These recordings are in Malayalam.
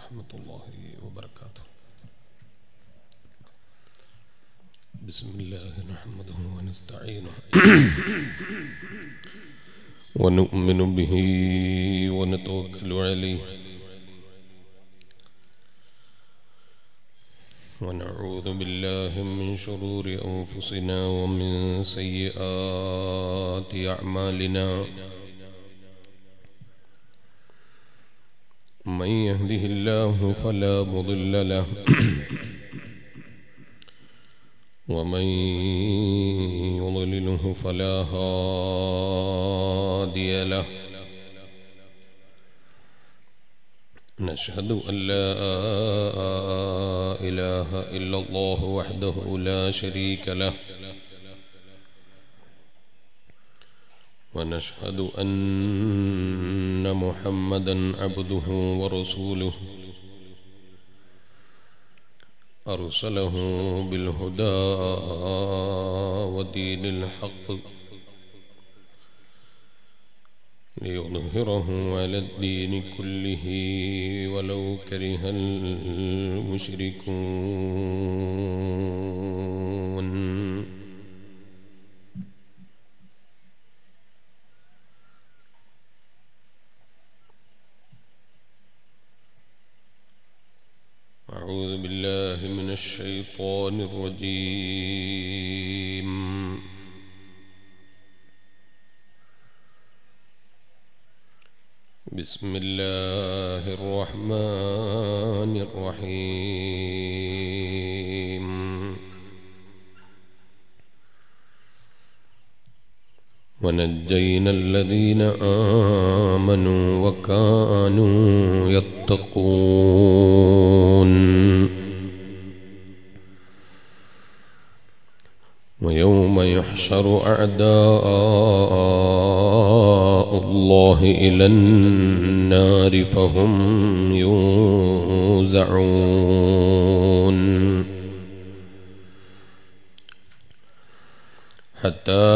ورحمة الله وبركاته بسم الله نحمده ونستعينه ونؤمن به ونتوكل عليه ونعوذ بالله من شرور أنفسنا ومن سيئات أعمالنا من يهده الله فلا مضل له ومن يضلله فلا هادي له نشهد أن لا إله إلا الله وحده لا شريك له ونشهد أن محمدا عبده ورسوله أرسله بالهدى ودين الحق ليظهره على الدين كله ولو كره المشركون أعوذ بالله من الشيطان الرجيم بسم الله الرحمن الرحيم ونجينا الذين آمنوا وكانوا يتقون ويوم يحشر أعداء الله إلى النار فهم يوزعون حتى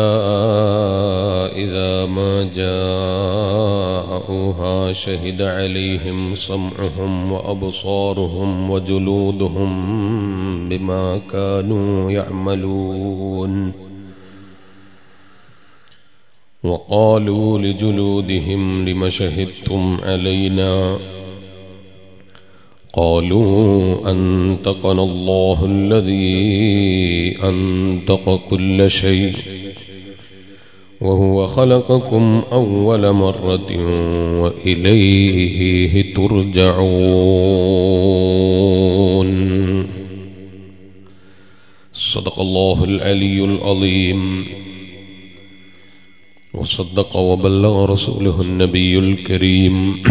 إذا ما جاءوها شهد عليهم سمعهم وأبصارهم وجلودهم بما كانوا يعملون وقالوا لجلودهم لم شهدتم علينا قالوا أنطقنا الله الذي أنطق كل شيء وهو خلقكم أول مرة وإليه ترجعون صدق الله العلي العظيم وصدق وبلغ رسوله النبي الكريم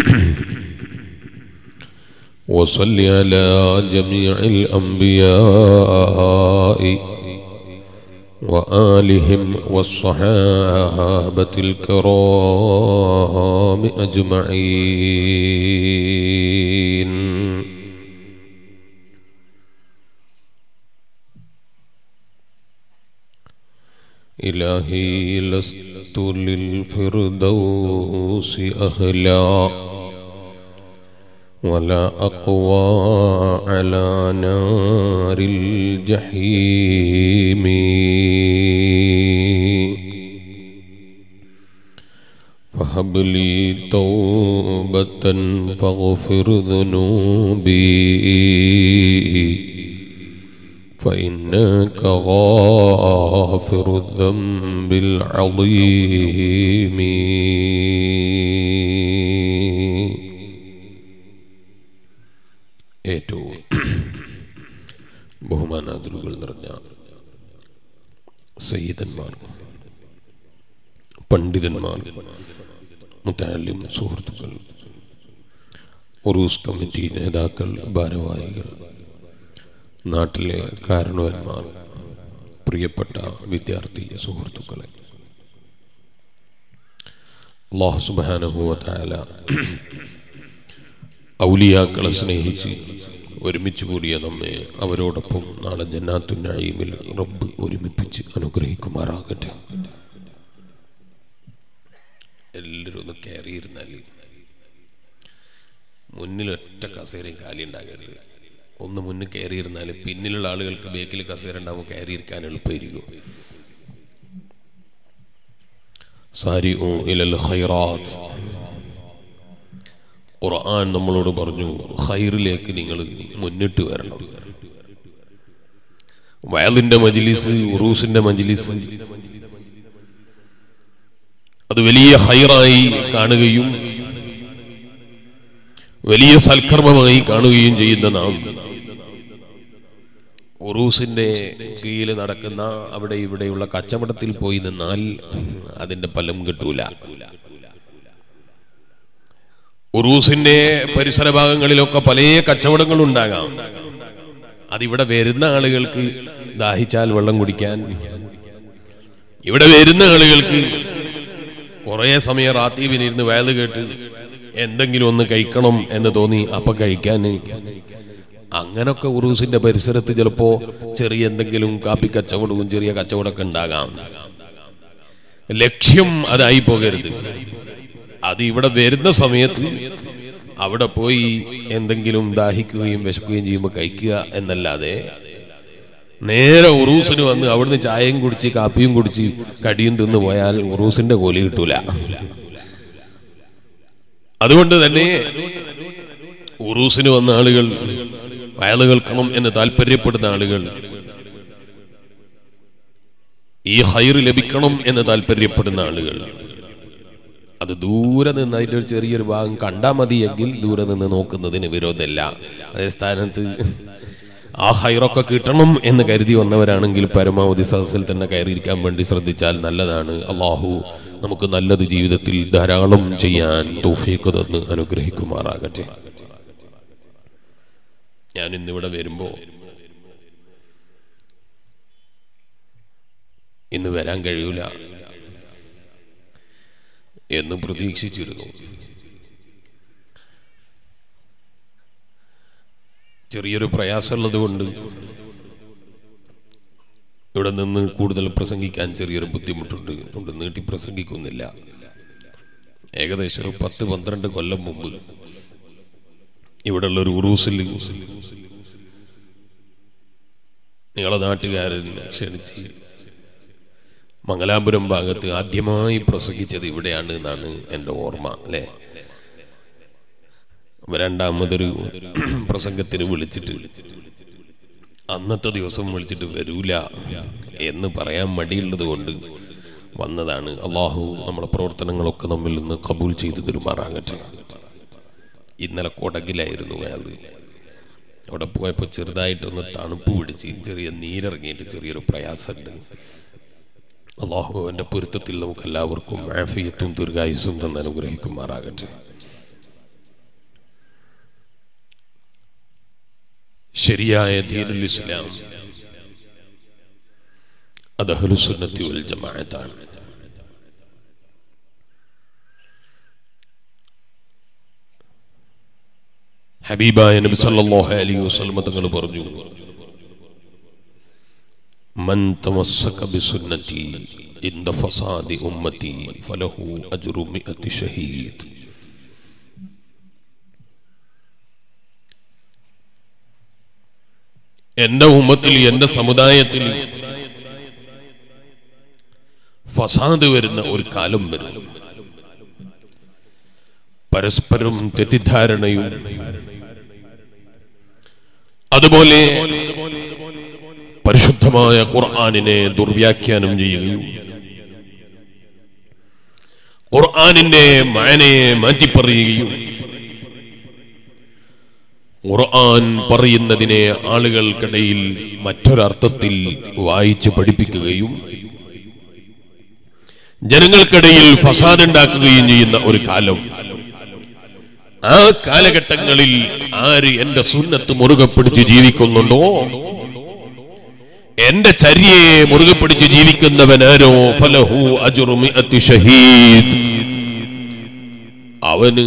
وصل على جميع الأنبياء وآلهم والصحابة الكرام أجمعين إلهي لست للفردوس أهلا ولا أقوى على نار الجحيم فهب لي توبة فاغفر ذنوبي فإنك غافر الذنب العظيم ഏറ്റവും ബഹുമാനാദരുകൾ നിറഞ്ഞ സയ്യിദന്മാർ പണ്ഡിതന്മാർ മുത്താലിം സുഹൃത്തുക്കൾ ഉറൂസ് കമ്മിറ്റി നേതാക്കൾ ഭാരവാഹികൾ നാട്ടിലെ കാരണവന്മാർ പ്രിയപ്പെട്ട വിദ്യാർത്ഥി സുഹൃത്തുക്കളെ അള്ളാഹു സുബാനുഭവത്തായ ഔലിയാക്കളെ സ്നേഹിച്ച് ഒരുമിച്ച് കൂടിയ നമ്മെ അവരോടൊപ്പം നാളെ ജന്നാത്തു നഈമിൽ റബ്ബ് ഒരുമിപ്പിച്ച് അനുഗ്രഹിക്കുമാറാകട്ടെ എല്ലാവരും ഒന്ന് കയറിയിരുന്നാൽ മുന്നിൽ ഒറ്റ കസേരയും കാലി ഉണ്ടാകരുത് ഒന്ന് മുന്നിൽ കയറിയിരുന്നാൽ പിന്നിലുള്ള ആളുകൾക്ക് ബേക്കിൽ കസേര ഉണ്ടാവും കയറിയിരിക്കാൻ എളുപ്പമായിരിക്കും സാരി ഇലൽ ഖൈറാത്ത് ഖുർആൻ നമ്മളോട് പറഞ്ഞു ഖൈറിലേക്ക് നിങ്ങൾ മുന്നിട്ട് വരണം വയലിന്റെ മജ്ലിസ് ഉറൂസിന്റെ മജ്ലിസ് അത് വലിയ ഹൈറായി കാണുകയും വലിയ സൽക്കർമ്മമായി കാണുകയും ചെയ്യുന്ന നാം ഉറൂസിന്റെ കീഴിൽ നടക്കുന്ന അവിടെ ഇവിടെയുള്ള കച്ചവടത്തിൽ പോയി നിന്നാൽ അതിന്റെ ഫലം കിട്ടൂല ഉറൂസിന്റെ പരിസര ഭാഗങ്ങളിലൊക്കെ പല കച്ചവടങ്ങളും ഉണ്ടാകാം അതിവിടെ വരുന്ന ആളുകൾക്ക് ദാഹിച്ചാൽ വെള്ളം കുടിക്കാൻ ഇവിടെ വരുന്ന ആളുകൾക്ക് കുറെ സമയം റാത്തീവിനിരുന്ന് വയല് കേട്ട് എന്തെങ്കിലും ഒന്ന് കഴിക്കണം എന്ന് തോന്നി അപ്പൊ കഴിക്കാൻ അങ്ങനൊക്കെ ഉറൂസിന്റെ പരിസരത്ത് ചിലപ്പോ ചെറിയ എന്തെങ്കിലും കാപ്പി കച്ചവടവും ചെറിയ കച്ചവടമൊക്കെ ഉണ്ടാകാം ലക്ഷ്യം അതായി പോകരുത് അത് ഇവിടെ വരുന്ന സമയത്ത് അവിടെ പോയി എന്തെങ്കിലും ദാഹിക്കുകയും വിശക്കുകയും ചെയ്യുമ്പോൾ കഴിക്കുക എന്നല്ലാതെ നേരെ ഉറൂസിന് വന്ന് അവിടുന്ന് ചായയും കുടിച്ച് കാപ്പിയും കുടിച്ച് കടിയും തിന്നു പോയാൽ ഉറൂസിന്റെ കോലി കിട്ടൂല അതുകൊണ്ട് തന്നെ ഉറൂസിന് വന്ന ആളുകൾ വയല് കേൾക്കണം എന്ന് താല്പര്യപ്പെടുന്ന ആളുകൾ ഈ ഹൈർ ലഭിക്കണം എന്ന് താല്പര്യപ്പെടുന്ന ആളുകൾ അത് ദൂരെ നിന്ന് അതിൻ്റെ ഒരു ചെറിയൊരു ഭാഗം കണ്ടാൽ മതിയെങ്കിൽ ദൂരെ നിന്ന് നോക്കുന്നതിന് വിരോധമില്ല അതേ സ്ഥാനത്ത് ആ ഹൈറൊക്കെ കിട്ടണം എന്ന് കരുതി വന്നവരാണെങ്കിൽ പരമാവധി സദസ്സിൽ തന്നെ കയറിയിരിക്കാൻ വേണ്ടി ശ്രദ്ധിച്ചാൽ നല്ലതാണ് അള്ളാഹു നമുക്ക് നല്ലത് ജീവിതത്തിൽ ധാരാളം ചെയ്യാൻ തോഫീക്ക് തന്ന് അനുഗ്രഹിക്കുമാറാകട്ടെ ഞാൻ ഇന്നിവിടെ വരുമ്പോ ഇന്ന് വരാൻ കഴിയൂല എന്ന് പ്രതീക്ഷിച്ചിരുന്നു ചെറിയൊരു പ്രയാസമുള്ളത് കൊണ്ട് ഇവിടെ നിന്ന് കൂടുതൽ പ്രസംഗിക്കാൻ ചെറിയൊരു ബുദ്ധിമുട്ടുണ്ട് അതുകൊണ്ട് നീട്ടി പ്രസംഗിക്കുന്നില്ല ഏകദേശം ഒരു പത്ത് പന്ത്രണ്ട് കൊല്ലം മുമ്പ് ഇവിടെയുള്ള ഒരു ഉറൂസിൽ നിങ്ങളെ നാട്ടുകാരൻ ക്ഷണിച്ച് മംഗലാപുരം ഭാഗത്ത് ആദ്യമായി പ്രസംഗിച്ചത് ഇവിടെയാണ് എന്നാണ് എൻ്റെ ഓർമ്മ അല്ലേ രണ്ടാമതൊരു പ്രസംഗത്തിന് വിളിച്ചിട്ട് അന്നത്തെ ദിവസം വിളിച്ചിട്ട് വരൂല എന്ന് പറയാൻ മടിയുള്ളത് കൊണ്ട് വന്നതാണ് അള്ളാഹു നമ്മുടെ പ്രവർത്തനങ്ങളൊക്കെ നമ്മിൽ നിന്ന് കബൂൽ ചെയ്തു തരുമാറാകട്ടെ ഇന്നലെ കൊടകിലായിരുന്നു അയാൾ അവിടെ പോയപ്പോൾ ചെറുതായിട്ടൊന്ന് തണുപ്പ് പിടിച്ച് ചെറിയ നീരിറങ്ങിയിട്ട് ചെറിയൊരു പ്രയാസമുണ്ട് അള്ളാഹു അവൻ്റെ പൊരുത്തത്തിൽ നമുക്ക് എല്ലാവർക്കും ആഫിയത്തും ദീർഘായുസും തന്നെ അനുഗ്രഹിക്കുമാറാകട്ടെ ശരിയായ ദീനുൽ ഇസ്ലാം അത് അഹ്ലുസുന്നത്തി വൽ ജമാഅത്താണ് ഹബീബായ നബി സല്ലല്ലാഹു അലൈഹി വസല്ലം തങ്ങൾ പറഞ്ഞു മൻ തമസ്സക ബിസുന്നതി ഇൻദ ഫസാദി ഉമ്മതി ഫലഹു അജ്റു മിഅത്തി ഷഹീദ് എന്റെ ഉമ്മത്തിൽ എന്റെ സമുദായത്തിൽ ഫസാദ് വരുന്ന ഒരു കാലം വരും പരസ്പരം തെറ്റിദ്ധാരണയും അതുപോലെ പരിശുദ്ധമായ ഖുർആാനിനെ ദുർവ്യാഖ്യാനം ചെയ്യുകയും ഖുർആാനിന്റെ മാനയെ മാറ്റിപ്പറയുകയും ഖുർആൻ പറയുന്നതിനെ ആളുകൾക്കിടയിൽ മറ്റൊരർത്ഥത്തിൽ വായിച്ച് പഠിപ്പിക്കുകയും ജനങ്ങൾക്കിടയിൽ ഫസാദ് ഉണ്ടാക്കുകയും ചെയ്യുന്ന ഒരു കാലം ആ കാലഘട്ടങ്ങളിൽ ആര് എന്റെ സുന്നത്ത് മുറുകെ പിടിച്ച് ജീവിക്കുന്നുണ്ടോ എന്റെ ചര്യയെ മുറുകെ പിടിച്ച് ജീവിക്കുന്നവനാരോ ഫലഹു അജുറു മിഅത്തി ഷഹീദ് അവന്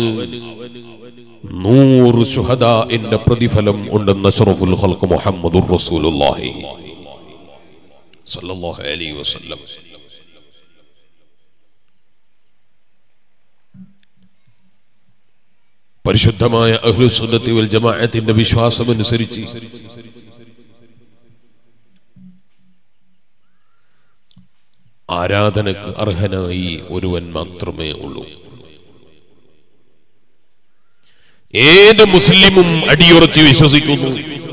നൂറ് ശുഹദ എന്റെ പ്രതിഫലം ഉണ്ടെന്ന് അഷ്റഫുൽ ഖൽഖ് മുഹമ്മദുർ റസൂലുള്ളാഹി സല്ലല്ലാഹു അലൈഹി വസല്ലം പരിശുദ്ധമായ അഹ്ലുസുന്നത്തി വൽ ജമാഅത്തിന്റെ വിശ്വാസമനുസരിച്ച് ആരാധനക്ക് അർഹനായി ഒരുവൻ മാത്രമേ ഉള്ളൂ ഏത് മുസ്ലിമും അടിയുറച്ച് വിശ്വസിക്കുന്നു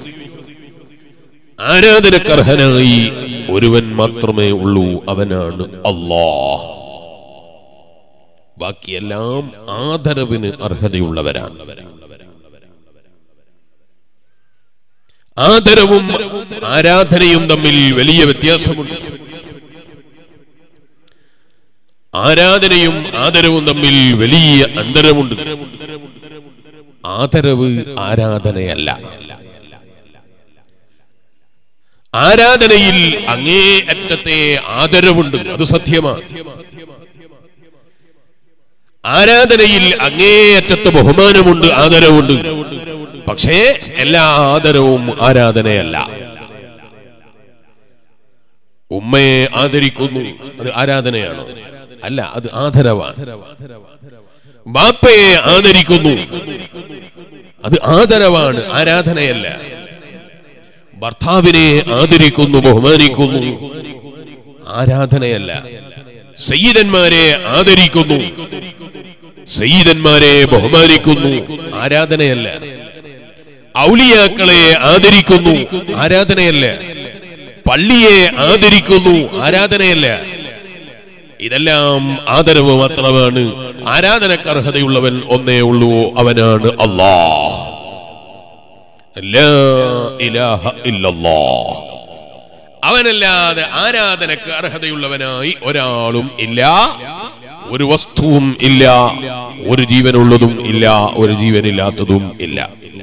ആരാധനക്ക് അർഹനായി ഒരുവൻ മാത്രമേ ഉള്ളൂ അവനാണ് അള്ളാഹ് ബാക്കിയെല്ലാം ആദരവിന് അർഹതയുള്ളവരാണ് ആദരവും ആരാധനയും തമ്മിൽ വലിയ വ്യത്യാസമുണ്ട് ആരാധനയും ആദരവും തമ്മിൽ വലിയ അന്തരമുണ്ട് ആദരവ് ആരാധനയല്ല ആരാധനയിൽ അങ്ങേ അറ്റത്തെ ആദരവുണ്ട് അത് സത്യമാണ് ആരാധനയിൽ അങ്ങേയറ്റത്തെ ബഹുമാനമുണ്ട് ആദരവുണ്ട് പക്ഷേ എല്ലാ ആദരവും ആരാധനയല്ല ഉമ്മയെ ആദരിക്കുന്നു അത് ആരാധനയാണോ അല്ല അത് ആദരവാണ് ബാപ്പയെ ആദരിക്കുന്നു അത് ആദരവാണ് ആരാധനയല്ല ഭർത്താവിനെ ആദരിക്കുന്നു ബഹുമാനിക്കുന്നു ആരാധനയല്ല സയ്യിദന്മാരെ ആദരിക്കുന്നു സയ്യിദന്മാരെ ബഹുമാനിക്കുന്നു ആരാധനയല്ല ഔലിയാക്കളെ ആദരിക്കുന്നു ആരാധനയല്ല പള്ളിയെ ആദരിക്കുന്നു ആരാധനയല്ല ഇതെല്ലാം ആദരവ് മാത്രമാണ് ആരാധനക്ക് അർഹതയുള്ളവൻ ഒന്നേ ഉള്ളൂ അവനാണ് അള്ളാഹ് ലാ ഇലാഹ ഇല്ലല്ലാഹ് അവനല്ലാതെ ആരാധനക്ക് അർഹതയുള്ളവനായി ഒരാളും ഇല്ല ഒരു വസ്തുവും ഇല്ല ഒരു ജീവനുള്ളതും ഇല്ല ഒരു ജീവനില്ലാത്തതും ഇല്ല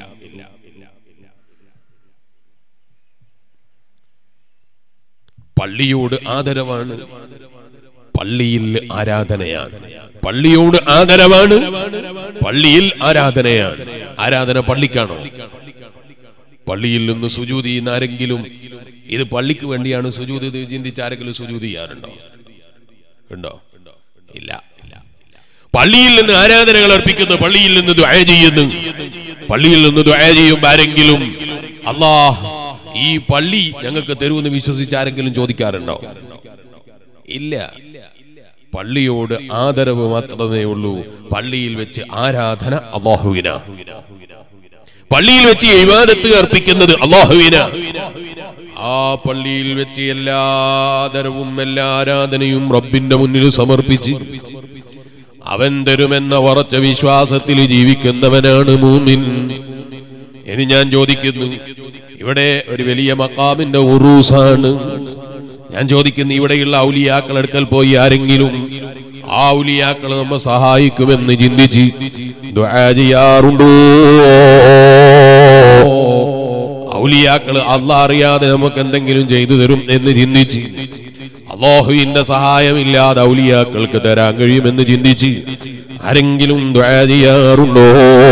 പള്ളിയോട് ആദരവാണ് പള്ളിയിൽ ആരാധനയാണ് പള്ളിയോട് ആദരവാണ് പള്ളിയിൽ ആരാധനയാണ് ആരാധന പള്ളിക്കാണോ പള്ളിയിൽ നിന്ന് സുജൂതി ചെയ്യുന്ന ആരെങ്കിലും ഇത് പള്ളിക്ക് വേണ്ടിയാണ് സുജൂതി ഇത് ചിന്തിച്ച് ആരെങ്കിലും സുജൂതി ചെയ്യാറുണ്ടോ ഉണ്ടോ ഇല്ല പള്ളിയിൽ നിന്ന് ആരാധനകൾ അർപ്പിക്കുന്നു പള്ളിയിൽ നിന്ന് ദ്വായ ചെയ്യുന്നു പള്ളിയിൽ നിന്ന് ദ്വായ ചെയ്യുമ്പോൾ ആരെങ്കിലും അല്ലാ ഈ പള്ളി ഞങ്ങൾക്ക് തരുമെന്ന് വിശ്വസിച്ച് ആരെങ്കിലും ചോദിക്കാറുണ്ടോ ഇല്ല പള്ളിയോട് ആദരവ് മാത്രമേ ഉള്ളൂ പള്ളിയിൽ വെച്ച് ആരാധന അള്ളാഹുവിന പള്ളിയിൽ വെച്ച് ഇവാദത്ത് അർപ്പിക്കുന്നത് അള്ളാഹുവിന ആ പള്ളിയിൽ വെച്ച് എല്ലാ ആദരവും എല്ലാ ആരാധനയും റബ്ബിന്റെ മുന്നിൽ സമർപ്പിച്ച് അവൻ തരുമെന്ന ഉറച്ച വിശ്വാസത്തിൽ ജീവിക്കുന്നവനാണ് മൂമിൻ ഇനി ഞാൻ ചോദിക്കുന്നു ഇവിടെ ഒരു വലിയ മക്കാമിന്റെ ഉറൂസാണ് ഞാൻ ചോദിക്കുന്നു ഇവിടെയുള്ള ഔലിയാക്കൾ അടുക്കൽ പോയി ആരെങ്കിലും ആ ഔലിയാക്കൾ നമ്മെ സഹായിക്കുമെന്ന് ചിന്തിച്ച് ദുആ ചെയ്യാറുണ്ടോ ഔലിയാക്കള് അല്ല അറിയാതെ നമുക്ക് എന്തെങ്കിലും ചെയ്തു തരും എന്ന് ചിന്തിച്ച് അള്ളാഹുവിന്റെ സഹായമില്ലാതെ ഔലിയാക്കൾക്ക് തരാൻ കഴിയുമെന്ന് ചിന്തിച്ച് ആരെങ്കിലും ദുആ ചെയ്യാറുണ്ടോ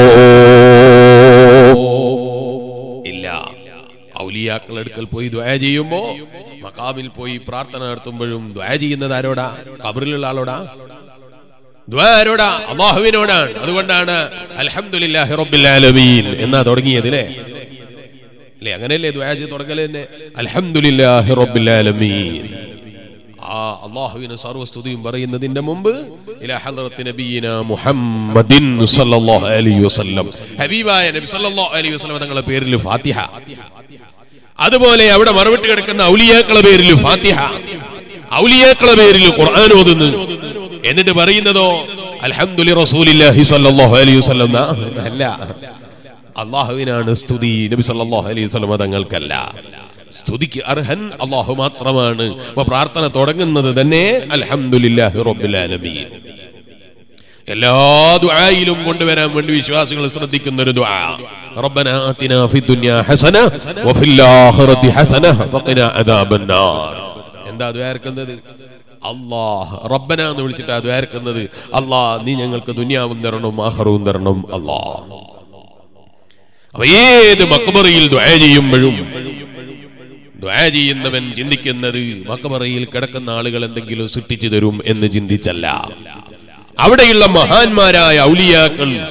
ഇല്ല ഔലിയാക്കൾ അടുക്കൽ പോയി ദ്വയ ചെയ്യുമ്പോ മക്കാമിൽ പോയി പ്രാർത്ഥന നടത്തുമ്പോഴും ദ്വയ ചെയ്യുന്നത് ആരോടാ കബറിലുള്ള ആളോടാ ദ്വയ ആരോടാ അള്ളാഹുവിനോടാണ് അതുകൊണ്ടാണ് അൽഹംദുലില്ലാഹി റബ്ബിൽ ആലമീൻ എന്നാ തുടങ്ങിയത് അല്ലേ അല്ലേ അങ്ങനെയല്ലേ ദ്വയ ചെയ്ത് തുടങ്ങല് തന്നെ അൽഹംദുലില്ലാഹി റബ്ബിൽ ആലമീൻ ആ അള്ളാഹുവിന് സർവസ്തുതിയും പറയുന്നതിന്റെ മുമ്പ് ഇലാ ഹദ്റത്തി നബിയിന മുഹമ്മദിൻ സല്ലല്ലാഹു അലൈഹി വസല്ലം ഹബീബായ നബി സല്ലല്ലാഹു അലൈഹി വസല്ലം തങ്ങളുടെ പേരിൽ ഫാത്തിഹ അതുപോലെ അവിടെ മറുപടി കിടക്കുന്ന ഔലിയാക്കളെ പേരിൽ ഫാത്തിഹ ഔലിയാക്കളെ പേരിൽ ഖുർആൻ ഓതുന്നു എന്നിട്ട് പറയുന്നതോ അൽഹംദുലി റസൂലില്ലാഹി സല്ലല്ലാഹു അലൈഹി വസല്ലം എന്നാ? അല്ല അള്ളാഹുവിനാണ് സ്തുതി നബി സല്ലല്ലാഹു അലൈഹി വസല്ലം തങ്ങൾക്കല്ല സ്തുതിക്ക് അർഹൻ അള്ളാഹു മാത്രമാണ് അപ്പൊ പ്രാർത്ഥന തുടങ്ങുന്നത് തന്നെ അൽഹംദുലില്ലാഹി റബ്ബിൽ ആലമീൻ എല്ലാ ദുആയിലും കൊണ്ടുവരാൻ വേണ്ടി വിശ്വാസികൾ ശ്രദ്ധിക്കുന്ന ഒരു ദുആ റബ്ബന ആതിനാ ഫിദ് ദുനിയാ ഹസന വഫിൽ ആഖിറതി ഹസന വഖിന അദാബന്നാർ എന്താ ദ്വാരക്കുന്നത് അല്ലാഹ് റബ്ബന എന്ന് വിളിച്ചിട്ട് ദ്വാരക്കുന്നത് അല്ലാഹ് നീ ഞങ്ങൾക്ക് ദുനിയാവും തരണം ആഖിറവും തരണം അല്ലാഹ് അപ്പൊ ഏത് മക്ബറയിൽ ദ്വാ ചെയ്യുമ്പോഴും ദ്വാ ചെയ്യുന്നവൻ ചിന്തിക്കുന്നത് മക്ബറയിൽ കിടക്കുന്ന ആളുകൾ എന്തെങ്കിലും സൃഷ്ടിച്ചു തരും എന്ന് ചിന്തിച്ചല്ല അവിടെയുള്ള മഹാന്മാരായ ഔലിയാക്കൾ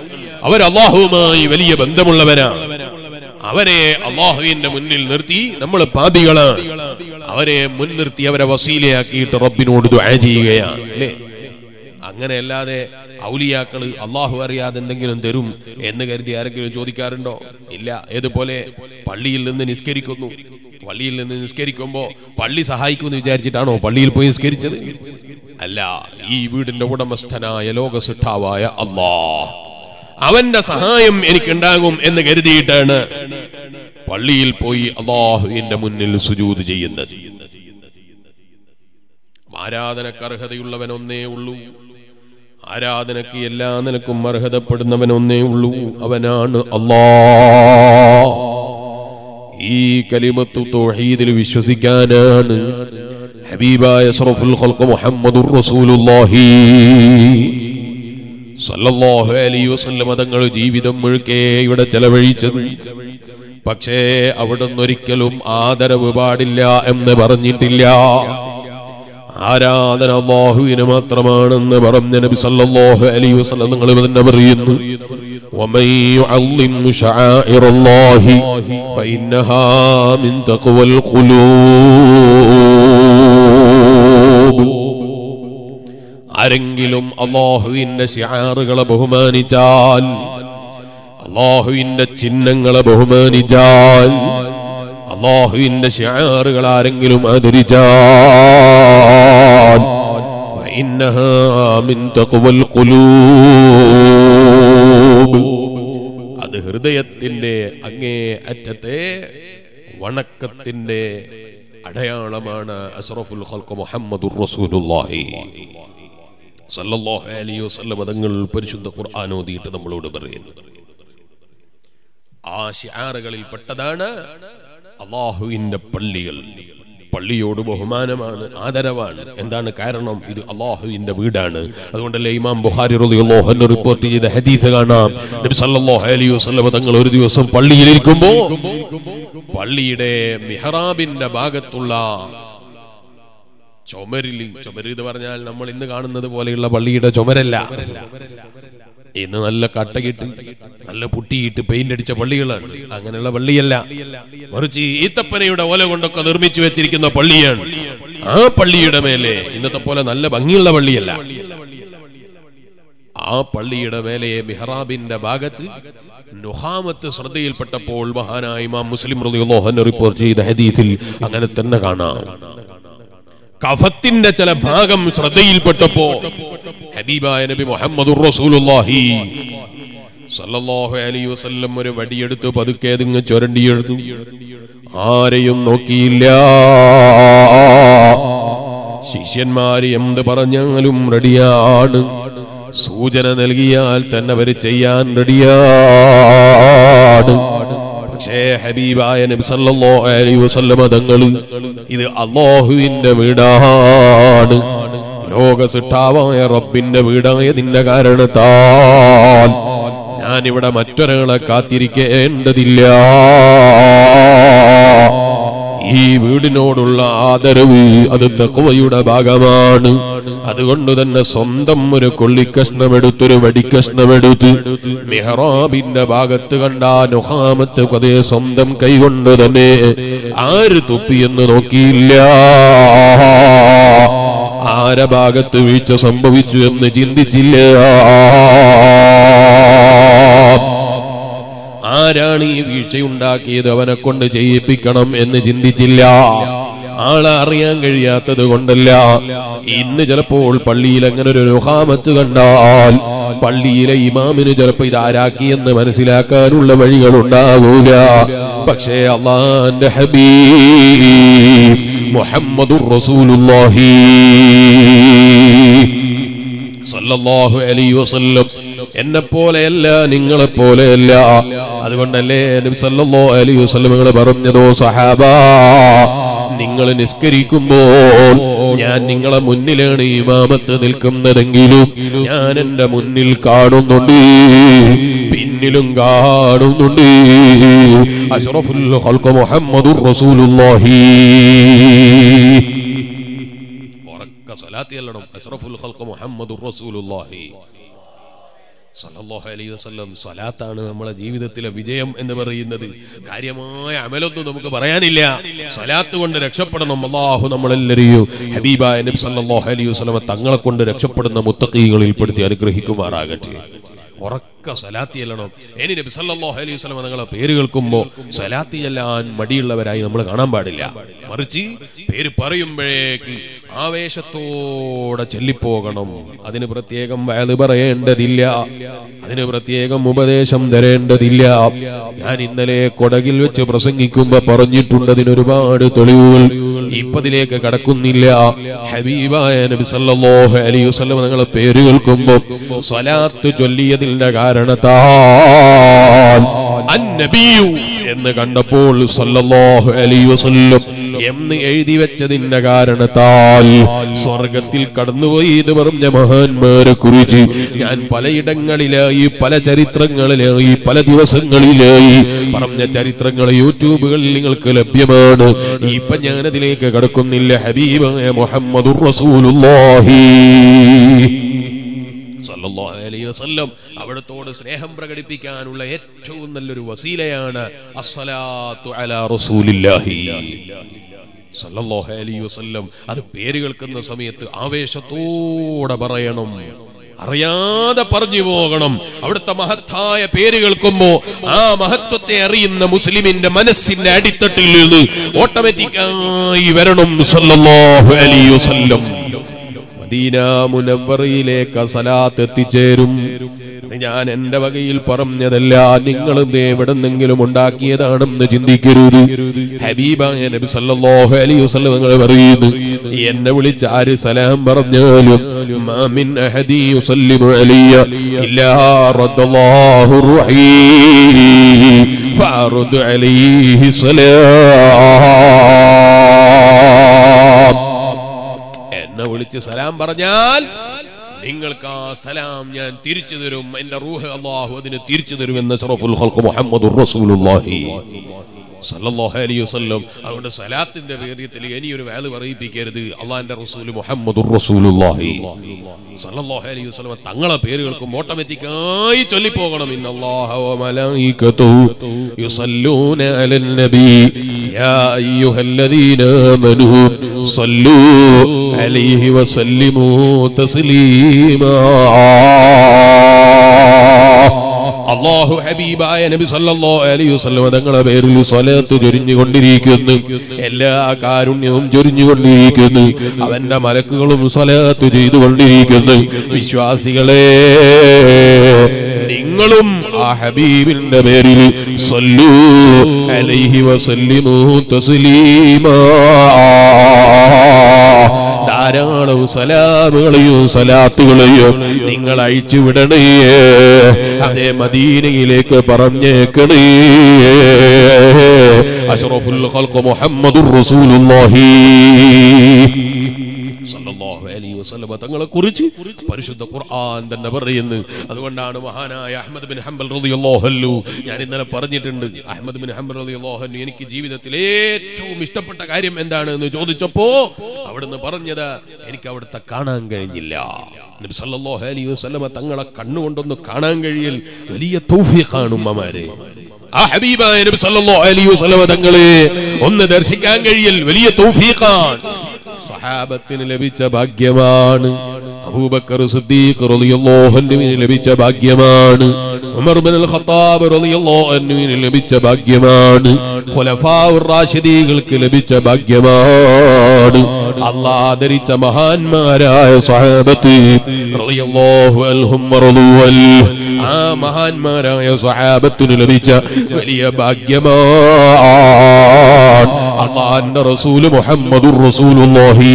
അവർ അള്ളാഹുവുമായി വലിയ ബന്ധമുള്ളവരാണ് അവരെ അള്ളാഹുവിന്റെ മുന്നിൽ നിർത്തി നമ്മൾ പാപികളാണ് അവരെ മുൻനിർത്തി അവരെ വസീലയാക്കിയിട്ട് റബ്ബിനോട് ദുആ ചെയ്യുകയാണ് അല്ലേ അങ്ങനെ അല്ലാതെ ഔലിയാക്കള് അള്ളാഹു അറിയാതെ എന്തെങ്കിലും തരും എന്ന് കരുതി ആരെങ്കിലും ചോദിക്കാറുണ്ടോ ഇല്ല ഏതുപോലെ പള്ളിയിൽ നിന്ന് നിസ്കരിക്കുന്നു പള്ളിയിൽ നിന്ന് നിസ്കരിക്കുമ്പോ പള്ളി സഹായിക്കുമെന്ന് വിചാരിച്ചിട്ടാണോ പള്ളിയിൽ പോയി നിസ്കരിച്ചത് അല്ല ഈ വീടിന്റെ ഉടമസ്ഥനായ ലോകസിട്ടാവായ അള്ളാഹ് അവന്റെ സഹായം എനിക്കുണ്ടാകും എന്ന് കരുതിയിട്ടാണ് പള്ളിയിൽ പോയി അള്ളാഹുവിന്റെ മുന്നിൽ സുജൂത് ചെയ്യുന്നത് ആരാധനക്ക് അർഹതയുള്ളവൻ ഒന്നേ ഉള്ളൂ ആരാധനക്ക് എല്ലാ നിലക്കും അർഹതപ്പെടുന്നവൻ ഒന്നേ ഉള്ളൂ അവനാണ് അള്ളാ ഈ കലിമത്തു തൗഹീദിൽ വിശ്വസിക്കാനാണ് ഹബീബായ അഷ്റഫുൽ ഖൽഖ് മുഹമ്മദുർ റസൂലുള്ളാഹി സല്ലല്ലാഹു അലൈഹി വസല്ലം തങ്ങൾ ജീവിതം മുഴുക്കെ ഇവിടെ ചെലവഴിച്ചത് പക്ഷേ അവിടുന്ന് ഒരിക്കലും ആദരവ് പാടില്ല എന്ന് പറഞ്ഞിട്ടില്ല ആരാധന അള്ളാഹുവിന് മാത്രമാണെന്ന് പറഞ്ഞ നബി സല്ലല്ലാഹു അലൈഹി വസല്ലം നിങ്ങൾ തന്നെ പറയുന്നു ومن يعظم شعائر الله فإنها من تقوى القلوب ആരെങ്കിലും അള്ളാഹുവിന്റെ ശിയാറുകളെ ബഹുമാനിച്ചാൽ അള്ളാഹുവിന്റെ ചിഹ്നങ്ങളെ ബഹുമാനിച്ചാൽ അള്ളാഹുവിന്റെ ശിയാറുകൾ ആരെങ്കിലും ആദരിച്ചാൽ فإنها من تقوى القلوب അത് ഹൃദയത്തിന്റെ അങ്ങേ അറ്റത്തെ വണക്കത്തിന്റെ അടയാളമാണ് അസ്റഫുൽ ഖൽഖ് മുഹമ്മദുർ റസൂലുള്ളാഹി സല്ലല്ലാഹു അലൈഹി വസല്ലം തങ്ങൾ പരിശുദ്ധ ഖുർആൻ ഓതിയിട്ട് നമ്മളോട് പറയുന്നു ആ ശിആറുകളിൽ പെട്ടതാണ് അള്ളാഹുവിന്റെ പള്ളികൾ പള്ളിയോട് ബഹുമാനമാണ് ആദരവാണ് എന്താണ് കാരണം ഇത് അള്ളാഹുവിന്റെ വീടാണ് അതുകൊണ്ടല്ലേ ഇമാം ബുഖാരി റളിയല്ലാഹു അൻഹു റിപ്പോർട്ട് ചെയ്ത ഹദീസ് കാണാം നബി സല്ലല്ലാഹു അലൈഹി വസല്ലം തങ്ങൾ ഒരു ദിവസം പള്ളിയിൽ ഇരിക്കുമ്പോ പള്ളിയുടെ മിഹ്റാബിന്റെ ഭാഗത്തുള്ള ചുമരിൽ ചുമര് എന്ന് പറഞ്ഞാൽ നമ്മൾ ഇന്ന് കാണുന്നത് പോലെയുള്ള പള്ളിയുടെ ചുമരല്ല ഇന്ന് നല്ല കട്ടകിട്ട് നല്ല പുട്ടിയിട്ട് പെയിന്റ് അടിച്ച പള്ളികളാണ് അങ്ങനെയുള്ള പള്ളിയല്ല മറിച്ച് ഈത്തപ്പനയുടെ ഓല കൊണ്ടൊക്കെ നിർമ്മിച്ചു വെച്ചിരിക്കുന്ന പള്ളിയാണ് ആ പള്ളിയുടെ മേലെ ഇന്നത്തെ പോലെ നല്ല ഭംഗിയുള്ള പള്ളിയല്ല ആ പള്ളിയുടെ മേലെ മിഹ്റാബിന്റെ ഭാഗത്ത് നുഹാമത്ത് ശ്രദ്ധയിൽപ്പെട്ടപ്പോൾ മഹാനായ ഇമാം മുസ്ലിം റളിയല്ലാഹു അൻഹു റിപ്പോർട്ട് ചെയ്ത ഹദീസിൽ അങ്ങനെ തന്നെ കാണാം കഫത്തിന്റെ ചില ഭാഗം ശ്രദ്ധയിൽപ്പെട്ടപ്പോ ഹബീബായ നബി മുഹമ്മദുർ റസൂലുള്ളാഹി സല്ലല്ലാഹു അലൈഹി വസല്ലം ഒരു വടിയെടുത്ത് പതുക്കെ അതിങ്ങ് ചുരണ്ടിയെടുത്തു ആരെയും നോക്കിയില്ല ശിഷ്യന്മാര് എന്ത് പറഞ്ഞാലും റെഡിയാണ് സൂചന നൽകിയാൽ തന്നെ അവർ ചെയ്യാൻ റെഡിയാണ് പക്ഷേ ഹബീബായ നബി സല്ലല്ലാഹു അലൈഹി വസല്ലമ തങ്ങൾ ഇത് അല്ലാഹുവിന്റെ വീടാണ് ലോക സിട്ടാവായ റബ്ബിന്റെ വീടായതിന്റെ കാരണത്താൽ ഞാനിവിടെ മറ്റൊരാളെ കാത്തിരിക്കേണ്ടതില്ല ഈ വീടിനോടുള്ള ആദരവ് അത് തഖ്വയുടെ ഭാഗമാണ് അതുകൊണ്ട് തന്നെ സ്വന്തം ഒരു കൊള്ളിക്കഷ്ണമെടുത്തൊരു വടിക്കഷ്ണമെടുത്ത് മെഹ്റാബിന്റെ ഭാഗത്ത് കണ്ട നുഹാമത്ത് അതേ സ്വന്തം കൈകൊണ്ട് തന്നെ ആര് തുപ്പിയെന്ന് നോക്കിയില്ല ആരെ ഭാഗത്ത് വീഴ്ച സംഭവിച്ചു എന്ന് ചിന്തിച്ചില്ല ആരാണ് ഈ വീഴ്ചയുണ്ടാക്കിയത് അവനെ കൊണ്ട് ചെയ്യിപ്പിക്കണം എന്ന് ചിന്തിച്ചില്ല ആളെ അറിയാൻ കഴിയാത്തത് കൊണ്ടല്ല ഇന്ന് ചിലപ്പോൾ പള്ളിയിൽ അങ്ങനെ ഒരു നുഹാമത്ത് കണ്ടാൽ പള്ളിയിലെ ഇമാമിന് ചിലപ്പോ ഇതാരാക്കി എന്ന് മനസ്സിലാക്കാനുള്ള വഴികൾ ഉണ്ടാകൂല പക്ഷേ അള്ളാന്റെ ഹബീബ് മുഹമ്മദുർ റസൂലുള്ളാഹി സല്ലല്ലാഹു അലൈഹി വസല്ലം എന്നെ പോലെയല്ല നിങ്ങളെ പോലെയല്ല അതുകൊണ്ടല്ലേ നബി സല്ലല്ലാഹു അലൈഹി വസല്ലം നിങ്ങൾ പറഞ്ഞതോ സഹാബ നിങ്ങൾ നിസ്കരിക്കുമ്പോൾ ഞാൻ നിങ്ങളെ മുന്നിലാണ് ഇമാമത്ത് നിൽക്കുന്നതെങ്കിലും ഞാൻ എന്റെ മുന്നിൽ കാണുന്നുണ്ട് പിന്നിലും കാണുന്നുണ്ട് അഷ്റഫുൽ ഖൽഖ് മുഹമ്മദുർ റസൂലുള്ളാഹി ഉറക്ക സ്വലാത്തി അല്ലണം അഷ്റഫുൽ ഖൽഖ് മുഹമ്മദുർ റസൂലുള്ളാഹി സല്ലല്ലാഹു അലൈഹി വസല്ലം സ്വലാത്താണ് നമ്മളെ ജീവിതത്തിലെ വിജയം എന്ന് പറയുന്നത് കാര്യമായ അമലൊന്നും നമുക്ക് പറയാനില്ല സ്വലാത്ത് കൊണ്ട് രക്ഷപ്പെടണം അള്ളാഹു നമ്മളെല്ലാരെയും ഹബീബായ നബി സല്ലല്ലാഹു അലൈഹി വസല്ലം തങ്ങളെ കൊണ്ട് രക്ഷപ്പെടുന്ന മുത്തഖീകളിൽ പെടുത്തി അനുഗ്രഹിക്കുമാറാകട്ടെ ഉറക്ക സലാത്തി ചെല്ലണം ഇനി നബി സല്ലല്ലാഹു അലൈഹി വസല്ലം നിങ്ങളെ പേര് കേൾക്കുമ്പോൾ സലാത്തി ചെല്ലാൻ മടിയുള്ളവരായി നമ്മൾ കാണാൻ പാടില്ല മറിച്ച് പേര് പറയുമ്പോഴേക്ക് ആവേശത്തോടെ ചെല്ലിപ്പോകണം അതിന് പ്രത്യേകം വയത് പറയേണ്ടതില്ല അതിന് പ്രത്യേകം ഉപദേശം തരേണ്ടതില്ല ഞാൻ ഇന്നലെ കൊടകിൽ വെച്ച് പ്രസംഗിക്കുമ്പോ പറഞ്ഞിട്ടുണ്ട് അതിന് ഒരുപാട് തെളിവുകൾ ഇപ്പതിലേക്ക് കടക്കുന്നില്ല ഹബീബായ നബി സല്ലല്ലാഹു അലൈഹി വസല്ലം നിങ്ങളെ പേര് കേൾക്കുമ്പോൾ സ്വലാത്ത് ചൊല്ലിയതിന്റെ കാരണത്താൽ അന്നബിയു എന്ന് കണ്ടപ്പോൾ സല്ലല്ലാഹു അലൈഹി വസല്ലം എന്ന് എഴുതി വെച്ചതിന്റെ കാരണത്താൽ സ്വർഗത്തിൽ കടന്നുപോയി എന്ന് പറഞ്ഞ മഹാന്മാരെ കുറിച്ച് ഞാൻ പലയിടങ്ങളിലായി പല ചരിത്രങ്ങളിലായി പല ദിവസങ്ങളിലായി പറഞ്ഞ ചരിത്രങ്ങൾ യൂട്യൂബുകളിൽ നിങ്ങൾക്ക് ലഭ്യമാണ് ഇപ്പൊ ഞാനതിലേക്ക് കടക്കുന്നില്ല ഹബീബായ മുഹമ്മദുർ റസൂലുള്ളാഹി സല്ലല്ലാഹു അലൈഹി വസല്ലം അവിടത്തോട് സ്നേഹം പ്രകടിപ്പിക്കാനുള്ള ഏറ്റവും നല്ലൊരു വസീലയാണ് അസ്സലാത്തു അലാ റസൂലില്ലാഹി സല്ലല്ലാഹു അലൈഹി വസല്ലം അത് പേര് കേൾക്കുന്ന സമയത്ത് ആവേശത്തോടെ പറയണം അറിയാതെ പറഞ്ഞു പോകണം അവിടുത്തെ മഹത്തായ പേര് കേൾക്കുമ്പോ ആ മഹത്വത്തെ അറിയുന്ന മുസ്ലിമിന്റെ മനസ്സിന്റെ അടിത്തട്ടിൽ നിന്ന് ഓട്ടോമാറ്റിക്കായി വരണം സല്ലല്ലാഹു അലൈഹി വസല്ലം മദീന മുനവറയിലേക്ക് സലാത്ത് എത്തിച്ചേരും അത് ഞാൻ എന്റെ വകയിൽ പറഞ്ഞതല്ല നിങ്ങൾ എവിടെന്നെങ്കിലും ഉണ്ടാക്കിയതാണെന്ന് ചിന്തിക്കരുത് ഹബീബായ നബി സല്ലല്ലാഹു അലൈഹി വസല്ലം നിങ്ങൾ പറയുന്നു എന്നെ വിളിച്ച് ആര് സലാം പറഞ്ഞാലും മാ മിൻ അഹദി യുസല്ലിമു അലയ്യ ഇല്ലാ റദ്ദല്ലാഹു റുഹീ ഫഅറുദ് അലൈഹി സലാം എന്നെ വിളിച്ച് സലാം പറഞ്ഞാൽ നിങ്ങൾക്ക് ആ സലാം ഞാൻ തിരിച്ചു തരും എന്റെ റൂഹ് അള്ളാഹു അതിന് തിരിച്ചു തരും എന്ന് ഷറഫുൽ ഖൽഖ് മുഹമ്മദുർ റസൂലുള്ളാഹി സല്ലല്ലാഹു അലൈഹി വസല്ലം അതുകൊണ്ട് സലാത്തിന്റെ വേദ്യത്തിൽ ഇനിയൊരു വേല പറയിപ്പിക്കരുത് അള്ളാഹിന്റെ റസൂൽ മുഹമ്മദുർ റസൂലുള്ളാഹി സല്ലല്ലാഹു അലൈഹി വസല്ലം തങ്ങളെ പേര് കേൾക്കുമ്പോൾ ഓട്ടോമാറ്റിക്കായി ചൊല്ലിപ്പോകണം ഇന്നല്ലാഹ വ മലായികതുഹു യുസല്ലൂന അലൻ നബി യാ അയ്യുഹല്ലദീന ആമനൂ صلوا عليه وسلموا تسليما അള്ളാഹു ഹബീബായ നബി സല്ലല്ലാഹു അലൈഹി വസല്ലം തങ്ങളുടെ പേരിൽ സ്വലാത്ത് ചൊരിഞ്ഞുകൊണ്ടിരിക്കുന്നു എല്ലാ കാരുണ്യവും ചൊരിഞ്ഞുകൊണ്ടിരിക്കുന്നു അവന്റെ മലക്കുകളും സ്വലാത്ത് ചെയ്തുകൊണ്ടിരിക്കുന്നു വിശ്വാസികളെ നിങ്ങളും ആ ഹബീബിന്റെ പേരിൽ സല്ലു അലൈഹി വസല്ലിമു തസ്ലീമാ ധാരാളം സലാമുകളെയും സലാത്തുകളെയും നിങ്ങൾ അഴിച്ചു വിടണേ അതേ മദീനയിലേക്ക് പറഞ്ഞേക്കണേ അഷ്റഫുൽ ഖൽഖ് മുഹമ്മദുർ റസൂലുള്ളാഹി സല്ലല്ലാഹു അലൈഹി വസല്ലം തങ്ങളെ കുറിച്ച് പരിശുദ്ധ ഖുർആൻ തന്നെ പറയുന്നു അതുകൊണ്ടാണ് മഹാനായ അഹ്മദ് ബിൻ ഹംബൽ റളിയല്ലാഹു അൻഹു ഞാൻ ഇന്നലെ പറഞ്ഞിട്ടുണ്ട് അഹ്മദ് ബിൻ ഹംബൽ റളിയല്ലാഹു അൻഹു എനിക്ക് ജീവിതത്തിൽ ഏറ്റവും ഇഷ്ടപ്പെട്ട കാര്യം എന്താണ് എന്ന് ചോദിച്ചപ്പോ അവിടുന്ന് പറഞ്ഞത് എനിക്ക് അവിടുത്തെ കാണാൻ കഴിഞ്ഞില്ല നബി സല്ലല്ലാഹു അലൈഹി വസല്ലം തങ്ങളെ കണ്ണുകൊണ്ടൊന്ന് കാണാൻ കഴിയൽ വലിയ തൗഫീഖാണ് ഉമ്മമാരെ ആ ഹബീബായ നബി സല്ലല്ലാഹു അലൈഹി വസല്ലം തങ്ങളെ ഒന്ന് ദർശിക്കാൻ കഴിയൽ വലിയ തൗഫീഖാണ് സഹാബത്തിന് ലഭിച്ച ഭാഗ്യമാണ് അബൂബക്കർ സിദ്ദീഖ് റളിയല്ലാഹു അൻഹുവിന് ലഭിച്ച ഭാഗ്യമാണ് ഉമർ ബിൻ ഖത്താബ് റളിയല്ലാഹു അൻഹുവിന് ലഭിച്ച ഭാഗ്യമാണ് ഖുലഫാഉർ റാഷിദീകൾക്ക് ലഭിച്ച ഭാഗ്യമാണ് അല്ലാഹ് ആദരിച്ച മഹാന്മാരായ സ്വഹാബത്ത് റളിയല്ലാഹു അൻഹും വറളു അൽ ആ മഹാന്മാരായ സ്വഹാബത്തിന് ലഭിച്ച വലിയ ഭാഗ്യമാണ് അള്ളാന്റെ റസൂല് മുഹമ്മദുർ റസൂലുള്ളാഹി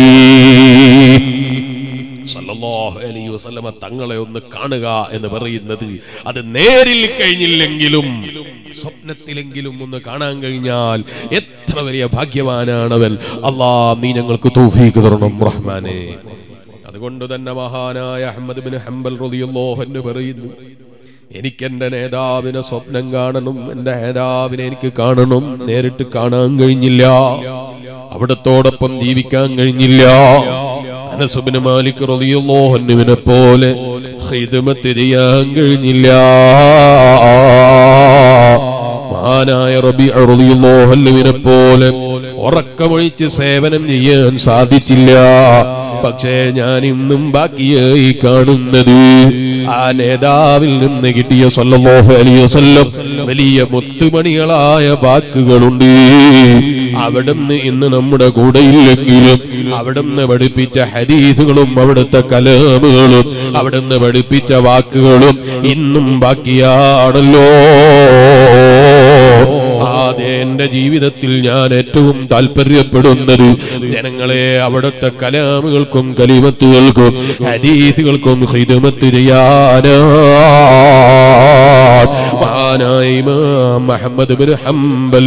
സല്ലല്ലാഹു അലൈഹി വസല്ലമ തങ്ങളെ ഒന്ന് കാണുക എന്ന് പറയുന്നത് അത് നേരിൽ കഴിഞ്ഞില്ലെങ്കിലും സ്വപ്നത്തിലെങ്കിലും ഒന്ന് കാണാൻ കഴിഞ്ഞാൽ എത്ര വലിയ ഭാഗ്യവാനാണവൻ അള്ളാ നീ ഞങ്ങൾക്ക് തൗഫീഖ് തരണം റഹ്മാനെ അതുകൊണ്ട് തന്നെ മഹാനായ അഹമ്മദ് ബിൻ ഹംബൽ റളിയല്ലാഹു അൻഹു പറയുന്നു എനിക്ക് എന്റെ നേതാവിനെ സ്വപ്നം കാണണം എന്റെ നേതാവിനെ എനിക്ക് കാണണം നേരിട്ട് കാണാൻ കഴിഞ്ഞില്ല അവിടത്തോടൊപ്പം ജീവിക്കാൻ കഴിഞ്ഞില്ല അനസുബിന് മാലിക് റളിയല്ലാഹുവിനെ പോലെ ഖിദ്മത്ത് ചെയ്യാൻ കഴിഞ്ഞില്ല മഹാനായ റബി റളിയല്ലാഹുവിനെ പോലെ ഉറക്കമൊഴിച്ച് സേവനം ചെയ്യാൻ സാധിച്ചില്ല പക്ഷേ ഞാൻ ഇന്നും ബാക്കിയായി കാണുന്നത് ആ നേതാവിൽ നിന്ന് കിട്ടിയ സല്ലല്ലാഹു അലൈഹി വസല്ലം വലിയ മുത്തുമണികളായ വാക്കുകളുണ്ട് അവിടുന്ന് ഇന്ന് നമ്മുടെ കൂടെ ഇല്ലെങ്കിലും അവിടുന്ന് പഠിപ്പിച്ച ഹദീസുകളും അവിടുത്തെ കലാമുകളും അവിടുന്ന് പഠിപ്പിച്ച വാക്കുകളും ഇന്നും ബാക്കിയാണല്ലോ അതെ എന്റെ ജീവിതത്തിൽ ഞാൻ ഏറ്റവും താല്പര്യപ്പെടുന്നത് ജനങ്ങളെ അവിടുത്തെ കലാമുകൾക്കും കലിമത്തുകൾക്കും ഹദീസുകൾക്കും ഹിദമത്ത് ചെയ്യാനാ മഹാനായ ഇമാം മുഹമ്മദ് ബിൻ ഹംബൽ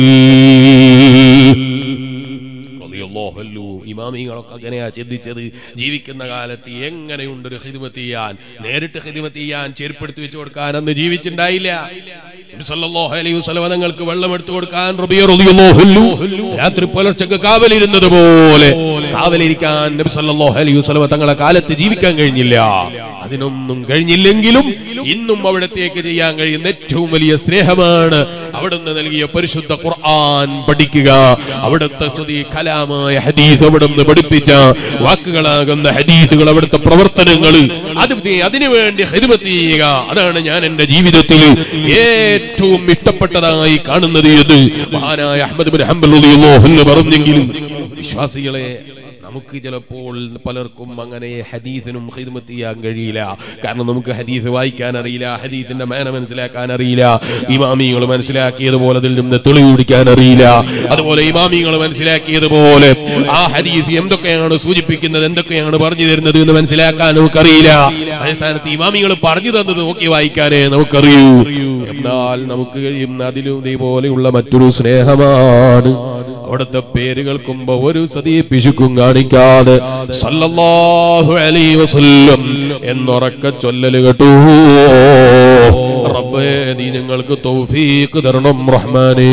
റളിയല്ലാഹു അൻഹു. ഇമാമിങ്ങളൊക്കെ അങ്ങനെയാ ചിന്തിച്ചത് ജീവിക്കുന്ന കാലത്ത് എങ്ങനെയുണ്ട് ഒരു ഹിദ്മത്ത് ചെയ്യാൻ നേരിട്ട് ഹിദ്മത്ത് ചെയ്യാൻ ചെരുപ്പെടുത്തി വെച്ചു കൊടുക്കാൻ അന്ന് ജീവിച്ചിണ്ടായില്ല നബി സല്ലല്ലാഹു അലൈഹി വസല്ലം തങ്ങൾക്ക് വെള്ളം എടുത്തു കൊടുക്കാൻ റബിയ റളിയല്ലാഹു അൻഹു രാത്രി പുലർച്ചക്ക് കാവലിരുന്നത് പോലെ കാവലിരിക്കാൻ നബി സല്ലല്ലാഹു അലൈഹി വസല്ലം തങ്ങളെ കാലത്ത് ജീവിക്കാൻ കഴിഞ്ഞില്ല അതിനൊന്നും കഴിഞ്ഞില്ലെങ്കിലും ഇന്നും അവിടത്തേക്ക് ചെയ്യാൻ കഴിയുന്ന ഏറ്റവും വലിയ സ്നേഹമാണ് അവിടുന്ന് നൽകിയ പരിശുദ്ധ ഖുർആൻ പഠിക്കുക അവിടുത്തെ സ്തുതി കലാമായ ഹദീസ് അവിടുന്ന് പഠിപ്പിച്ച വാക്കുകളാകുന്ന ഹദീസുകൾ അവിടുത്തെ പ്രവർത്തനങ്ങൾ അത് അതിനു വേണ്ടി ഹിദ്മത്ത് ചെയ്യുക അതാണ് ഞാൻ എന്റെ ജീവിതത്തിൽ ഏറ്റവും ഇഷ്ടപ്പെട്ടതായി കാണുന്നത് എന്ന് മഹാനായ അഹമ്മദ് ബിൻ ഹംബൽ റളിയല്ലാഹു അൻഹു പറഞ്ഞെങ്കിലും വിശ്വാസികളെ നമുക്ക് ചിലപ്പോൾ പലർക്കും അങ്ങനെ ഹദീസിനും ഹിദ്മത്ത് ചെയ്യാൻ കഴിയില്ല കാരണം നമുക്ക് ഹദീസ് വായിക്കാൻ അറിയില്ല ഹദീസിന്റെ മേന മനസ്സിലാക്കാൻ അറിയില്ല ഇമാമികൾ മനസ്സിലാക്കിയതുപോലെ അതിൽ നിന്ന് തെളിവ് പിടിക്കാൻ അറിയില്ല അതുപോലെ ഇമാമികൾ മനസ്സിലാക്കിയതുപോലെ ആ ഹദീസ് എന്തൊക്കെയാണ് സൂചിപ്പിക്കുന്നത് എന്തൊക്കെയാണ് പറഞ്ഞു തരുന്നത് എന്ന് മനസ്സിലാക്കാൻ നമുക്കറിയില്ല അതേസ്ഥാനത്ത് ഇമാമികൾ പറഞ്ഞു തന്നത് നോക്കി വായിക്കാനേ നമുക്കറിയൂ എന്നാൽ നമുക്ക് കഴിയുന്ന അതിലും ഇതേപോലെയുള്ള മറ്റൊരു സ്നേഹമാണ് അവിടുത്തെ പേര് കേൾക്കുമ്പോ ഒരു സതീ പിശുക്കും കാണിക്കാതെ സല്ലല്ലാഹു അലൈഹി വസല്ലം എന്നുറക്ക ചൊല്ലല് കേട്ടു റബ്ബേ നീ ഞങ്ങൾക്ക് തൗഫീഖ് തരണം റഹ്മാനേ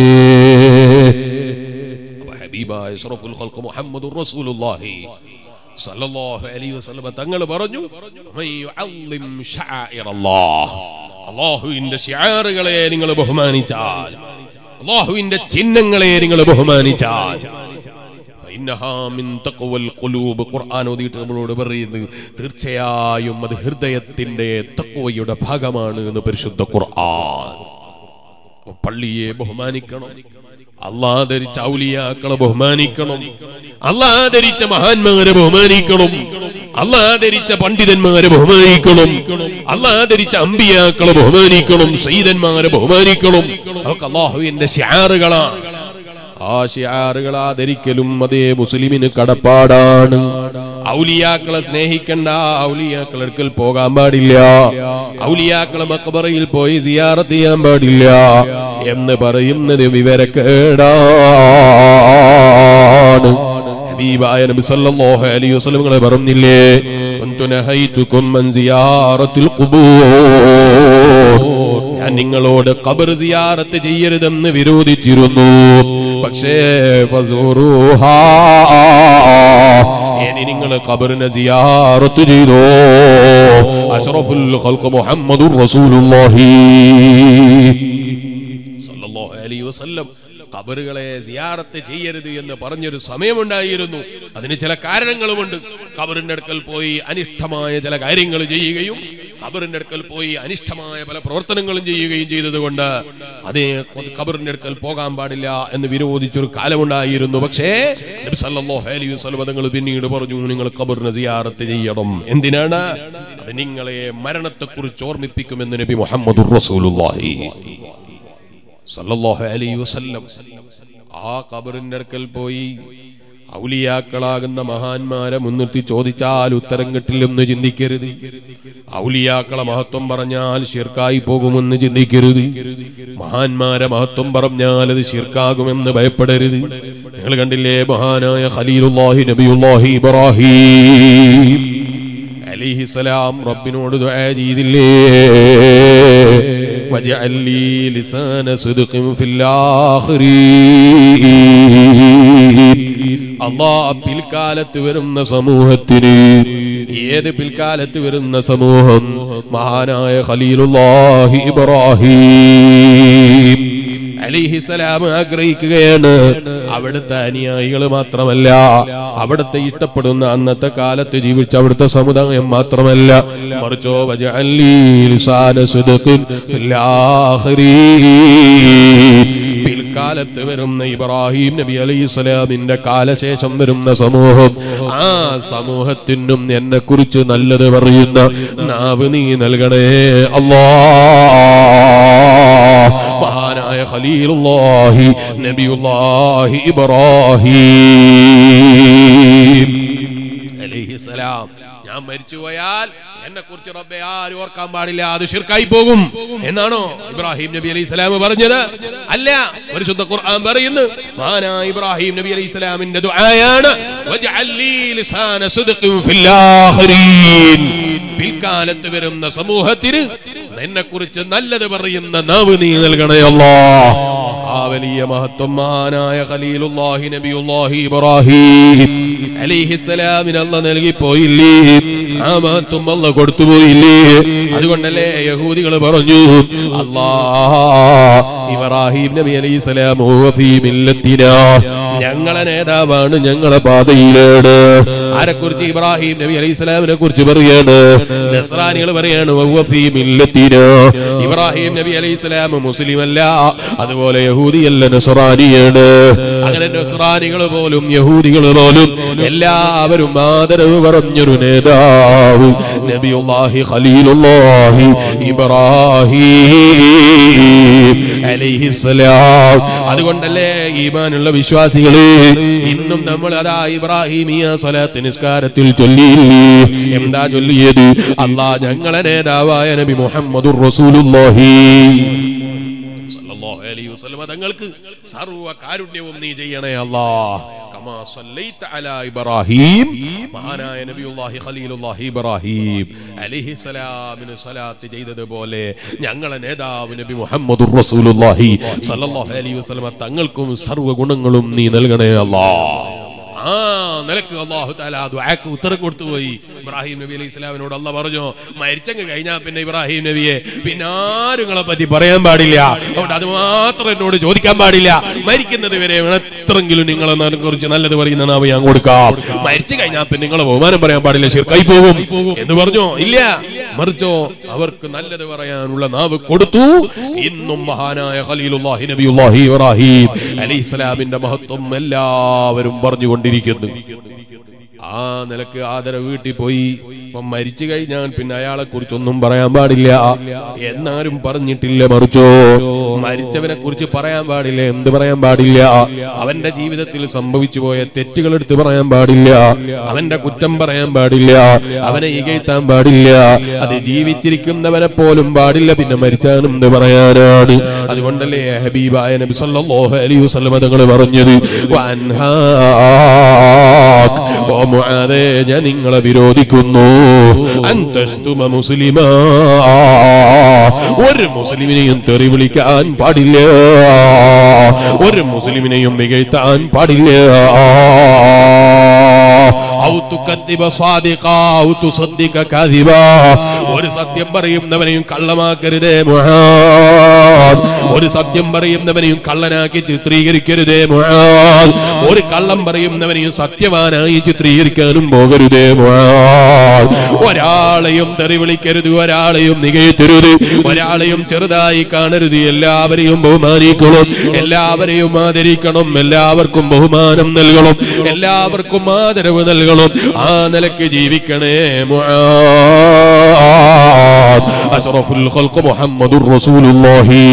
അപ്പൊ ഹബീബായ അഷ്റഫുൽ ഖൽഖ് മുഹമ്മദുർ റസൂലുള്ളാഹി സല്ലല്ലാഹു അലൈഹി വസല്ലം തങ്ങൾ പറഞ്ഞു "മൻ യുഅള്ളിം ശആഇറല്ലാഹ് അല്ലാഹുവിന്റെ ശിആറുകളെ നിങ്ങൾ ബഹുമാനിച്ചാൽ അള്ളാഹുവിന്റെ ചിഹ്നങ്ങളെ നിങ്ങൾ ബഹുമാനിച്ചാൽ ഫഇന്നഹാ മിൻ തഖ്വൽ ഖുലൂബ് ഖുർആൻ ഓതിയിട്ട് നമ്മളോട് പറയുന്നത് തീർച്ചയായും അത് ഹൃദയത്തിന്റെ തഖ്വയുടെ ഭാഗമാണ് എന്ന് പരിശുദ്ധ ഖുർആൻ പള്ളിയെ ബഹുമാനിക്കണം അള്ളാഹരിച്ച ഔലിയാക്കളെ ബഹുമാനിക്കണം അള്ളാഹരിച്ച മഹാന്മാരെ ബഹുമാനിക്കണം അള്ളാഹരിച്ച പണ്ഡിതന്മാരെ ബഹുമാനിക്കണം അള്ളാഹരിച്ച അമ്പിയാക്കളെ ബഹുമാനിക്കണം സൈതന്മാരെ ബഹുമാനിക്കണം അതൊക്കെ അള്ളാഹുവിന്റെ ഷിയാറുകളാണ് ആ ഷിയാറുകൾ ആദരിക്കലും അതേ മുസ്ലിമിന് കടപ്പാടാണ് ഔലിയാക്കളെ സ്നേഹിക്കണ്ട ഔലിയാക്കളെ അടുക്കൽ പോകാൻ പാടില്ല ഔലിയാക്കളെ മക്ബറയിൽ പോയി സിയാറത്ത് ചെയ്യാൻ പാടില്ല എന്ന് പറയുന്നത് വിവരക്കേടാണ് ഹബീബായ നബി സല്ലല്ലാഹു അലൈഹി വസല്ലം നിങ്ങളെ പറഞ്ഞില്ലേ കുന്തു നഹൈതുകും അൻ സിയാറത്തിൽ ഖുബൂർ ഞാൻ നിങ്ങളോട് ഖബർ സിയാറത്ത് ചെയ്യരുതെന്ന് വിരോധിച്ചിരുന്നു പക്ഷേ ഫസൂറുഹാ ഇനി നിങ്ങൾ ഖബറിനെ സിയാറത്ത് ചെയ്തോ അഷ്റഫുൽ ഖൽഖ് മുഹമ്മദുർ റസൂലുള്ളാഹി സല്ലല്ലാഹു അലൈഹി വസല്ലം ഖബറുകളെ സിയാറത്ത് ചെയ്യരുത് എന്ന് പറഞ്ഞൊരു സമയമുണ്ടായിരുന്നു അതിന് ചില കാരണങ്ങളുമുണ്ട് ഖബറിന്റെ അടുക്കൽ പോയി അനിഷ്ടമായ ചില കാര്യങ്ങൾ ചെയ്യുകയും ഖബറിന്റെ അടുക്കൽ പോയി അനിഷ്ടമായ പല പ്രവർത്തനങ്ങളും ചെയ്യുകയും ചെയ്തതുകൊണ്ട് അതേ ഖബറിന്റെ അടുക്കൽ പോകാൻ പാടില്ല എന്ന് വിരോധിച്ചൊരു കാലമുണ്ടായിരുന്നു പക്ഷേ നബി സല്ലല്ലാഹു അലൈഹി വസല്ലം തങ്ങൾ പിന്നീട് പറഞ്ഞു നിങ്ങൾ ഖബറിനെ സിയാറത്ത് ചെയ്യണം എന്തിനാണ് അത് നിങ്ങളെ മരണത്തെക്കുറിച്ച് ഓർമ്മിപ്പിക്കുമെന്ന് നബി മുഹമ്മദുർ റസൂലുള്ളാഹി സല്ലല്ലാഹു അലൈഹി വസല്ലം ആ ഖബറിന്റെ അടുക്കൽ പോയി ഔലിയാക്കളാകുന്ന മഹാന്മാരെ മുൻനിർത്തി ചോദിച്ചാൽ ഉത്തരം കിട്ടില്ലെന്ന് ചിന്തിക്കരുത് ഔലിയാക്കളെ മഹത്വം പറഞ്ഞാൽ ഷിർക്കായി പോകുമെന്ന് ചിന്തിക്കരുത് മഹാന്മാരെ മഹത്വം പറഞ്ഞാൽ അത് ഷിർക്കാകുമെന്ന് ഭയപ്പെടരുത് നിങ്ങൾ കണ്ടില്ലേ മഹാനായ ഖലീലുല്ലാഹി നബിയുല്ലാഹി ഇബ്രാഹിം അലിഹിസലാം റബ്ബിനോട് ദുആ ചെയ്തില്ലേ വജഅൽ ലീ ലിസാന സിദ്ഖിൻ ഫിൽ ആഖിരീൻ അള്ളാ പിൽക്കാലത്ത് വരുന്ന സമൂഹത്തിന് ഏത് പിൽക്കാലത്ത് വരുന്ന സമൂഹം മഹാനായ ഖലീലുല്ലാഹി ഇബ്രാഹിം അലിഹിസലാം ആഗ്രഹിക്കുകയാണ് അവിടുത്തെ അനുയായികൾ മാത്രമല്ല അവിടുത്തെ ഇഷ്ടപ്പെടുന്ന അന്നത്തെ കാലത്ത് ജീവിച്ച അവിടുത്തെ സമുദായം മാത്രമല്ല മറിച്ചോ വജഅല്ലി ലിസാന സിദ്ഖിൻ ഫിൽ ആഖിരീൻ. പിൽക്കാലത്ത് വരുന്ന ഇബ്രാഹിം നബി അലൈഹി സ്വലാമിന്റെ കാലശേഷം വരുന്ന സമൂഹം ആ സമൂഹത്തിനും എന്നെ കുറിച്ച് നല്ലത് പറയുന്ന നാവ് നീ നൽകണേ അല്ലാ മഹാനായ ഖലീലുല്ലാഹി നബിയുല്ലാഹി ഇബ്രാഹിം അലൈഹിസ്സലാം ഞാൻ മരിച്ചുപോയാൽ എന്നെ കുറിച്ച് റബ്ബെ ആരും ഓർക്കാൻ പാടില്ല അത് ഷിർക്കായി പോകും എന്നാണോ ഇബ്രാഹിം നബി അലൈഹി സ്വലാം പറഞ്ഞത് അല്ല പരിശുദ്ധ ഖുർആൻ പറയുന്നു മാനാ ഇബ്രാഹിം നബി അലൈഹി സ്വലാമിന്റെ ദുആയാണ് വജ്അൽ ലീ ലിസാന സിദ്ഖിൻ ഫിൽ ആഖിരീൻ പിൽക്കാലത്ത് വരുന്ന സമൂഹത്തിന് എന്നെ കുറിച്ച് നല്ലത് പറയുന്ന നാവ് നീ നൽകണേ അല്ലാ ആ വലിയ മഹത്വമാനായ ഖലീലുല്ലാഹി നബിയുല്ലാഹി ഇബ്രാഹിം അലൈഹിസ്സലാമിന് അല്ല നൽകി പോയില്ലേ ആ മഹത്വം അല്ല കൊടുത്തുപോയില്ലേ അതുകൊണ്ടല്ലേ യഹൂദികൾ പറഞ്ഞു അല്ലാ ഇബ്രാഹിം നബി അലൈഹി സ്വലാം ഞങ്ങളെ നേതാവാണ് ഞങ്ങളെ പാതയിലാണ് ആരെക്കുറിച്ച് ഇബ്രാഹിം നബി അലൈഹി സ്വലാമിനെ കുറിച്ച് പറയാണ് നസ്രാനികൾ പറയാണ് വഹുവ ഫീ മില്ലത്തിനാ. ഇബ്രാഹിം നബി അലൈഹി സ്വലാം മുസ്ലിം അല്ല അതുപോലെ യഹൂദിയല്ല നസ്രാനിയാണ് അങ്ങനെ നസ്രാനികൾ പോലും യഹൂദികൾ പോലും എല്ലാവരും ആദരവ് പറഞ്ഞൊരു നേതാവ് നബിയുല്ലാഹി ഖലീലുല്ലാഹി ഇബ്രാഹിം അലൈഹിസ്സലാം അതുകൊണ്ടല്ലേ ഈമാനുള്ള വിശ്വാസികളെ ഇന്നും നമ്മൾ അതാ ഇബ്രാഹിമിയ സ്വലാത്ത് നിസ്കാരത്തിൽ ചൊല്ലിയില്ലേ എന്താ ചൊല്ലിയത് അല്ലാ ഞങ്ങളെ നേതാവായ നബി മുഹമ്മദുർ റസൂലുള്ളാഹി സല്ലല്ലാഹു അലൈഹി വസല്ലമ തങ്ങൾക്ക് സർവ്വ കാരുണ്യവും നീ ചെയ്യണേ അല്ലാ കമാ സല്ലൈത അലാ ഇബ്രാഹിം മഹാനായ നബിയുല്ലാഹി ഖലീലുല്ലാഹി ഇബ്രാഹിം അലൈഹി സലാമിന് സ്വലാത്ത് ചെയ്തതുപോലെ ഞങ്ങളെ നേതാവ് നബി മുഹമ്മദുർ റസൂലുള്ളാഹി സല്ലല്ലാഹു അലൈഹി വസല്ലമ തങ്ങൾക്കും സർവ്വ ഗുണങ്ങളും നീ നൽകണേ അല്ലാ ആ നിലക്ക് അള്ളാഹു താല ആ ദുആക്ക് ഉത്തരം കൊടുത്തു പോയി ഇബ്രാഹിം നബി അലൈഹി ഇസ്ലാമിനോട് അല്ല പറഞ്ഞു മരിച്ചങ്ങ് കഴിഞ്ഞാൽ പിന്നെ ഇബ്രാഹിം നബിയെ പിന്നെ ആരും നിങ്ങളെ പറ്റി പറയാൻ പാടില്ല അതുകൊണ്ട് അത് മാത്രം എന്നോട് ചോദിക്കാൻ പാടില്ല മരിക്കുന്നത് വരെ എത്രയെങ്കിലും നിങ്ങളെ കുറിച്ച് നല്ലത് പറയുന്ന നാവ് ഞാൻ കൊടുക്കാം മരിച്ചു കഴിഞ്ഞാൽ പിന്നെ നിങ്ങളെ ബഹുമാനം പറയാൻ പാടില്ല ശിർക്കായി പോകും എന്ന് പറഞ്ഞോ ഇല്ല മറിച്ചോ അവർക്ക് നല്ലത് പറയാനുള്ള നാവ് കൊടുത്തു ഇന്നും മഹാനായ ഖലീലുല്ലാഹി നബിയുല്ലാഹി ഇബ്രാഹിം അലൈഹി സ്വലാമിന്റെ മഹത്വം എല്ലാവരും പറഞ്ഞുകൊണ്ടിരിക്കുന്നു ആ നിലക്ക് ആദര വീട്ടിൽ പോയി ഇപ്പം മരിച്ചു കഴിഞ്ഞാൽ പിന്നെ അയാളെ കുറിച്ചൊന്നും പറയാൻ പാടില്ല എന്നാരും പറഞ്ഞിട്ടില്ല മറിച്ചോ മരിച്ചവനെ കുറിച്ച് പറയാൻ പാടില്ല എന്ത് പറയാൻ പാടില്ല അവന്റെ ജീവിതത്തിൽ സംഭവിച്ചു പോയ തെറ്റുകൾ എടുത്ത് പറയാൻ പാടില്ല അവന്റെ കുറ്റം പറയാൻ പാടില്ല അവനെ ഇകഴ്ത്താൻ പാടില്ല അത് ജീവിച്ചിരിക്കുന്നവനെ പോലും പാടില്ല പിന്നെ മരിച്ചാലും എന്ത് പറയാനാണ് അതുകൊണ്ടല്ലേ ഹബീബായ നബി സല്ലല്ലാഹു അലൈഹി വസല്ലം തങ്ങൾ പറഞ്ഞത് വൻഹാക് ഓ മുആദേ ഞാൻ നിങ്ങളെ വിരോധിക്കുന്നു അന്തസ്തുമ മുസ്ലിമ ഒരു മുസ്ലിമിനെയും തെറി വിളിക്കാൻ പാടില്ല ഒരു മുസ്ലിമിനെയും മികഴ്ത്താൻ പാടില്ല ഔ തുകദ്ദിബ സാദിഖാ ഔ തുസദ്ദിഖ കാദിബാ ഒരു സത്യം പറയുന്നവനെയും കള്ളമാക്കരുതേ മുആദ് ഒരു സത്യം പറയുന്നവനെയും കള്ളനാക്കി ചിത്രീകരിക്കരുതേ മുആദ് ഒരു കള്ളം പറയുന്നവനെയും സത്യവാനായി ചിത്രീകരിക്കാനും പോകരുതേ മുആദ് ഒരാളെയും തെറി വിളിക്കരുത് ഒരാളെയും നികഴ്ത്തരുത് ഒരാളെയും ചെറുതായി കാണരുത് എല്ലാവരെയും ബഹുമാനിക്കണം എല്ലാവരെയും ആദരിക്കണം എല്ലാവർക്കും ബഹുമാനം നൽകണം എല്ലാവർക്കും ആദരവ് നൽകണം ആ നിലക്ക് ജീവിക്കണേ മുആദ് അഷ്റഫുൽ ഖൽഖ് മുഹമ്മദുർ റസൂലുള്ളാഹി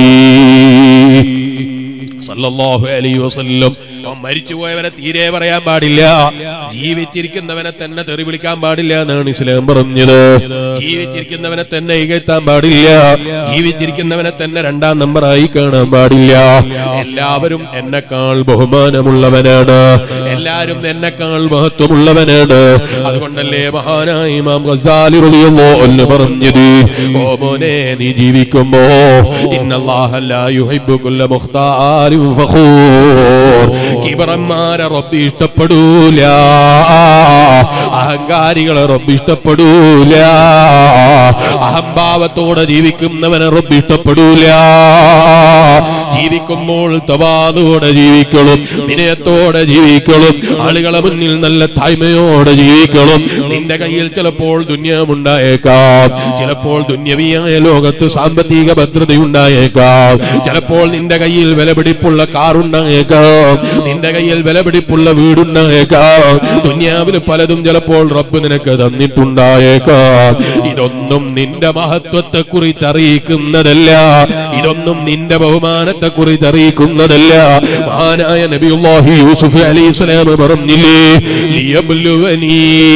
സല്ലല്ലാഹു അലൈഹി വസല്ലം അവൻ മരിച്ചുപോയവനെ തീരെ പറയാൻ പാടില്ല ജീവിച്ചിരിക്കുന്നവനെ തന്നെ തെറി വിളിക്കാൻ പാടില്ല എന്നാണ് ഇസ്ലാം പറഞ്ഞത് ജീവിച്ചിരിക്കുന്നവനെ തന്നെ ഇകഴ്ത്താൻ പാടില്ല ജീവിച്ചിരിക്കുന്നവനെ തന്നെ രണ്ടാം നമ്പറായി കാണാൻ പാടില്ല എല്ലാവരും എന്നെക്കാൾ ബഹുമാനമുള്ളവനാണ് എല്ലാരും എന്നെക്കാൾ മഹത്വമുള്ളവനാണ് അതുകൊണ്ടല്ലേ മഹാനായ ഇമാം ഗസാലി റളിയല്ലാഹു അൻഹു പറഞ്ഞത് ഓ മോനെ നീ ജീവിക്കുമ്പോ ഇന്നല്ലാഹ ലാ യുഹിബ്ബു കുല്ല മുഖ്താലിൻ ഫഖൂർ കിബറന്മാരെ റബ്ബ് ഇഷ്ടപ്പെടൂല അഹങ്കാരികളെ റബ്ബ് ഇഷ്ടപ്പെടൂല അഹംഭാവത്തോടെ ജീവിക്കുന്നവനെ റബ്ബ് ഇഷ്ടപ്പെടൂല ജീവിക്കുമ്പോൾ തവാദോടെ ജീവിക്കണം വിനയത്തോടെ ജീവിക്കണം ആളുകളെ മുന്നിൽ നല്ല തായ്മയോടെ ജീവിക്കണം നിന്റെ കയ്യിൽ ചിലപ്പോൾ ദുന്യാവുണ്ടായേക്കാം ചിലപ്പോൾ ദുന്യവിയായ ലോകത്ത് സാമ്പത്തിക ഭദ്രതയുണ്ടായേക്കാം ചിലപ്പോൾ നിന്റെ കയ്യിൽ വിലപിടിപ്പുള്ള കാറുണ്ടായേക്കാം നിന്റെ കയ്യിൽ വിലപിടിപ്പുള്ള വീടുണ്ടായേക്കാം ദുന്യാവിൽ പലതും ചിലപ്പോൾ റബ്ബ് നിനക്ക് തന്നിട്ടുണ്ടായേക്കാം ഇതൊന്നും നിന്റെ മഹത്വത്തെ കുറിച്ച് അറിയിക്കുന്നതല്ല ഇതൊന്നും നിന്റെ ബഹുമാനത്തെ കുറിച്ച് അറിയിക്കുന്നതല്ല മഹാനായ നബിയുല്ലാഹി യൂസുഫ് അലൈഹി സ്വലാം പറഞ്ഞില്ലേ ലിയബ്ലുവനീ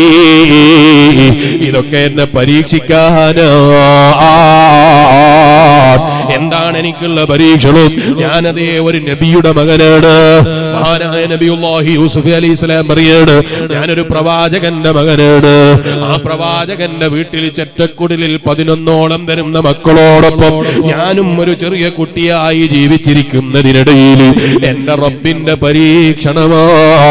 ഇതൊക്കെ എന്നെ പരീക്ഷിക്കാനാ എന്താണ് എനിക്കുള്ള പരീക്ഷണം ഞാനതേ ഒരു നബിയുടെ മകനാണ് മഹാനായ നബിയുല്ലാഹി യൂസുഫ് അലൈഹി സ്വലാം പറയാണ് ഞാനൊരു പ്രവാചകന്റെ മകനാണ് ആ പ്രവാചകന്റെ വീട്ടിൽ ചെറ്റക്കുടിലിൽ പതിനൊന്നോളം വരുന്ന മക്കളോടൊപ്പം ഞാനും ഒരു ചെറിയ കുട്ടിയായി ജീവിച്ചിരിക്കുന്നതിനിടയിൽ എന്റെ റബ്ബിന്റെ പരീക്ഷണമാ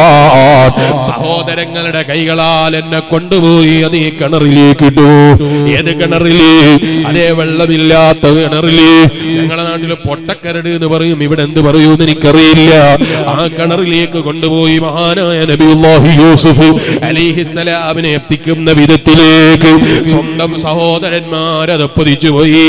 സഹോദരങ്ങളുടെ കൈകളാൽ എന്നെ കൊണ്ടുപോയി അത് ഈ കിണറിലേക്ക് ഇട്ടു ഏത് കിണറില് അതേ വെള്ളമില്ലാത്ത കിണറില് ഞങ്ങളുടെ നാട്ടില് പൊട്ടക്കരട് എന്ന് പറയും ഇവിടെ എന്ത് പറയൂന്ന് എനിക്കറിയില്ല ആ കിണറിലേക്ക് കൊണ്ടുപോയി മഹാനായ നബിയുല്ലാഹി യൂസുഫ് അലിഹിസലാമിനെ എത്തിക്കുന്ന വിധത്തിലേക്ക് സ്വന്തം സഹോദരന്മാരത് പതിച്ചുപോയി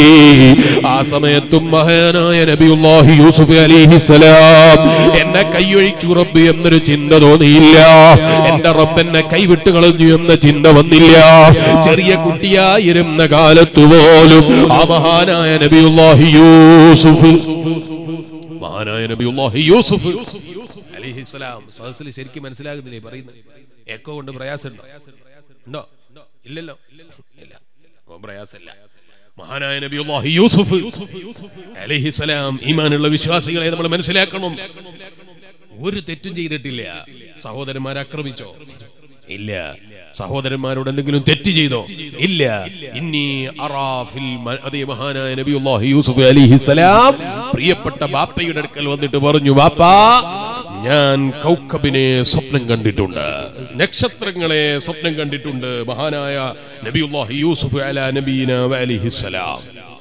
ആ സമയത്തും മഹാനായ നബിയുല്ലാഹി യൂസുഫ് അലിഹിസലാം എന്നെ കൈയൊഴിച്ചു റബ്ബ് എന്നൊരു ചിന്ത തോന്നിയില്ല എന്റെ റബ്ബ് എന്നെ കൈവിട്ട് കളഞ്ഞു എന്ന ചിന്ത വന്നില്ല ചെറിയ കുട്ടിയായിരുന്ന കാലത്ത് പോലും ആ മഹാനായ നബിയുല്ലാഹി യൂസുഫ് മഹാനായ നബിയുല്ലാഹി യൂസുഫ് അലിഹിസ്സലാം സദസ്സിൽ ശരിക്കും മനസ്സിലാകുന്നില്ലേ പറയുന്നത് എക്കോ കൊണ്ട് പ്രയാസമുണ്ടോ ഉണ്ടോ ഇല്ലല്ലോ ഇല്ല ഓ, പ്രയാസമില്ല മഹാനായ നബിയുല്ലാഹി യൂസുഫ് അലിഹിസ്സലാം ഈമാനുള്ള വിശ്വാസികളെ നമ്മൾ മനസ്സിലാക്കണം ഒരു തെറ്റും ചെയ്തിട്ടില്ല സഹോദരന്മാരെ ആക്രമിച്ചോ ഇല്ല സഹോദരന്മാരോട് എന്തെങ്കിലും തെറ്റ് ചെയ്തോ ഇല്ല ഇന്നി അറാഫിൽ മ- അതേ മഹാനായ നബിയുല്ലാഹി യൂസുഫ് അലിഹിസലാം പ്രിയപ്പെട്ട ബാപ്പയുടെ അടുക്കൽ വന്നിട്ട് പറഞ്ഞു ബാപ്പാ ഞാൻ കൗക്കബിനെ സ്വപ്നം കണ്ടിട്ടുണ്ട് നക്ഷത്രങ്ങളെ സ്വപ്നം കണ്ടിട്ടുണ്ട് മഹാനായ നബിയുല്ലാഹി യൂസുഫ് അല നബീന അലിഹിസലാം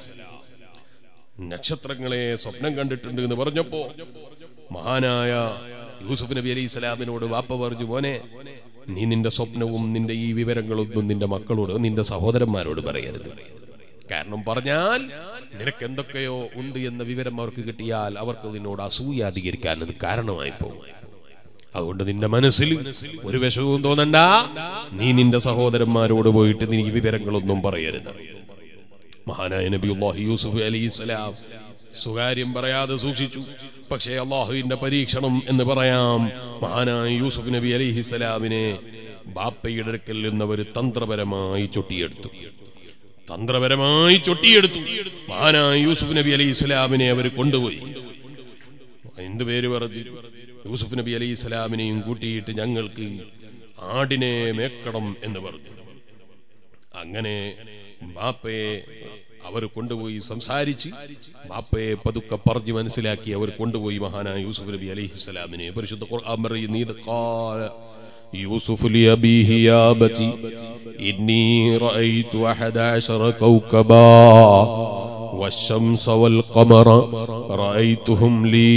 നക്ഷത്രങ്ങളെ സ്വപ്നം കണ്ടിട്ടുണ്ട് എന്ന് പറഞ്ഞപ്പോ മഹാനായ യൂസുഫ് നബി അലൈഹി സ്വലാമിനോട് വാപ്പ പറഞ്ഞു മോനെ നീ നിന്റെ സ്വപ്നവും നിന്റെ ഈ വിവരങ്ങളൊന്നും നിന്റെ മക്കളോട് നിന്റെ സഹോദരന്മാരോട് പറയരുത് കാരണം പറഞ്ഞാൽ നിനക്ക് എന്തൊക്കെയോ ഉണ്ട് എന്ന വിവരം അവർക്ക് കിട്ടിയാൽ അവർക്ക് നിന്നോട് അസൂയ അധികരിക്കാൻ അത് കാരണമായി പോകും അതുകൊണ്ട് നിന്റെ മനസ്സിൽ ഒരു വിഷവും തോന്നണ്ട നീ നിന്റെ സഹോദരന്മാരോട് പോയിട്ട് നീ ഈ വിവരങ്ങളൊന്നും പറയരുത് മഹാനായ നബിയുല്ലാഹി യൂസുഫ് അലൈഹിസ്സലാം സ്വകാര്യം പറയാതെ സൂക്ഷിച്ചു പക്ഷേ അള്ളാഹുവിന്റെ പരീക്ഷണം എന്ന് പറയാം മഹാനായ യൂസുഫ് നബി അലൈഹിസ്സലാമിനെ ബാപ്പയുടെ അടുക്കൽ നിന്നവർ തന്ത്രപരമായി ചൊട്ടിയെടുത്തു തന്ത്രപരമായി ചൊട്ടിയെടുത്തു മഹാനായ യൂസുഫ് നബി അലൈഹി ഇസ്ലാമിനെ അവർ കൊണ്ടുപോയി എന്ത് പേര് പറഞ്ഞു യൂസുഫ് നബി അലൈഹി ഇസ്ലാമിനെയും കൂട്ടിയിട്ട് ഞങ്ങൾക്ക് ആടിനെ മേക്കണം എന്ന് പറഞ്ഞു അങ്ങനെ ബാപ്പയെ അവർ കൊണ്ടുപോയി സംസാരിച്ച് ബാപ്പയെ പതുക്കെ പറഞ്ഞു മനസ്സിലാക്കി അവർ കൊണ്ടുപോയി മഹാനായ യൂസുഫ് നബി അലൈഹി സ്വലാമിനെ പരിശുദ്ധ ഖുർആൻ പറയുന്നു ഇത് ഖാല يوسف لأبيه يا أبتي إني رأيت أحد عشر كوكبا والشمس والقمر رأيتهم لي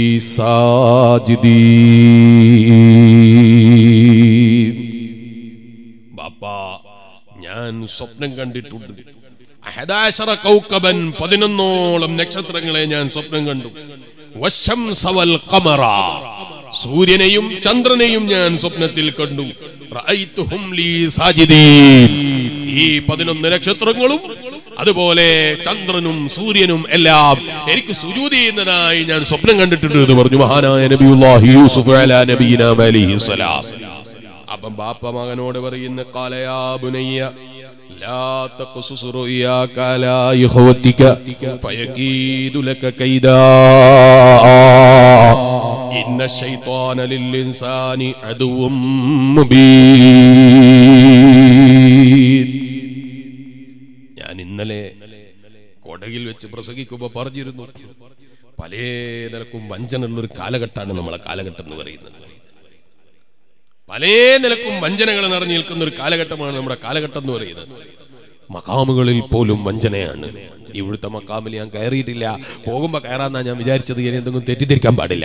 ساجدين ബാപ്പാ ഞാൻ സ്വപ്നം കണ്ടിട്ടുണ്ട് അഹദാശറ കൗക്കബൻ പതിനൊന്നോളം നക്ഷത്രങ്ങളെ ഞാൻ സ്വപ്നം കണ്ടു വശംസ വൽ ഖമറ സൂര്യനെയും ചന്ദ്രനെയും ഞാൻ സ്വപ്നത്തിൽ കണ്ടു റഅയ്തുഹും ലീ സാജിദീൻ. ഈ പതിനൊന്ന് നക്ഷത്രങ്ങളും അതുപോലെ ചന്ദ്രനും സൂര്യനും എല്ലാം എനിക്ക് സുജൂദ് ചെയ്യുന്നതായി ഞാൻ സ്വപ്നം കണ്ടിട്ടുണ്ട് എന്ന് പറഞ്ഞു മഹാനായ നബിയുല്ലാഹി യൂസുഫ് അലാ നബീന അലൈഹിസ്സലാം അപ്പം ബാപ്പ മകനോട് പറയുന്ന കാലയാ ബുനയ്യ ലാ തഖ്സുസ് റുയാക ലാ ഇഖ്വതിക ഫയകീദു ലക കൈദാ ഇന്ന ശൈത്വാന ലിൽ ഇൻസാനി അദുവ്വും മുബീൻ ഞാൻ ഇന്നലെ കൊടകിൽ വെച്ച് പ്രസംഗിക്കുമ്പോൾ പറഞ്ഞിരുന്നു പല നിലക്കും വഞ്ചനയുള്ള ഒരു കാലഘട്ടമാണ് നമ്മളെ കാലഘട്ടം എന്ന് പറയുന്നത് പല നിലക്കും വഞ്ചനകൾ നിറഞ്ഞു നിൽക്കുന്ന ഒരു കാലഘട്ടമാണ് നമ്മുടെ കാലഘട്ടം എന്ന് പറയുന്നത് മക്കാമുകളിൽ പോലും വഞ്ചനയാണ് ഇവിടുത്തെ മക്കാമിൽ ഞാൻ കയറിയിട്ടില്ല പോകുമ്പോ കയറാന്നാ ഞാൻ വിചാരിച്ചത് ഇനി എന്തെങ്കിലും തെറ്റിദ്ധരിക്കാൻ പാടില്ല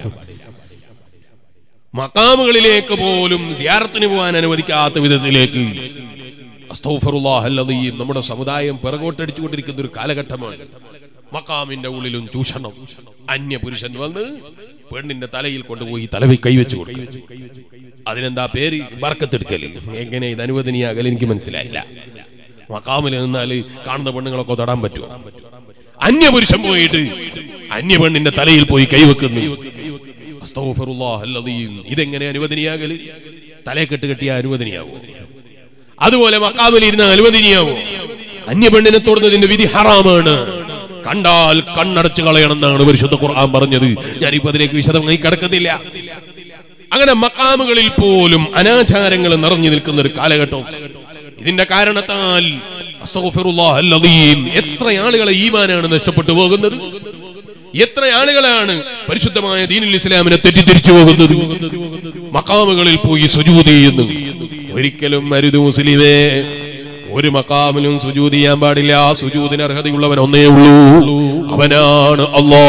മക്കാമുകളിലേക്ക് പോലും സിയാറത്തിന് പോകാൻ അനുവദിക്കാത്ത വിധത്തിലേക്ക് അസ്തഗ്ഫിറുല്ലാഹ് അൽ-അദീം നമ്മുടെ സമുദായം പിറകോട്ടടിച്ചുകൊണ്ടിരിക്കുന്ന ഒരു കാലഘട്ടമാണ് മക്കാമിന്റെ ഉള്ളിലും ചൂഷണം അന്യ പുരുഷൻ വന്ന് പെണ്ണിന്റെ തലയിൽ കൊണ്ടുപോയി തലവി കൈവച്ചു കൊടുക്കും അതിനെന്താ പേര് ബർക്കത്തെടുക്കല് എങ്ങനെ ഇത് അനുവദനീയാകൽ എനിക്ക് മനസ്സിലായില്ല മക്കാമിൽ നിന്നാല് കാണുന്ന പെണ്ണുങ്ങളൊക്കെ തൊടാൻ പറ്റുമോ അന്യ പുരുഷൻ പോയിട്ട് അന്യ പെണ്ണിന്റെ തലയിൽ പോയി കൈവെക്കുന്നു അസ്തഗ്ഫിറുല്ലാഹ് അൽ-അദീം. ഇതെങ്ങനെ അനുവദനീയാകല് തലയെ കെട്ട് കെട്ടിയ അനുവദനീയാവോ അതുപോലെ മക്കാമിൽ ഇരുന്ന് അനുവദനീയാവോ അന്യ പെണ്ണിനെ തൊടുന്നതിന്റെ വിധി ഹറാമാണ് കണ്ടാൽ കണ്ണടച്ചു കളയണം എന്നാണ് പരിശുദ്ധ ഖുർആൻ പറഞ്ഞത് ഞാനിപ്പോ അതിലേക്ക് വിശദമായി കിടക്കുന്നില്ല അങ്ങനെ മക്കാമുകളിൽ പോലും അനാചാരങ്ങൾ നിറഞ്ഞു നിൽക്കുന്ന ഒരു കാലഘട്ടം ഇതിന്റെ കാരണത്താൽ അസ്തഗ്ഫിറുല്ലാഹ് അൽ-അദീം. എത്ര ആളുകളെ ഈമാനാണ് നഷ്ടപ്പെട്ടു പോകുന്നത് എത്ര ആളുകളാണ് പരിശുദ്ധമായ ദീനുൽ ഇസ്ലാമിനെ തെറ്റിദ്ധരിച്ചു പോകുന്നത് മക്കാമുകളിൽ പോയി സുജൂത് ചെയ്യുന്നു ഒരിക്കലും അരുത് മുസ്ലിമേ ഒരു മക്കാമിലും സുജൂത് ചെയ്യാൻ പാടില്ല സുജൂതിന് അർഹതയുള്ളവൻ ഒന്നേ ഉള്ളൂ അവനാണ് അല്ലാ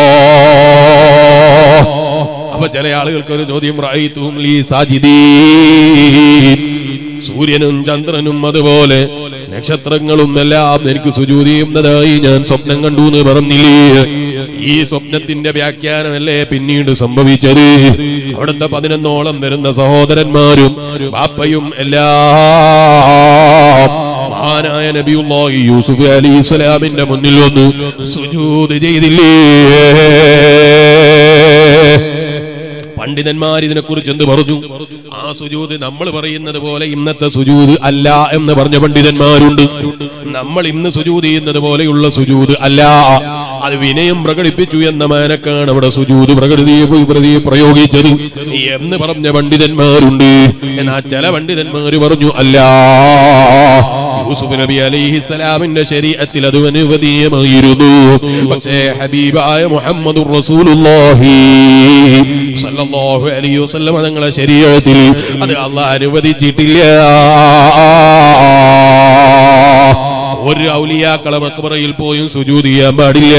അപ്പൊ ചില ആളുകൾക്ക് ഒരു ചോദ്യം റഅയ്തുഹും ലീ സാജിദീൻ സൂര്യനും ചന്ദ്രനും അതുപോലെ നക്ഷത്രങ്ങളും എല്ലാം എനിക്ക് സുജൂതി ചെയ്യുന്നതായി ഞാൻ സ്വപ്നം കണ്ടു എന്ന് പറഞ്ഞില്ലേ ഈ സ്വപ്നത്തിന്റെ വ്യാഖ്യാനമല്ലേ പിന്നീട് സംഭവിച്ചത് അവിടുത്തെ പതിനൊന്നോളം വരുന്ന സഹോദരന്മാരും ബാപ്പയും എല്ലാം മഹാനായ നബിയുള്ളാഹി യൂസുഫ് അലി ഇസ്ലാമിന്റെ മുന്നിൽ വന്ന് സുജൂത് ചെയ്തില്ലേ പണ്ഡിതന്മാർ ഇതിനെ കുറിച്ച് എന്ത് പറഞ്ഞു ആ സുജൂത് നമ്മൾ പറയുന്നത് പോലെ ഇന്നത്തെ സുജൂത് അല്ല എന്ന് പറഞ്ഞ പണ്ഡിതന്മാരുണ്ട് നമ്മൾ ഇന്ന് സുജൂത് ചെയ്യുന്നത് പോലെയുള്ള സുജൂത് അല്ല അത് വിനയം പ്രകടിപ്പിച്ചു എന്ന മാനക്കാണ് അവിടെ സുജൂത് പ്രകൃതി പ്രതി പ്രയോഗിച്ചത് എന്ന് പറഞ്ഞ പണ്ഡിതന്മാരുണ്ട് എന്നാൽ ചില പണ്ഡിതന്മാർ പറഞ്ഞു അല്ല യൂസുഫ് നബി അലൈഹിസ്സലാമിന്റെ ശരീരത്തിൽ അത് അനുവദീയമായിരുന്നു പക്ഷേ ഹബീബായ മുഹമ്മദ് റസൂലുള്ളാഹി സല്ലല്ലാഹു അലൈഹി വസല്ലം തങ്ങളെ ശരീരത്തിൽ അത് അള്ളാഹ് അനുവദിച്ചിട്ടില്ല ഒരു ഔലിയാക്കളെ മക്ബറയിൽ പോയും സുജൂദ് ചെയ്യാൻ പാടില്ല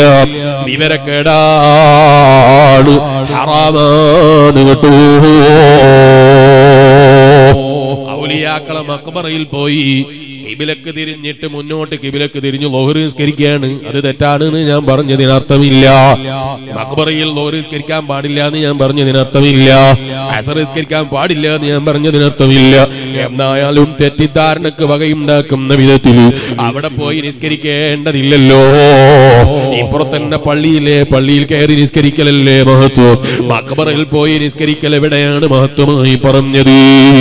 വിവരക്കേടാണ് ഹറാമാണ് കേട്ടോ ഔലിയാക്കളെ മക്ബറയിൽ പോയി കിബിലക്ക് തിരിഞ്ഞിട്ട് മുന്നോട്ട് കിബിലക്ക് തിരിഞ്ഞു ലോഹറി നിസ്കരിക്കുകയാണ് അത് തെറ്റാണ് എന്ന് ഞാൻ പറഞ്ഞതിന് അർത്ഥമില്ല മക്ബറയിൽ ലോഹറി നിസ്കരിക്കാൻ പാടില്ല എന്ന് ഞാൻ പറഞ്ഞതിന് അർത്ഥമില്ല അസർ നിസ്കരിക്കാൻ പാടില്ല എന്ന് ഞാൻ പറഞ്ഞതിന് അർത്ഥമില്ല എന്നായാലും തെറ്റിദ്ധാരണക്ക് വകയുണ്ടാക്കുന്ന വിധത്തിൽ അവിടെ പോയി നിസ്കരിക്കേണ്ടതില്ലല്ലോ ഇപ്പുറത്തന്നെ പള്ളിയിലെ പള്ളിയിൽ കയറി നിസ്കരിക്കലല്ലേ മഹത്വം മക്ബറയിൽ പോയി നിസ്കരിക്കൽ എവിടെയാണ് മഹത്വമായി പറഞ്ഞത്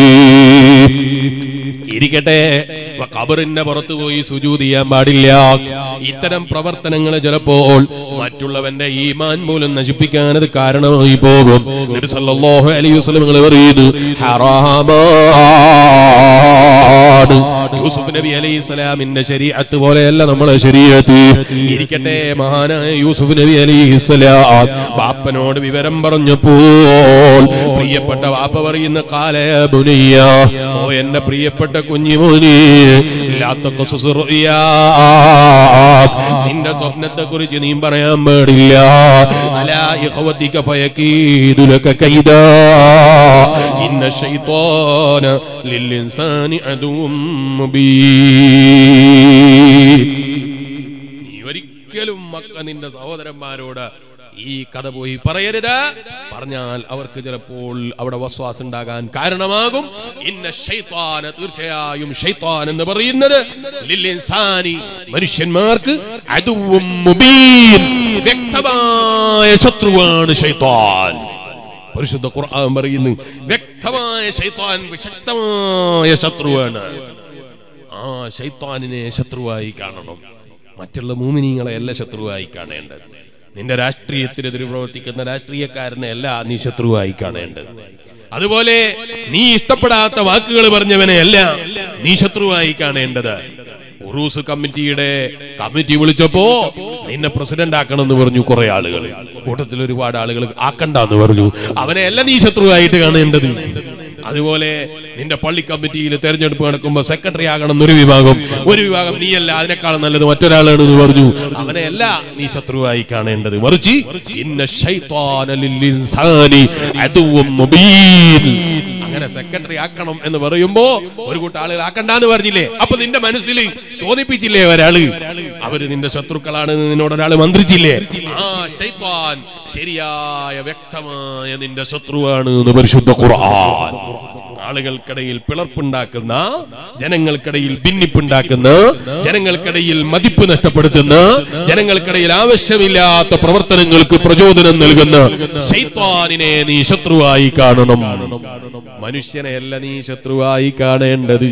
ഇരിക്കട്ടെ ഖബറിന്റെ പുറത്തു പോയി സുജൂത് ചെയ്യാൻ പാടില്ല ഇത്തരം പ്രവർത്തനങ്ങൾ ചിലപ്പോൾ മറ്റുള്ളവന്റെ ഈമാൻ മൂലം നശിപ്പിക്കാൻ അത് കാരണമായി പോകും നബി സല്ലല്ലാഹു അലൈഹി വസല്ലം പറയുന്നു ഹറാമാണ് യൂസുഫ് നബി അലൈഹി സ്വലാമിന്റെ ശരീഅത്ത് പോലെയല്ല നമ്മളെ ശരീഅത്ത് ഇരിക്കട്ടെ മഹാനായ യൂസുഫ് നബി അലൈഹി സ്വലാം ബാപ്പനോട് വിവരം പറഞ്ഞപ്പോൾ പ്രിയപ്പെട്ട വാപ്പ പറയുന്ന കാല ബുനിയ ഓ എന്റെ പ്രിയപ്പെട്ട കുഞ്ഞിമോനി നിന്റെ സ്വപ്നത്തെ കുറിച്ച് നീ പറയാൻ പാടില്ല അലാ ഇഖ്വതിക ഫയകീദു ലക കൈദാ ഇന്ന ശൈത്വാന ലിൽഇൻസാനി അദുവ്വം മുബീൻ നീ ഒരിക്കലും മക്ക നിന്റെ സഹോദരന്മാരോട് ഈ കഥ പോയി പറയരുത് പറഞ്ഞാൽ അവർക്ക് ചിലപ്പോൾ അവിടെ വസ്വാസം ഉണ്ടാകാൻ കാരണമാകും ഇന്ന ഷൈത്താന തീർച്ചയായും ഷൈത്താൻ എന്ന് പറയുന്നത് ലില്ലിൻസാനി മനുഷ്യന്മാർക്ക് അതുവും മുബീൻ വ്യക്തമായ ശത്രുവാണ് ഷൈത്താൻ പരിശുദ്ധ ഖുർആൻ പറയുന്നു വ്യക്തമായ ഷൈത്താൻ ശക്തമായ ശത്രുവാണ് ആ ശൈത്താനിനെ ശത്രുവായി കാണണം മറ്റുള്ള മൂമിനീങ്ങളെ അല്ല ശത്രുവായി കാണേണ്ടത് നിന്റെ രാഷ്ട്രീയത്തിനെതിരെ പ്രവർത്തിക്കുന്ന രാഷ്ട്രീയക്കാരനെ അല്ല നീ ശത്രുവായി കാണേണ്ടത് അതുപോലെ നീ ഇഷ്ടപ്പെടാത്ത വാക്കുകൾ പറഞ്ഞവനെ അല്ല നീ ശത്രുവായി കാണേണ്ടത് ഉറൂസ് കമ്മിറ്റിയുടെ കമ്മിറ്റി വിളിച്ചപ്പോ നിന്നെ പ്രസിഡന്റ് ആക്കണം എന്ന് പറഞ്ഞു കുറെ ആളുകൾ കൂട്ടത്തിൽ ഒരുപാട് ആളുകൾ ആക്കണ്ടെന്ന് പറഞ്ഞു അവനെ അല്ല നീ ശത്രുവായിട്ട് കാണേണ്ടത് അതുപോലെ നിന്റെ പള്ളി കമ്മിറ്റിയിൽ തെരഞ്ഞെടുപ്പ് നടക്കുമ്പോൾ സെക്രട്ടറി ആകണം എന്നൊരു വിഭാഗം ഒരു വിഭാഗം നീയല്ല അതിനേക്കാൾ നല്ലത് മറ്റൊരാളാണ് എന്ന് പറഞ്ഞു അവനെ അല്ല നീ ശത്രുവായി കാണേണ്ടത് മറിച്ച് ഇന്ന ശൈത്വാന ലിൽ ഇൻസാനി അദുവ്വം മുബീൻ അങ്ങനെ സെക്രട്ടറി ആക്കണം എന്ന് പറയുമ്പോ ഒരു കൂട്ടം ആളുകൾ ആക്കണ്ടെന്ന് പറഞ്ഞില്ലേ അപ്പൊ നിന്റെ മനസ്സിൽ തോന്നിപ്പിച്ചില്ലേ ഒരാള് അവര് നിന്റെ ശത്രുക്കളാണ് എന്ന് നിന്നോട് ഒരാൾ മന്ത്രിച്ചില്ലേ ആ ശൈത്വാൻ ശരിയായ വ്യക്തമായ നിന്റെ ശത്രുവാണ് എന്ന് പരിശുദ്ധ ഖുർആൻ ആളുകൾക്കിടയിൽ പിളർപ്പുണ്ടാക്കുന്ന ജനങ്ങൾക്കിടയിൽ ഭിന്നിപ്പുണ്ടാക്കുന്ന ജനങ്ങൾക്കിടയിൽ മതിപ്പ് നഷ്ടപ്പെടുത്തുന്ന ജനങ്ങൾക്കിടയിൽ ആവശ്യമില്ലാത്ത പ്രവർത്തനങ്ങൾക്ക് പ്രചോദനം നൽകുന്ന ശൈത്വാനിനെ നീ ശത്രുവായി കാണണം മനുഷ്യനെയല്ല നീ ശത്രുവായി കാണേണ്ടത്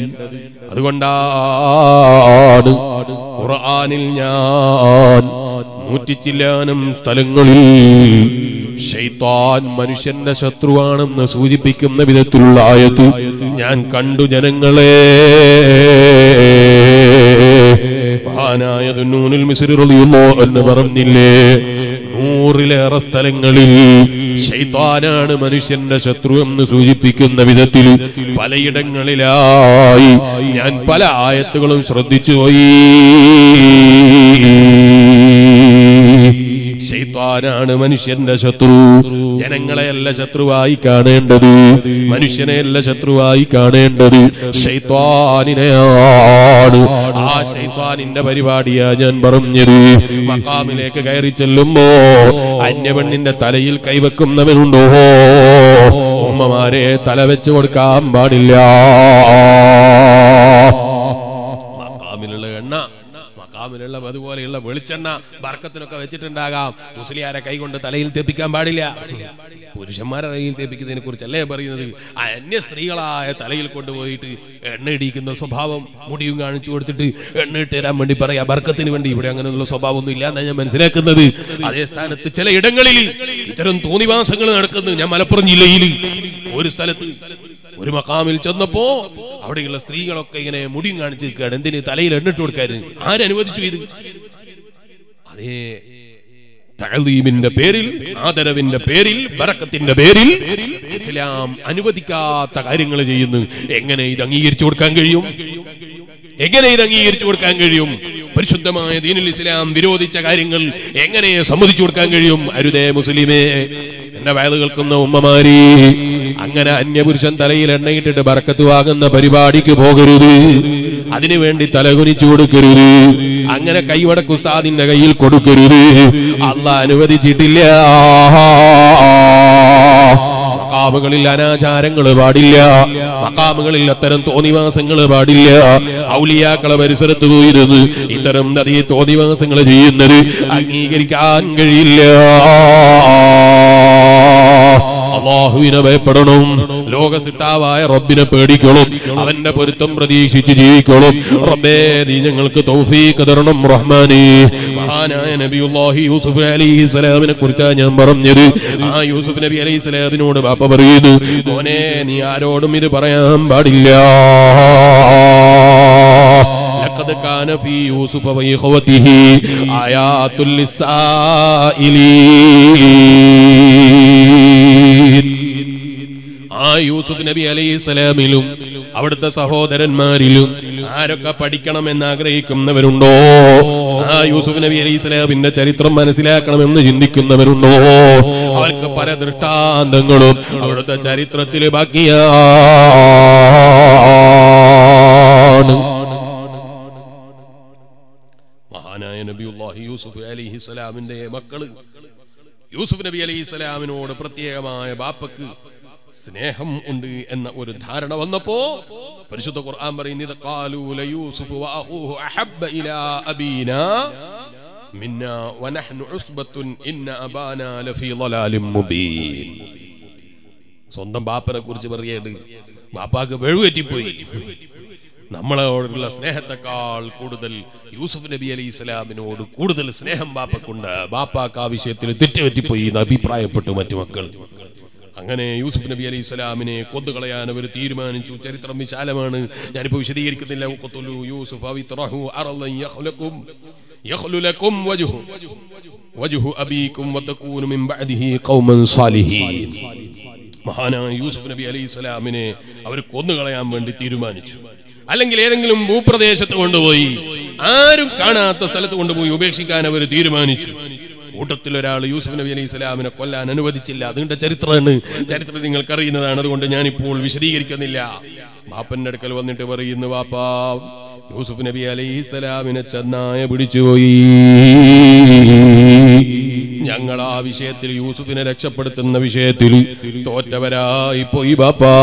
അതുകൊണ്ടാണ് ഖുർആനിൽ ഞാൻ നൂറ്റിച്ചില്ലാനും സ്ഥലങ്ങളിൽ ഷെയ്ത്താൻ മനുഷ്യന്റെ ശത്രുവാണെന്ന് സൂചിപ്പിക്കുന്ന വിധത്തിലുള്ള ആയത്ത് ഞാൻ കണ്ടു ജനങ്ങളെ മഹാനായ ദുന്നൂനിൽ മിസ്രി റളിയല്ലാഹു എന്ന് പറഞ്ഞില്ലേ നൂറിലേറെ സ്ഥലങ്ങളിൽ ഷെയ്ത്താനാണ് മനുഷ്യന്റെ ശത്രു എന്ന് സൂചിപ്പിക്കുന്ന വിധത്തിൽ പലയിടങ്ങളിലായി ഞാൻ പല ആയത്തുകളും ശ്രദ്ധിച്ചു പോയി ശൈത്താനാണ് മനുഷ്യന്റെ ശത്രു ജനങ്ങളെയല്ല ശത്രുവായി കാണേണ്ടത് മനുഷ്യനെയല്ല ശത്രുവായി കാണേണ്ടത് ശൈത്താനിനെയാണ് ആ ശൈത്താനിന്റെ പരിപാടിയാ ഞാൻ പറഞ്ഞത് മക്കാമിലേക്ക് കയറി ചെല്ലുമ്പോ അന്യപെണ്ണിന്റെ തലയിൽ കൈവെക്കുന്നവനുണ്ടോ ഉമ്മമാരെ തല വെച്ച് കൊടുക്കാൻ പാടില്ല മക്കാമിലുള്ള എണ്ണ മക്കാമിലുള്ള അതുപോലെയുള്ള വെളിച്ചെണ്ണ ബർക്കത്തിനൊക്കെ വെച്ചിട്ടുണ്ടാകാം മുസ്ലിയാരെ കൈകൊണ്ട് തലയിൽ തെപ്പിക്കാൻ പാടില്ല പുരുഷന്മാരെ തലയിൽ തെപ്പിക്കുന്നതിനെ കുറിച്ചല്ലേ പറയുന്നത് ആ അന്യ സ്ത്രീകളായ തലയിൽ കൊണ്ടുപോയിട്ട് എണ്ണ ഇടിക്കുന്ന സ്വഭാവം മുടിയും കാണിച്ചു കൊടുത്തിട്ട് എണ്ണ ഇട്ട് തരാൻ വേണ്ടി പറയാ ബർക്കത്തിന് വേണ്ടി ഇവിടെ അങ്ങനെയുള്ള സ്വഭാവമൊന്നും ഇല്ല എന്നാണ് ഞാൻ മനസ്സിലാക്കുന്നത് അതേ സ്ഥാനത്ത് ചില ഇടങ്ങളിൽ ഇത്തരം തോന്നിവാസങ്ങൾ നടക്കുന്നു ഞാൻ മലപ്പുറം ജില്ലയിൽ ഒരു സ്ഥലത്ത് ഒരു മക്കാമിൽ ചെന്നപ്പോ അവിടെയുള്ള സ്ത്രീകളൊക്കെ ഇങ്ങനെ മുടിയും കാണിച്ച് നിൽക്കുകയാണ് എന്തിന് തലയിൽ എണ്ണിട്ട് കൊടുക്കായിരുന്നു ആരനുവദിച്ചു ഇത് അതേ തഴലീമിന്റെ പേരിൽ ആദരവിന്റെ പേരിൽ ബറക്കത്തിന്റെ പേരിൽ ഇസ്ലാം അനുവദിക്കാത്ത കാര്യങ്ങൾ ചെയ്യുന്നു എങ്ങനെ ഇത് അംഗീകരിച്ചു കൊടുക്കാൻ കഴിയും എങ്ങനെ ഇത് അംഗീകരിച്ചു കൊടുക്കാൻ കഴിയും പരിശുദ്ധമായ ദീനുൽ ഇസ്ലാം വിരോധിച്ച കാര്യങ്ങൾ എങ്ങനെ സമ്മതിച്ചു കൊടുക്കാൻ കഴിയും അരുതേ മുസ്ലിമേ എന്റെ വയല് കേൾക്കുന്ന ഉമ്മമാരി അങ്ങനെ അന്യപുരുഷൻ തലയിൽ എണ്ണയിട്ടിട്ട് ബറക്കത്ത് വാങ്ങുന്ന പരിപാടിക്ക് പോകരുത് അതിനുവേണ്ടി തലകുനിച്ചു കൊടുക്കരുത് അങ്ങനെ കൈവടക്ക് ഉസ്താദിന്റെ കയ്യിൽ കൊടുക്കരുത് അല്ല അനുവദിച്ചിട്ടില്ല മക്കാമുകളിൽ അനാചാരങ്ങൾ പാടില്ല മക്കാമുകളിൽ അത്തരം തോന്നിവാസങ്ങൾ പാടില്ല ഔലിയാക്കളെ പരിസരത്ത് പോയിരുന്ന് ഇത്തരം നദീ തോന്നിവാസങ്ങൾ ചെയ്യുന്നത് അംഗീകരിക്കാൻ കഴിയില്ല അള്ളാഹുവിനെ ഭയപ്പെടണം ലോകസിട്ടാവായ റബ്ബിനെ പേടിക്കണം അവന്റെ പൊരുത്തം പ്രതീക്ഷിച്ച് ജീവിക്കണം റബ്ബേ നീ ഞങ്ങൾക്ക് തൗഫീഖ് തരണം റഹ്മാനേ മഹാനായ നബിയുല്ലാഹി യൂസുഫ് അലൈഹി സ്വലാമിനെ കുറിച്ചാണ് ഞാൻ പറഞ്ഞത് ആ യൂസുഫ് നബി അലൈഹി സ്വലാമിനോട് ബാപ്പ പറയുന്നു മോനെ നീ ആരോടും ഇത് പറയാൻ പാടില്ല لقد كان في يوسف وإخوته آيات للسائلين ആ യൂസുഫ് നബി അലൈഹി സ്വലാമിലും അവിടുത്തെ സഹോദരന്മാരിലും ആരൊക്കെ പഠിക്കണമെന്ന് ആഗ്രഹിക്കുന്നവരുണ്ടോ ആ യൂസുഫ് നബി അലൈഹി സ്വലാമിന്റെ ചരിത്രം മനസ്സിലാക്കണമെന്ന് ചിന്തിക്കുന്നവരുണ്ടോ അവർക്ക് പല ദൃഷ്ടാന്തങ്ങളും അവിടുത്തെ ചരിത്രത്തിൽ ബാക്കിയാണ് മഹാനായ നബിയുല്ലാഹി യൂസുഫ് അലൈഹി സ്വലാമിന്റെ മക്കള് യൂസുഫ് നബി അലൈഹി സ്വലാമിനോട് പ്രത്യേകമായ ബാപ്പക്ക് സ്നേഹം ഉണ്ട് എന്ന ഒരു ധാരണ വന്നപ്പോ പരിശുദ്ധ ഖുർആൻ പറയുന്നത് ഖാലൂ ലയൂസുഫ് വഅഖൂഹു അഹബ്ബ ഇലാ അബീനാ മിന്നാ വനഹ്നു ഉസ്ബത്തുൻ ഇന്ന അബാനാ ലഫീ ളലാലിൻ മുബീൻ സ്വന്തം ബാപ്പനെ കുറിച്ച് പറയേണ്ടത് ബാപ്പാക്ക് വെഴുകറ്റിപ്പോയി നമ്മളോടുള്ള സ്നേഹത്തെക്കാൾ കൂടുതൽ യൂസുഫ് നബി അലി ഇസ്ലാമിനോട് കൂടുതൽ സ്നേഹം ബാപ്പക്കുണ്ട് ബാപ്പാക്ക് ആ വിഷയത്തിൽ തെറ്റുപറ്റിപ്പോയി എന്ന് അഭിപ്രായപ്പെട്ടു മറ്റു മക്കൾ അങ്ങനെ യൂസുഫ് നബി അലൈഹി സ്വലാമിനെ കൊന്നുകളയാൻ അവർ തീരുമാനിച്ചു ചരിത്രം വിശാലമാണ് ഞാനിപ്പോ വിശദീകരിക്കുന്നില്ല ഉഖ്തുലു യൂസുഫ് അവ ഇത്രഹു അറളൻ യഖ്ലഖും യഖ്ലു ലക്കും വജ്ഹു വജ്ഹു അബീക്കും വതകൂനു മിൻ ബഅദിഹി ഖൗമൻ സാലിഹീൻ മഹാനായ യൂസുഫ് നബി അലൈഹി സ്വലാമിനെ അവർ കൊന്നുകളയാൻ വേണ്ടി തീരുമാനിച്ചു അല്ലെങ്കിൽ ഏതെങ്കിലും ഭൂപ്രദേശത്ത് കൊണ്ടുപോയി ആരും കാണാത്ത സ്ഥലത്ത് കൊണ്ടുപോയി ഉപേക്ഷിക്കാൻ അവർ തീരുമാനിച്ചു കൂട്ടത്തിൽ ഒരാൾ യൂസുഫ് നബി അലൈഹി സ്വലാമിനെ കൊല്ലാൻ അനുവദിച്ചില്ല അതിന്റെ ചരിത്രമാണ് ചരിത്രം നിങ്ങൾക്ക് അറിയുന്നതാണ് അതുകൊണ്ട് ഞാനിപ്പോൾ വിശദീകരിക്കുന്നില്ല ബാപ്പന്റെ അടുക്കൽ വന്നിട്ട് പറയുന്നു വാപ്പാ യൂസുഫ് നബി അലൈഹി സ്വലാമിനെ ചെന്നായ പിടിച്ചുപോയി ഞങ്ങൾ ആ വിഷയത്തിൽ യൂസുഫിനെ രക്ഷപ്പെടുത്തുന്ന വിഷയത്തിൽ തോറ്റവരായി പോയി ബാപ്പാ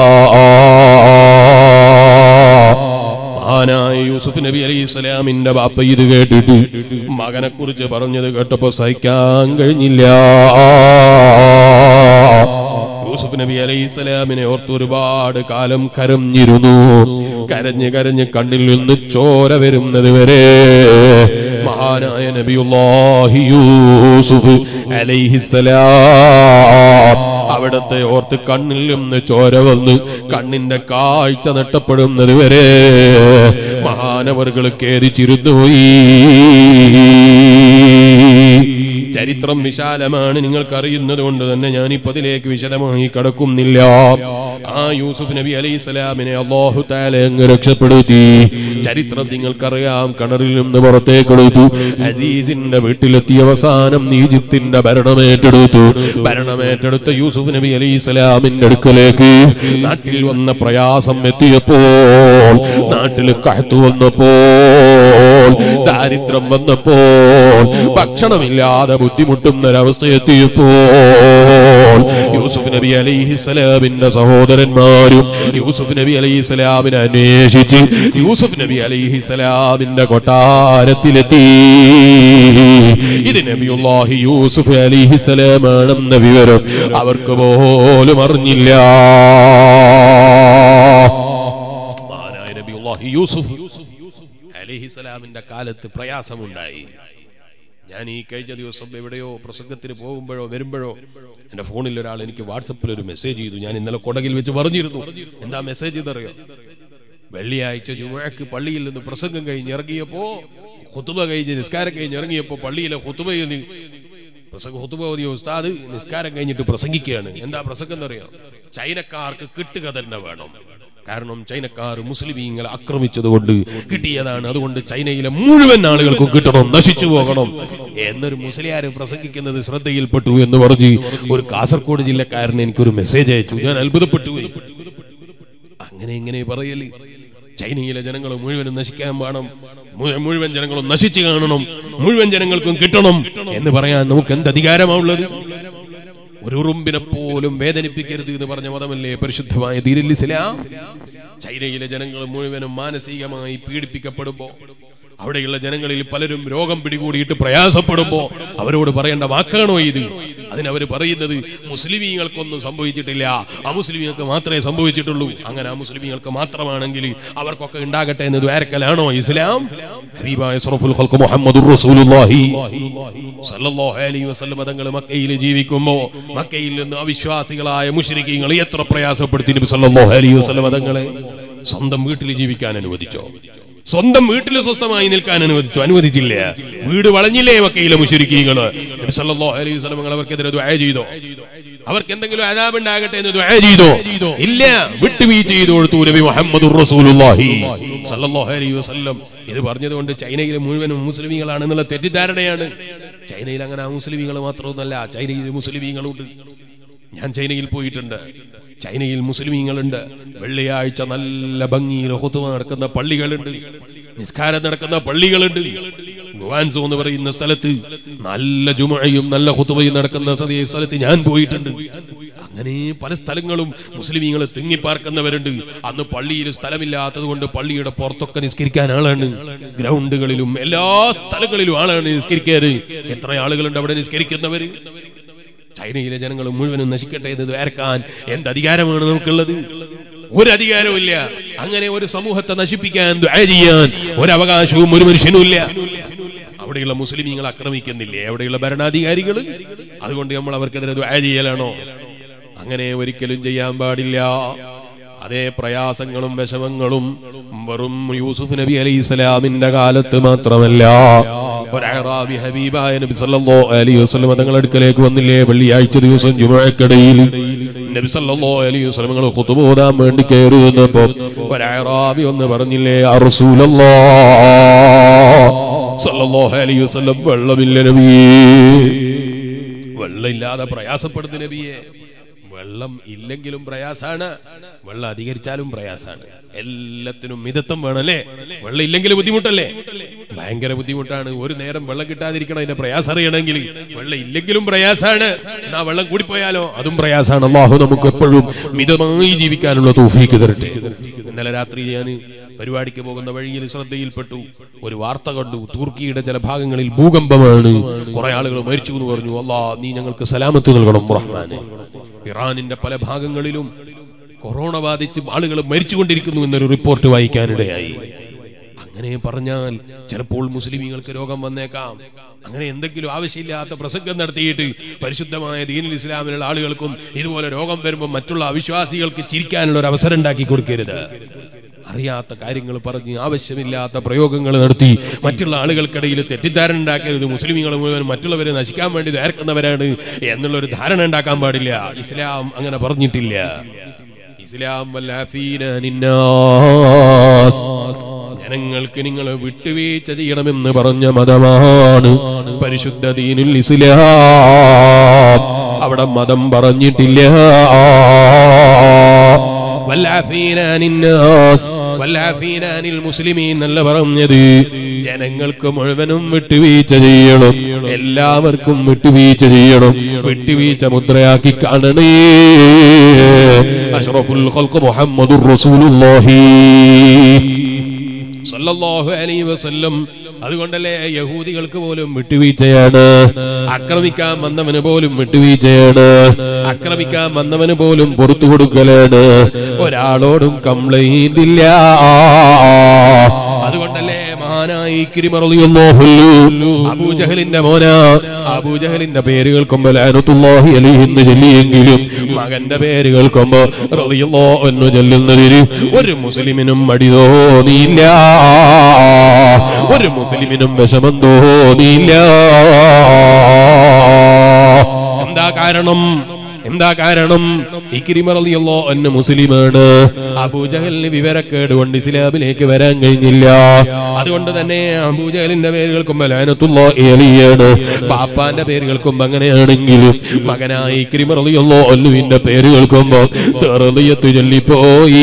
മഹാനായ യൂസുഫ് നബി അലൈഹി സ്വലാമിന്റെ ബാപ്പ ഇത് കേട്ടിട്ട് മകനെ കുറിച്ച് പറഞ്ഞത് കേട്ടപ്പോ സഹിക്കാൻ കഴിഞ്ഞില്ല യൂസുഫ് നബി അലൈഹി സ്വലാമിനെ ഓർത്ത് ഒരുപാട് കാലം കരഞ്ഞിരുന്നു കരഞ്ഞ് കരഞ്ഞ് കണ്ണിൽ നിന്ന് ചോര വരുന്നത് വരെ മഹാനായ നബിയുല്ലാഹി യൂസുഫ് അലൈഹിസ്സലാം അവിടത്തെ ഓർത്ത് കണ്ണിൽ നിന്ന് ചോര വന്ന് കണ്ണിന്റെ കാഴ്ച നഷ്ടപ്പെടുന്നത് വരെ മഹാനവറുകൾ കേരിച്ചിരുന്നു ചരിത്രം വിശാലമാണ് നിങ്ങൾക്ക് അറിയുന്നത് കൊണ്ട് തന്നെ ഞാനിപ്പോ അതിലേക്ക് വിശദമായി കടക്കുന്നില്ല ആ യൂസുഫ് നബി അലൈഹി സ്വലാമിനെ അള്ളാഹു താല അങ്ങ് രക്ഷപ്പെടുത്തി ചരിത്രം നിങ്ങൾക്കറിയാം കിണറിൽ നിന്ന് പുറത്തേക്കെടുത്തു അസീസിന്റെ വീട്ടിലെത്തിയ അവസാനം ഈജിപ്തിന്റെ ഭരണമേറ്റെടുത്തു ഭരണമേറ്റെടുത്ത യൂസുഫ് നബി അലൈഹി സ്വലാമിന്റെ അടുക്കലേക്ക് നാട്ടിൽ വന്ന പ്രയാസം എത്തിയപ്പോൾ നാട്ടിൽ കഹത്തു വന്നപ്പോൾ ദാരിദ്ര്യം വന്നപ്പോൾ ഭക്ഷണമില്ലാതെ ബുദ്ധിമുട്ടുന്ന ഒരവസ്ഥ എത്തിയപ്പോൾ യൂസുഫ് നബി അലൈഹി സ്വലാമിന്റെ സഹോദരന്മാരും യൂസുഫ് നബി അലൈഹി സ്വലാമിനെ അന്വേഷിച്ച് യൂസുഫ് നബി അലൈഹി സ്വലാമിന്റെ കൊട്ടാരത്തിലെത്തി ഇത് നബിയുല്ലാഹി യൂസുഫ് അലൈഹി സ്വലാമാണെന്ന വിവരം അവർക്ക് പോലും അറിഞ്ഞില്ല മഹാനായ നബിയുല്ലാഹി യൂസുഫ് അലഹിസലാമിന്റെ കാലത്ത് പ്രയാസമുണ്ടായി ഞാൻ ഈ കഴിഞ്ഞ ദിവസം എവിടെയോ പ്രസംഗത്തിന് പോകുമ്പോഴോ വരുമ്പോഴോ എന്റെ ഫോണിൽ ഒരാൾ എനിക്ക് വാട്സപ്പിൽ ഒരു മെസ്സേജ് ചെയ്തു ഞാൻ ഇന്നലെ കൊടകിൽ വെച്ച് പറഞ്ഞിരുന്നു എന്താ മെസ്സേജ് എന്നറിയോ വെള്ളിയാഴ്ച ചുമക്ക് പള്ളിയിൽ നിന്ന് പ്രസംഗം കഴിഞ്ഞ് ഇറങ്ങിയപ്പോ ഹുത്തുബ കഴിഞ്ഞ് നിസ്കാരം കഴിഞ്ഞ് ഇറങ്ങിയപ്പോ പള്ളിയിലെ ഹുത്തുബയിൽ പ്രസംഗ ഹുത്തുബ ഓതിയ ഉസ്താദ് നിസ്കാരം കഴിഞ്ഞിട്ട് പ്രസംഗിക്കുകയാണ് എന്താ പ്രസംഗം എന്നറിയാം ചൈനക്കാർക്ക് കിട്ടുക തന്നെ വേണം കാരണം ചൈനക്കാർ മുസ്ലിമീങ്ങളെ ആക്രമിച്ചതുകൊണ്ട് കിട്ടിയതാണ് അതുകൊണ്ട് ചൈനയിലെ മുഴുവൻ ആളുകൾക്കും കിട്ടണം നശിച്ചു പോകണം എന്നൊരു മുസ്ലിയാര് പ്രസംഗിക്കുന്നത് ശ്രദ്ധയിൽപ്പെട്ടു എന്ന് പറഞ്ഞ് ഒരു കാസർഗോഡ് ജില്ലക്കാരന് എനിക്കൊരു മെസ്സേജ് അയച്ചു ഞാൻ അത്ഭുതപ്പെട്ടു പോയി അങ്ങനെ ഇങ്ങനെ പറയല് ചൈനയിലെ ജനങ്ങൾ മുഴുവനും നശിക്കാൻ വേണം മു- മുഴുവൻ ജനങ്ങളും നശിച്ചു കാണണം മുഴുവൻ ജനങ്ങൾക്കും കിട്ടണം എന്ന് പറയാൻ നമുക്ക് എന്ത് അധികാരമാണുള്ളത് ഒരു ഉറുമ്പിനെ പോലും വേദനിപ്പിക്കരുത് എന്ന് പറഞ്ഞ മതമല്ലേ പരിശുദ്ധമായ ദീനിൽ ഇസ്ലാം ചൈനയിലെ ജനങ്ങൾ മുഴുവനും മാനസികമായി പീഡിപ്പിക്കപ്പെടുമ്പോ അവിടെയുള്ള ജനങ്ങളിൽ പലരും രോഗം പിടികൂടിയിട്ട് പ്രയാസപ്പെടുമ്പോ അവരോട് പറയേണ്ട വാക്കാണോ ഇത് അതിനവർ പറയുന്നത് മുസ്ലിമീങ്ങൾക്കൊന്നും സംഭവിച്ചിട്ടില്ല അമുസ്ലിമീങ്ങൾക്ക് മാത്രമേ സംഭവിച്ചിട്ടുള്ളൂ അങ്ങനെ അമുസ്ലിമീങ്ങൾക്ക് മാത്രമാണെങ്കിൽ അവർക്കൊക്കെ ഉണ്ടാകട്ടെ എന്ന് ദ്വാരക്കലാണോ ഇസ്ലാം ഹബീബായ സറഫുൽ ഖൽഖ് മുഹമ്മദുർ റസൂലുള്ളാഹി സല്ലല്ലാഹു അലൈഹി വസല്ലം തങ്ങൾ മക്കയിൽ ജീവിക്കുമ്പോ മക്കയിൽ നിന്ന് അവിശ്വാസികളായ മുശ്രിക്കീങ്ങൾ എത്ര പ്രയാസപ്പെടുത്തി നബി സല്ലല്ലാഹു അലൈഹി വസല്ലം തങ്ങളെ സ്വന്തം വീട്ടിൽ ജീവിക്കാൻ അനുവദിച്ചോ സ്വന്തം വീട്ടിൽ സ്വസ്ഥമായി നിൽക്കാൻ അനുവദിച്ചു അനുവദിച്ചില്ല വീട് വളഞ്ഞില്ലേ മക്കയിലെ മുശ്രിക്കീങ്ങള് നബി സല്ലല്ലാഹു അലൈഹി വസല്ലം തങ്ങൾ അവർക്കെതിരെ ദുആ ചെയ്തോ അവർക്ക് എന്തെങ്കിലും അതാബ് ഉണ്ടാകട്ടെ എന്ന് ദുആ ചെയ്തോ ഇല്ല വിട്ടുവീഴ്ച ചെയ്തു കൊടുത്തു നബി മുഹമ്മദുർ റസൂലുള്ളാഹി സല്ലല്ലാഹു അലൈഹി വസല്ലം ഇത് പറഞ്ഞതുകൊണ്ട് ചൈനയിലെ മുഴുവനും മുസ്ലിമീങ്ങളാണെന്നുള്ള തെറ്റിദ്ധാരണയാണ് ചൈനയിൽ അങ്ങനെ മുസ്ലിമീങ്ങൾ മാത്രമൊന്നല്ല ചൈനയിൽ മുസ്ലിമീങ്ങളുണ്ട് ഞാൻ ചൈനയിൽ പോയിട്ടുണ്ട് ചൈനയിൽ മുസ്ലിമീങ്ങളുണ്ട് വെള്ളിയാഴ്ച നല്ല ഭംഗിയിൽ ഹുത്തുമ നടക്കുന്ന പള്ളികളുണ്ട് നിസ്കാരം നടക്കുന്ന പള്ളികളുണ്ട് ഗുവാൻസോ എന്ന് പറയുന്ന സ്ഥലത്ത് നല്ല ജുമയും നല്ല ഹുത്തുമയും നടക്കുന്ന സ്ഥ- സ്ഥലത്ത് ഞാൻ പോയിട്ടുണ്ട് അങ്ങനെ പല സ്ഥലങ്ങളും മുസ്ലിമീങ്ങൾ തിങ്ങിപ്പാർക്കുന്നവരുണ്ട് അന്ന് പള്ളിയിൽ സ്ഥലമില്ലാത്തത് കൊണ്ട് പള്ളിയുടെ പുറത്തൊക്കെ നിസ്കരിക്കാൻ ആളാണ് ഗ്രൗണ്ടുകളിലും എല്ലാ സ്ഥലങ്ങളിലും ആളാണ് നിസ്കരിക്കാറ് എത്ര ആളുകളുണ്ട് അവിടെ നിസ്കരിക്കുന്നവര് ചൈനയിലെ ജനങ്ങൾ മുഴുവനും നശിക്കട്ടെ എന്ന് ദ്വാരക്കാൻ എന്ത് അധികാരമാണ് നമുക്കുള്ളത് ഒരു അധികാരവും ഇല്ല അങ്ങനെ ഒരു സമൂഹത്തെ നശിപ്പിക്കാൻ ദ്വാര ചെയ്യാൻ ഒരു അവകാശവും ഒരു മനുഷ്യനും ഇല്ല അവിടെയുള്ള മുസ്ലിമീങ്ങൾ ആക്രമിക്കുന്നില്ലേ അവിടെയുള്ള ഭരണാധികാരികൾ അതുകൊണ്ട് നമ്മൾ അവർക്കെതിരെ ദ്വാര ചെയ്യലാണോ അങ്ങനെ ഒരിക്കലും ചെയ്യാൻ പാടില്ല അതേ പ്രയാസങ്ങളും വിഷമങ്ങളും വെറും യൂസുഫ് നബി അലൈഹി സ്വലാമിന്റെ കാലത്ത് മാത്രമല്ല ഒരറാബി ഹബീബായ നബി സല്ലല്ലാഹു അലൈഹി വസല്ലം തങ്ങളുടെ അടുക്കലേക്ക് വന്നില്ലേ വെള്ളിയാഴ്ച ദിവസം ജുമുഅക്കടയിൽ നബി സല്ലല്ലാഹു അലൈഹി വസല്ലം തങ്ങൾ ഖുതുബ ഓതാൻ വേണ്ടി കയറി വന്നപ്പോ ഒരറാബി ഒന്ന് പറഞ്ഞില്ലേ യാ റസൂലല്ലാഹ് സല്ലല്ലാഹു അലൈഹി വസല്ലം വെള്ളമില്ല നബിയേ വെള്ളമില്ലാതെ പ്രയാസപ്പെടുന്ന നബിയെ വെള്ളം ഇല്ലെങ്കിലും പ്രയാസാണ് വെള്ളം അധികരിച്ചാലും പ്രയാസാണ് എല്ലാത്തിനും മിതത്വം വേണല്ലേ വെള്ളം ഇല്ലെങ്കിൽ ബുദ്ധിമുട്ടല്ലേ ഭയങ്കര ബുദ്ധിമുട്ടാണ് ഒരു നേരം വെള്ളം കിട്ടാതിരിക്കണം അതിന്റെ പ്രയാസം അറിയണമെങ്കിൽ വെള്ളം ഇല്ലെങ്കിലും പ്രയാസാണ് എന്നാ വെള്ളം കൂടിപ്പോയാലോ അതും പ്രയാസാണ് അള്ളാഹു നമുക്ക് എപ്പോഴും മിതമായി ജീവിക്കാനുള്ള തൗഫീക്ക് തരട്ടെ ഇന്നലെ രാത്രി ഞാൻ പരിപാടിക്ക് പോകുന്ന വഴിയിൽ ശ്രദ്ധയിൽപ്പെട്ടു ഒരു വാർത്ത കണ്ടു തുർക്കിയുടെ ചില ഭാഗങ്ങളിൽ ഭൂകമ്പമാണ് കുറെ ആളുകൾ മരിച്ചു എന്ന് പറഞ്ഞു അല്ലാ നീ ഞങ്ങൾക്ക് സലാമത്ത് നൽകണം റഹ്മാനെ ഇറാനിന്റെ പല ഭാഗങ്ങളിലും കൊറോണ ബാധിച്ച് ആളുകൾ മരിച്ചുകൊണ്ടിരിക്കുന്നു എന്നൊരു റിപ്പോർട്ട് വായിക്കാനിടയായി അങ്ങനെ പറഞ്ഞാൽ ചിലപ്പോൾ മുസ്ലിമീങ്ങൾക്ക് രോഗം വന്നേക്കാം അങ്ങനെ എന്തെങ്കിലും ആവശ്യമില്ലാത്ത പ്രസംഗം നടത്തിയിട്ട് പരിശുദ്ധമായ ദീനുൽ ഇസ്ലാമിലുള്ള ആളുകൾക്കും ഇതുപോലെ രോഗം വരുമ്പോൾ മറ്റുള്ള അവിശ്വാസികൾക്ക് ചിരിക്കാനുള്ള ഒരു അവസരം ഉണ്ടാക്കി കൊടുക്കരുത് അറിയാത്ത കാര്യങ്ങൾ പറഞ്ഞ് ആവശ്യമില്ലാത്ത പ്രയോഗങ്ങൾ നടത്തി മറ്റുള്ള ആളുകൾക്കിടയിൽ തെറ്റിദ്ധാരണ ഉണ്ടാക്കരുത് മുസ്ലിമീങ്ങൾ മുഴുവൻ മറ്റുള്ളവരെ നശിക്കാൻ വേണ്ടി നേർക്കുന്നവരാണ് എന്നുള്ള ഒരു ധാരണ ഉണ്ടാക്കാൻ പാടില്ല ഇസ്ലാം അങ്ങനെ പറഞ്ഞിട്ടില്ല ഇസ്ലാം വല്ലാഫീന നിന്നാസ്. ജനങ്ങൾക്ക് നിങ്ങൾ വിട്ടുവീഴ്ച ചെയ്യണമെന്ന് പറഞ്ഞ മതമാണ് പരിശുദ്ധ ദീനുൽ ഇസ്ലാം അവിടെ മതം പറഞ്ഞിട്ടില്ല വല്ലാഫീന നിന്നാസ്. വല്ലാഫീന അനിൽ മുസ്ലിമീൻ എന്നല്ല പറഞ്ഞത് ജനങ്ങൾക്ക് മുഴുവനും വിട്ടുവീഴ്ച ചെയ്യണം എല്ലാവർക്കും വിട്ടുവീഴ്ച ചെയ്യണം വിട്ടുവീഴ്ച മുദ്രയാക്കി കാണണേ അഷ്റഫുൽ ഖൽഖ് മുഹമ്മദുർ റസൂലുള്ളാഹി സല്ലല്ലാഹു അലൈഹി വസല്ലം അതുകൊണ്ടല്ലേ യഹൂദികൾക്ക് പോലും വിട്ടുവീഴ്ചയാണ് ആക്രമിക്കാൻ വന്നവന് പോലും വിട്ടുവീഴ്ചയാണ് ആക്രമിക്കാൻ വന്നവന് പോലും പുറത്തു കൊടുക്കലാണ് ഒരാളോടും കംപ്ലൈന്റ് ഇല്ല അതുകൊണ്ടല്ലേ മഹാനായി അബൂജഹലിന്റെ മോന അബൂജഹലിന്റെ പേര് കേൾക്കുമ്പോൾ ലാനത്തുല്ലാഹി അലൈഹി എന്ന് ചൊല്ലിയെങ്കിലും മകന്റെ പേര് കേൾക്കുമ്പോ റളിയല്ലാഹു എന്ന് ചൊല്ലുന്നതിന് ഒരു മുസ്ലിമിനും മടി തോന്നിയില്ല ഒരു മുസ്ലിമിനും വിഷമം തോന്നിയില്ല എന്താ കാരണം എന്താ കാരണം ഇക്രിമറിയല്ലോ എന്ന് മുസ്ലിമാണ് അബൂജഹലിന് വിവരക്കേട് കൊണ്ട് ഇസ്ലാമിലേക്ക് വരാൻ കഴിഞ്ഞില്ല അതുകൊണ്ട് തന്നെ അബൂജഹലിന്റെ പേര് കേൾക്കുമ്പോ ലാനത്തുള്ളോ ഏലിയാണ് പാപ്പാന്റെ പേര് കേൾക്കുമ്പോ അങ്ങനെയാണെങ്കിലും മകനായ ഇക്രിമറിയല്ലോ ഒല്ലുവിന്റെ പേര് കേൾക്കുമ്പോ തെറുതിയത്ത് ചൊല്ലിപ്പോയി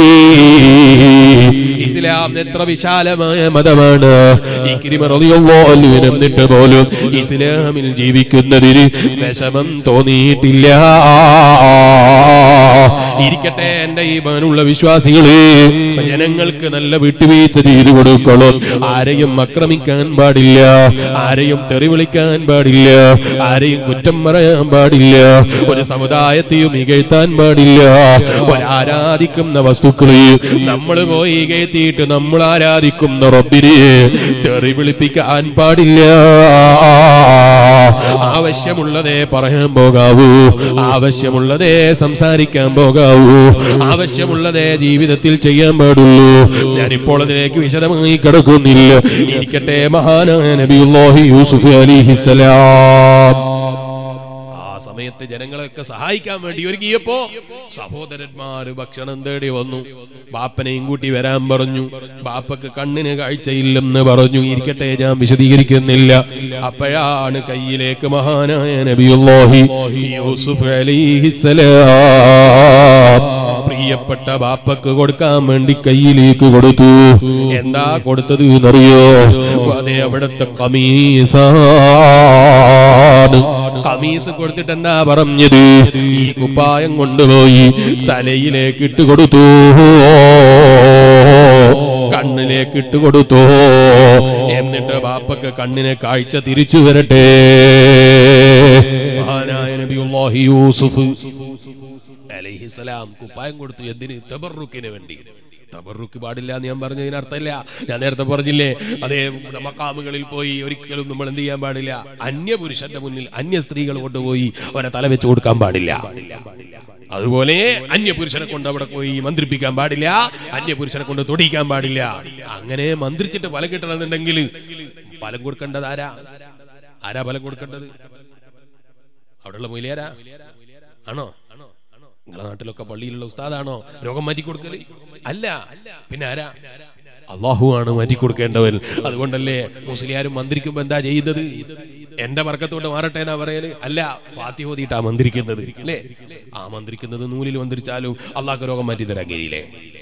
ഇസ്ലാം എത്ര വിശാലമായ മതമാണ് ഇക്രിമറിയല്ലോ ഒല്ലുവിന് എന്നിട്ട് പോലും ഇസ്ലാമിൽ ജീവിക്കുന്നതിന് വിഷമം തോന്നിയിട്ടില്ല ഇരിക്കട്ടെ എന്റെ ഈ മാനുള്ള വിശ്വാസികളെ ജനങ്ങൾക്ക് നല്ല വിട്ടുവീഴ്ച ചെയ്തു കൊടുക്കണം ആരെയും ആക്രമിക്കാൻ പാടില്ല ആരെയും തെറി വിളിക്കാൻ പാടില്ല ആരെയും കുറ്റം പറയാൻ പാടില്ല ഒരു സമുദായത്തെയും ഇകഴ്ത്താൻ പാടില്ല ഒരാരാധിക്കുന്ന വസ്തുക്കളെ നമ്മൾ പോയി ഇകഴ്ത്തിയിട്ട് നമ്മൾ ആരാധിക്കുന്ന റബ്ബിനെ തെറി വിളിപ്പിക്കാൻ പാടില്ല ആവശ്യമുള്ളതേ പറയാൻ പോകാവൂ ആവശ്യമുള്ളതേ സംസാരിക്കാൻ പോകാവൂ ആവശ്യമുള്ളതേ ജീവിതത്തിൽ ചെയ്യാൻ പാടുള്ളൂ ഞാനിപ്പോൾ അതിലേക്ക് വിശദമായി കിടക്കുന്നില്ല ഇരിക്കട്ടെ മഹാനായ നബിയുല്ലാഹി യൂസുഫ് അലിഹിസലാം ആ സമയത്ത് ജനങ്ങളെയൊക്കെ സഹായിക്കാൻ വേണ്ടി ഒരുങ്ങിയപ്പോ സഹോദരന്മാര് ഭക്ഷണം തേടി വന്നു ബാപ്പനെയും കൂട്ടി വരാൻ പറഞ്ഞു ബാപ്പക്ക് കണ്ണിന് കാഴ്ചയില്ലെന്ന് പറഞ്ഞു ഇരിക്കട്ടെ ഞാൻ വിശദീകരിക്കുന്നില്ല അപ്പോഴാണ് കയ്യിലേക്ക് മഹാനായ നബിയുല്ലാഹി യൂസുഫ് അലിഹിസലാം പ്രിയപ്പെട്ട ബാപ്പക്ക് കൊടുക്കാൻ വേണ്ടി കയ്യിലേക്ക് കൊടുത്തു എന്താ കൊടുത്തത് എന്നറിയോ അതെ അവിടുത്തെ കമീസാണ് കമീസ് കൊടുത്തിട്ട് എന്താ പറഞ്ഞത് ഈ കുപ്പായം കൊണ്ടുപോയി തലയിലേക്ക് ഇട്ട് കൊടുത്തു കണ്ണിലേക്ക് ഇട്ട് കൊടുത്തു എന്നിട്ട് ബാപ്പക്ക് കണ്ണിനെ കാഴ്ച തിരിച്ചു വരട്ടെ മഹാനായ നബിയുല്ലാഹി യൂസുഫ് അലൈഹിസലാം കുപ്പായം കൊടുത്തു എന്തിന് തബറുക്കിന് വേണ്ടി തബറുക്ക് പാടില്ല എന്ന് ഞാൻ പറഞ്ഞതിന് അർത്ഥമില്ല ഞാൻ നേരത്തെ പറഞ്ഞില്ലേ അതേ മക്കാമുകളിൽ പോയി ഒരിക്കലും നമ്മൾ എന്ത് ചെയ്യാൻ പാടില്ല അന്യ പുരുഷന്റെ മുന്നിൽ അന്യ സ്ത്രീകൾ കൊണ്ടുപോയി അവരെ തല വെച്ച് കൊടുക്കാൻ പാടില്ല അതുപോലെ അന്യ പുരുഷനെ കൊണ്ട് അവിടെ പോയി മന്ത്രിപ്പിക്കാൻ പാടില്ല അന്യ പുരുഷനെ കൊണ്ട് തൊടിയിക്കാൻ പാടില്ല അങ്ങനെ മന്ത്രിച്ചിട്ട് ഫലം കിട്ടണമെന്നുണ്ടെങ്കിൽ ഫലം കൊടുക്കേണ്ടത് ആരാ ആരാ ഫലം കൊടുക്കേണ്ടത് അവിടെയുള്ള മൊയിലേരാ ആണോ നിങ്ങളെ നാട്ടിലൊക്കെ പള്ളിയിലുള്ള ഉസ്താദാണോ രോഗം മാറ്റി കൊടുക്കല് അല്ല പിന്നെ ആരാ അള്ളാഹു ആണ് മാറ്റി കൊടുക്കേണ്ടവൻ അതുകൊണ്ടല്ലേ മുസ്ലിയാരും മന്ത്രിക്കുമ്പോ എന്താ ചെയ്യുന്നത് എന്റെ വർക്കത്തോട് മാറട്ടെ എന്നാ പറയല് അല്ല ഫാത്തി ഓതിയിട്ടാ മന്ത്രിക്കുന്നത് അല്ലേ ആ മന്ത്രിക്കുന്നത് നൂലിൽ മന്ത്രിച്ചാലും അള്ളാഹ് രോഗം മാറ്റി തരാൻ കഴിയില്ലേ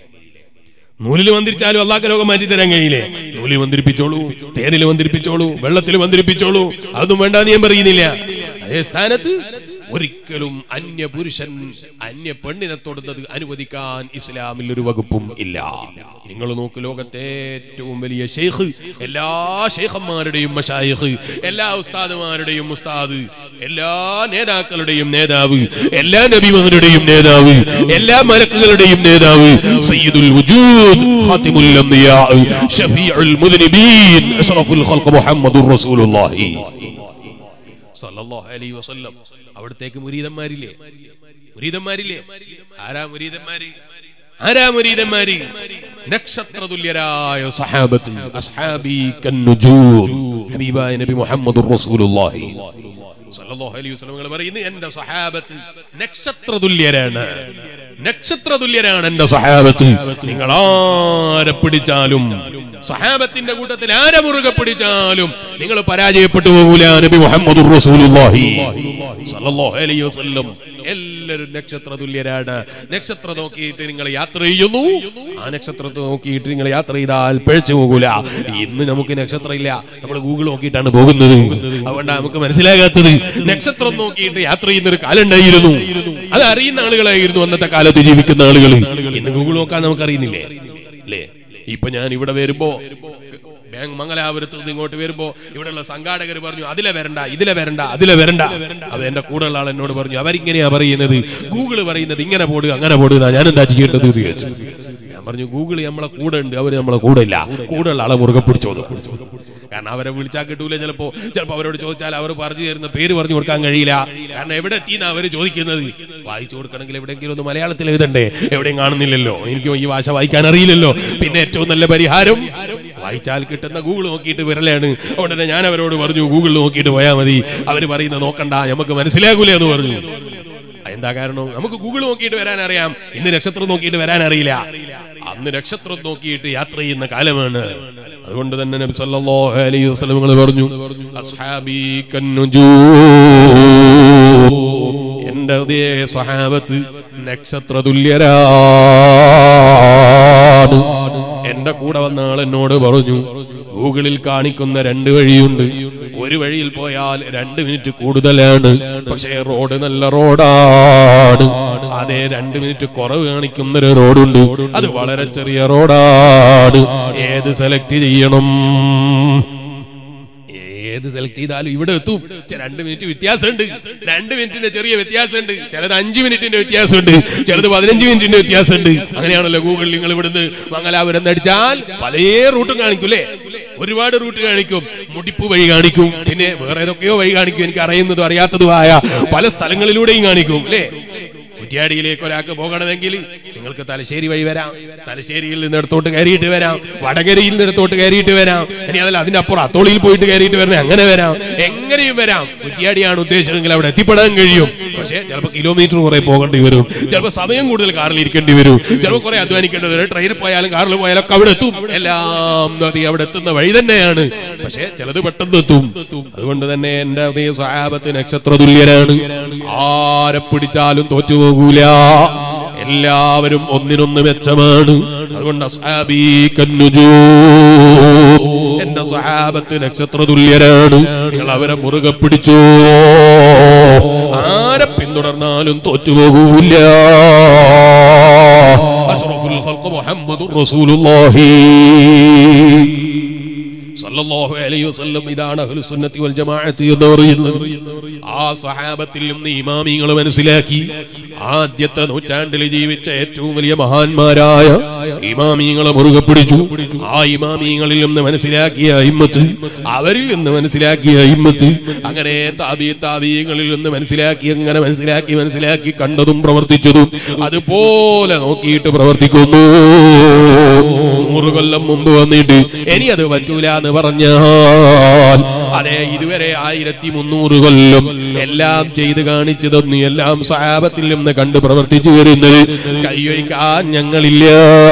നൂലിൽ മന്ത്രിച്ചാലും അള്ളാഹ് രോഗം മാറ്റി തരാൻ കഴിയില്ലേ നൂലിൽ മന്ത്രിപ്പിച്ചോളൂ തേനിൽ മന്ത്രിപ്പിച്ചോളൂ വെള്ളത്തിൽ മന്ത്രിപ്പിച്ചോളൂ അതൊന്നും വേണ്ടാന്ന് ഞാൻ പറയുന്നില്ല അതേ സ്ഥാനത്ത് ഒരിക്കലും അന്യ പുരുഷൻ അന്യ പെണ്ണിനെ തൊടുന്നത് അനുവദിക്കാൻ ഇസ്ലാമിൽ ഒരു വകുപ്പും ഇല്ല നിങ്ങൾ നോക്ക് ലോകത്തെ ഏറ്റവും വലിയ ഷെയ്ഖ് എല്ലാ ഷെയ്ഖന്മാരുടെയും മഷായിഖ് എല്ലാ ഉസ്താദുമാരുടെയും ഉസ്താദ് എല്ലാ നേതാക്കളുടെയും നേതാവ് എല്ലാ നബിമാരുടെയും നേതാവ് എല്ലാ മലക്കുകളുടെയും നേതാവ് സയ്യിദുൽ വജൂദ് ഖാതിമുൽ അംബിയാ ഷഫീഉൽ മുദ്നിബീൻ അഷ്റഫുൽ ഖൽഖ് മുഹമ്മദുർ റസൂലുള്ളാഹി സല്ലല്ലാഹു അലൈഹി വസല്ലം അവിടത്തേക്ക് മുരീദന്മാരില്ലേ മുരീദന്മാരില്ലേ ആരാ മുരീദന്മാര് ആരാ മുരീദന്മാര് നക്ഷത്ര തുല്യരായ സഹാബത്ത് അസ്ഹാബി കന്നുജൂം ഹബീബായ നബി മുഹമ്മദുർ റസൂലുള്ളാഹി സല്ലല്ലാഹു അലൈഹി വസല്ലം നിങ്ങൾ പറയുന്നു എന്റെ സഹാബത്ത് നക്ഷത്ര തുല്യരാണ് നക്ഷത്ര തുല്യരാണ് എന്റെ സഹാബത്ത് നിങ്ങൾ ആരെ പിടിച്ചാലും സഹാബത്തിന്റെ കൂട്ടത്തിൽ ആരെ മുറുകെ പിടിച്ചാലും നിങ്ങൾ പരാജയപ്പെട്ടു പോകൂല നബി മുഹമ്മദ് റസൂലുള്ളാഹി സല്ലല്ലാഹു അലൈഹി വസല്ലം എല്ലാവരും നക്ഷത്ര തുല്യരാണ് നക്ഷത്ര നോക്കിയിട്ട് നിങ്ങൾ യാത്ര ചെയ്യുന്നു ആ നക്ഷത്രത്തെ നോക്കിയിട്ട് നിങ്ങൾ യാത്ര ചെയ്താൽ പിഴച്ചു പോകൂല ഇന്ന് നമുക്ക് നക്ഷത്രം ഇല്ല നമ്മൾ ഗൂഗിൾ നോക്കിയിട്ടാണ് പോകുന്നത് അതുകൊണ്ടാണ് നമുക്ക് മനസ്സിലാകാത്തത് നക്ഷത്രം നോക്കിയിട്ട് യാത്ര ചെയ്യുന്ന ഒരു കാലം ഉണ്ടായിരുന്നു അത് അറിയുന്ന ആളുകളായിരുന്നു അന്നത്തെ കാലത്ത് ജീവിക്കുന്ന ആളുകൾ ഇന്ന് ഗൂഗിൾ നോക്കാൻ നമുക്ക് അറിയുന്നില്ലേ അല്ലേ ഇപ്പൊ ഞാൻ ഇവിടെ വരുമ്പോ ബാങ്ക് മംഗലാപുരത്ത് നിന്ന് ഇങ്ങോട്ട് വരുമ്പോ ഇവിടെയുള്ള സംഘാടകർ പറഞ്ഞു അതിലെ വരണ്ട ഇതിലെ വരണ്ട അതിലെ വരണ്ട അത് എന്റെ കൂടെയുള്ള ആൾ എന്നോട് പറഞ്ഞു അവരിങ്ങനെയാ പറയുന്നത് ഗൂഗിള് പറയുന്നത് ഇങ്ങനെ പോടുക അങ്ങനെ പോടുക ഞാൻ എന്താ ചെയ്യേണ്ടത് എന്ന് ചോദിച്ചു ഞാൻ പറഞ്ഞു ഗൂഗിൾ നമ്മളെ കൂടെ ഉണ്ട് അവര് നമ്മളെ കൂടെ ഇല്ല കൂടെയുള്ള ആളെ മുറുകെ പിടിച്ചോളൂ കാരണം അവരെ വിളിച്ചാൽ കിട്ടൂല ചിലപ്പോ ചിലപ്പോ അവരോട് ചോദിച്ചാൽ അവർ പറഞ്ഞു തരുന്ന പേര് പറഞ്ഞു കൊടുക്കാൻ കഴിയില്ല കാരണം എവിടെ എത്തിയെന്ന് അവര് ചോദിക്കുന്നത് വായിച്ചു കൊടുക്കണമെങ്കിൽ എവിടെയെങ്കിലും ഒന്ന് മലയാളത്തിൽ എഴുതണ്ടേ എവിടെയും കാണുന്നില്ലല്ലോ എനിക്ക് ഈ ഭാഷ വായിക്കാൻ അറിയില്ലല്ലോ പിന്നെ ഏറ്റവും നല്ല പരിഹാരം വായിച്ചാൽ കിട്ടുന്ന ഗൂഗിൾ നോക്കിയിട്ട് വിരലാണ് അതുകൊണ്ട് തന്നെ ഞാൻ അവരോട് പറഞ്ഞു ഗൂഗിൾ നോക്കിയിട്ട് പോയാൽ മതി അവർ പറയുന്നത് നോക്കണ്ട നമുക്ക് മനസ്സിലാകൂലേ എന്ന് പറഞ്ഞു എന്താ കാരണം നമുക്ക് ഗൂഗിൾ നോക്കിയിട്ട് വരാൻ അറിയാം ഇന്ന് നക്ഷത്രം നോക്കിയിട്ട് വരാൻ അറിയില്ല അന്ന് നക്ഷത്രം നോക്കിയിട്ട് യാത്ര ചെയ്യുന്ന കാലമാണ് അതുകൊണ്ട് തന്നെ നബി സല്ലല്ലാഹു അലൈഹി വസല്ലം പറഞ്ഞു അസ്ഹാബി കന്നുജൂ എന്റെ അതേ സഹാബത്ത് നക്ഷത്ര തുല്യരാണ് എന്റെ കൂടെ വന്ന ആൾ എന്നോട് പറഞ്ഞു ഗൂഗിളിൽ കാണിക്കുന്ന രണ്ട് വഴിയുണ്ട് ഒരു വഴിയിൽ പോയാൽ രണ്ട് മിനിറ്റ് കൂടുതലാണ് പക്ഷേ റോഡ് നല്ല റോഡാണ് അതേ രണ്ട് മിനിറ്റ് കുറവ് കാണിക്കുന്ന ഒരു റോഡുണ്ട് അത് വളരെ ചെറിയ റോഡാണ് ഏത് സെലക്ട് ചെയ്യണം ഏത് സെലക്ട് ചെയ്താലും ഇവിടെ എത്തും ചെ- രണ്ട് മിനിറ്റ് വ്യത്യാസമുണ്ട് രണ്ട് മിനിറ്റിന്റെ ചെറിയ വ്യത്യാസമുണ്ട് ചിലത് അഞ്ച് മിനിറ്റിന്റെ വ്യത്യാസമുണ്ട് ചിലത് പതിനഞ്ച് മിനിറ്റിന്റെ വ്യത്യാസമുണ്ട് അങ്ങനെയാണല്ലോ ഗൂഗിളിൽ നിങ്ങൾ ഇവിടുന്ന് മംഗലാപുരം അടിച്ചാൽ പല റൂട്ടും കാണിക്കും അല്ലേ ഒരുപാട് റൂട്ട് കാണിക്കും മുടിപ്പ് വഴി കാണിക്കും പിന്നെ വേറെ ഏതൊക്കെയോ വഴി കാണിക്കും എനിക്ക് അറിയുന്നതും അറിയാത്തതുമായ പല സ്ഥലങ്ങളിലൂടെയും കാണിക്കും അല്ലേ കുറ്റ്യാടിയിലേക്ക് ഒരാൾക്ക് പോകണമെങ്കിൽ നിങ്ങൾക്ക് തലശ്ശേരി വഴി വരാം തലശ്ശേരിയിൽ നിന്ന് ഇടത്തോട്ട് കയറിയിട്ട് വരാം വടകരയിൽ നിന്ന് ഇടത്തോട്ട് കയറിയിട്ട് വരാം ഇനി അതല്ല അതിന്റെ അപ്പുറം അത്തോളിയിൽ പോയിട്ട് കയറിയിട്ട് വരണേ അങ്ങനെ വരാം എങ്ങനെയും വരാം കുറ്റ്യാടിയാണ് ഉദ്ദേശിച്ചതെങ്കിൽ അവിടെ എത്തിപ്പെടാൻ കഴിയും പക്ഷേ ചിലപ്പോൾ കിലോമീറ്റർ കുറെ പോകേണ്ടി വരും ചിലപ്പോൾ സമയം കൂടുതൽ കാറിൽ ഇരിക്കേണ്ടി വരും ചിലപ്പോൾ കുറെ അധ്വാനിക്കേണ്ടി വരും ട്രെയിനിൽ പോയാലും കാറിൽ പോയാലും ഒക്കെ അവിടെ എത്തും എല്ലാം നദി അവിടെ എത്തുന്ന വഴി തന്നെയാണ് പക്ഷേ ചിലത് പെട്ടെന്ന് എത്തും അതുകൊണ്ട് തന്നെ എന്റെ അതേ സഹാബത്ത് നക്ഷത്ര തുല്യരാണ് ആരെ പിടിച്ചാലും തോറ്റുപോകൂല എല്ലാവരും ഒന്നിനൊന്ന് മെച്ചമാണ് അതുകൊണ്ട് അസ്ഹാബീ കന്നുജൂ എന്റെ സഹാബത്ത് നക്ഷത്ര തുല്യരാണ് നിങ്ങൾ അവരെ മുറുകെ പിടിച്ചോ ആരെ പിന്തുടർന്നാലും തോറ്റുപോകൂല അഷ്റഫുൽ ഖൽഖ് മുഹമ്മദുർ റസൂലുള്ളാഹി സല്ലല്ലാഹു അലൈഹി വസല്ലം ഇതാണ് അഹ്ലു സുന്നത്തി വൽ ജമാഅത്ത് എന്ന് പറയുന്നത് ആ സഹാബത്തിൽ നിന്ന് ഇമാമിങ്ങൾ മനസ്സിലാക്കി ആദ്യത്തെ നൂറ്റാണ്ടിൽ ജീവിച്ച ഏറ്റവും വലിയ മഹാന്മാരായ ഇമാമീങ്ങളെ മുറുകെ പിടിച്ചു ആ ഇമാമീങ്ങളിൽ നിന്ന് മനസ്സിലാക്കിയ അയിമ്മത്ത് അവരിൽ നിന്ന് മനസ്സിലാക്കിയ അയിമ്മത്ത് അങ്ങനെ താബി താബീങ്ങളിൽ നിന്ന് മനസ്സിലാക്കി അങ്ങനെ മനസ്സിലാക്കി മനസ്സിലാക്കി കണ്ടതും പ്രവർത്തിച്ചതും അതുപോലെ നോക്കിയിട്ട് പ്രവർത്തിക്കുന്നു നൂറ് കൊല്ലം മുമ്പ് വന്നിട്ട് ഇനി അത് പറ്റൂല എന്ന് പറഞ്ഞാൽ അതെ ഇതുവരെ ആയിരത്തി മുന്നൂറ് കൊല്ലം എല്ലാം ചെയ്ത് കാണിച്ചു തന്നു എല്ലാം സഹാബത്തിൽ നിന്ന് കണ്ട് പ്രവർത്തിച്ചു വരുന്നത് കൈയൊഴിക്കാൻ ഞങ്ങളില്ല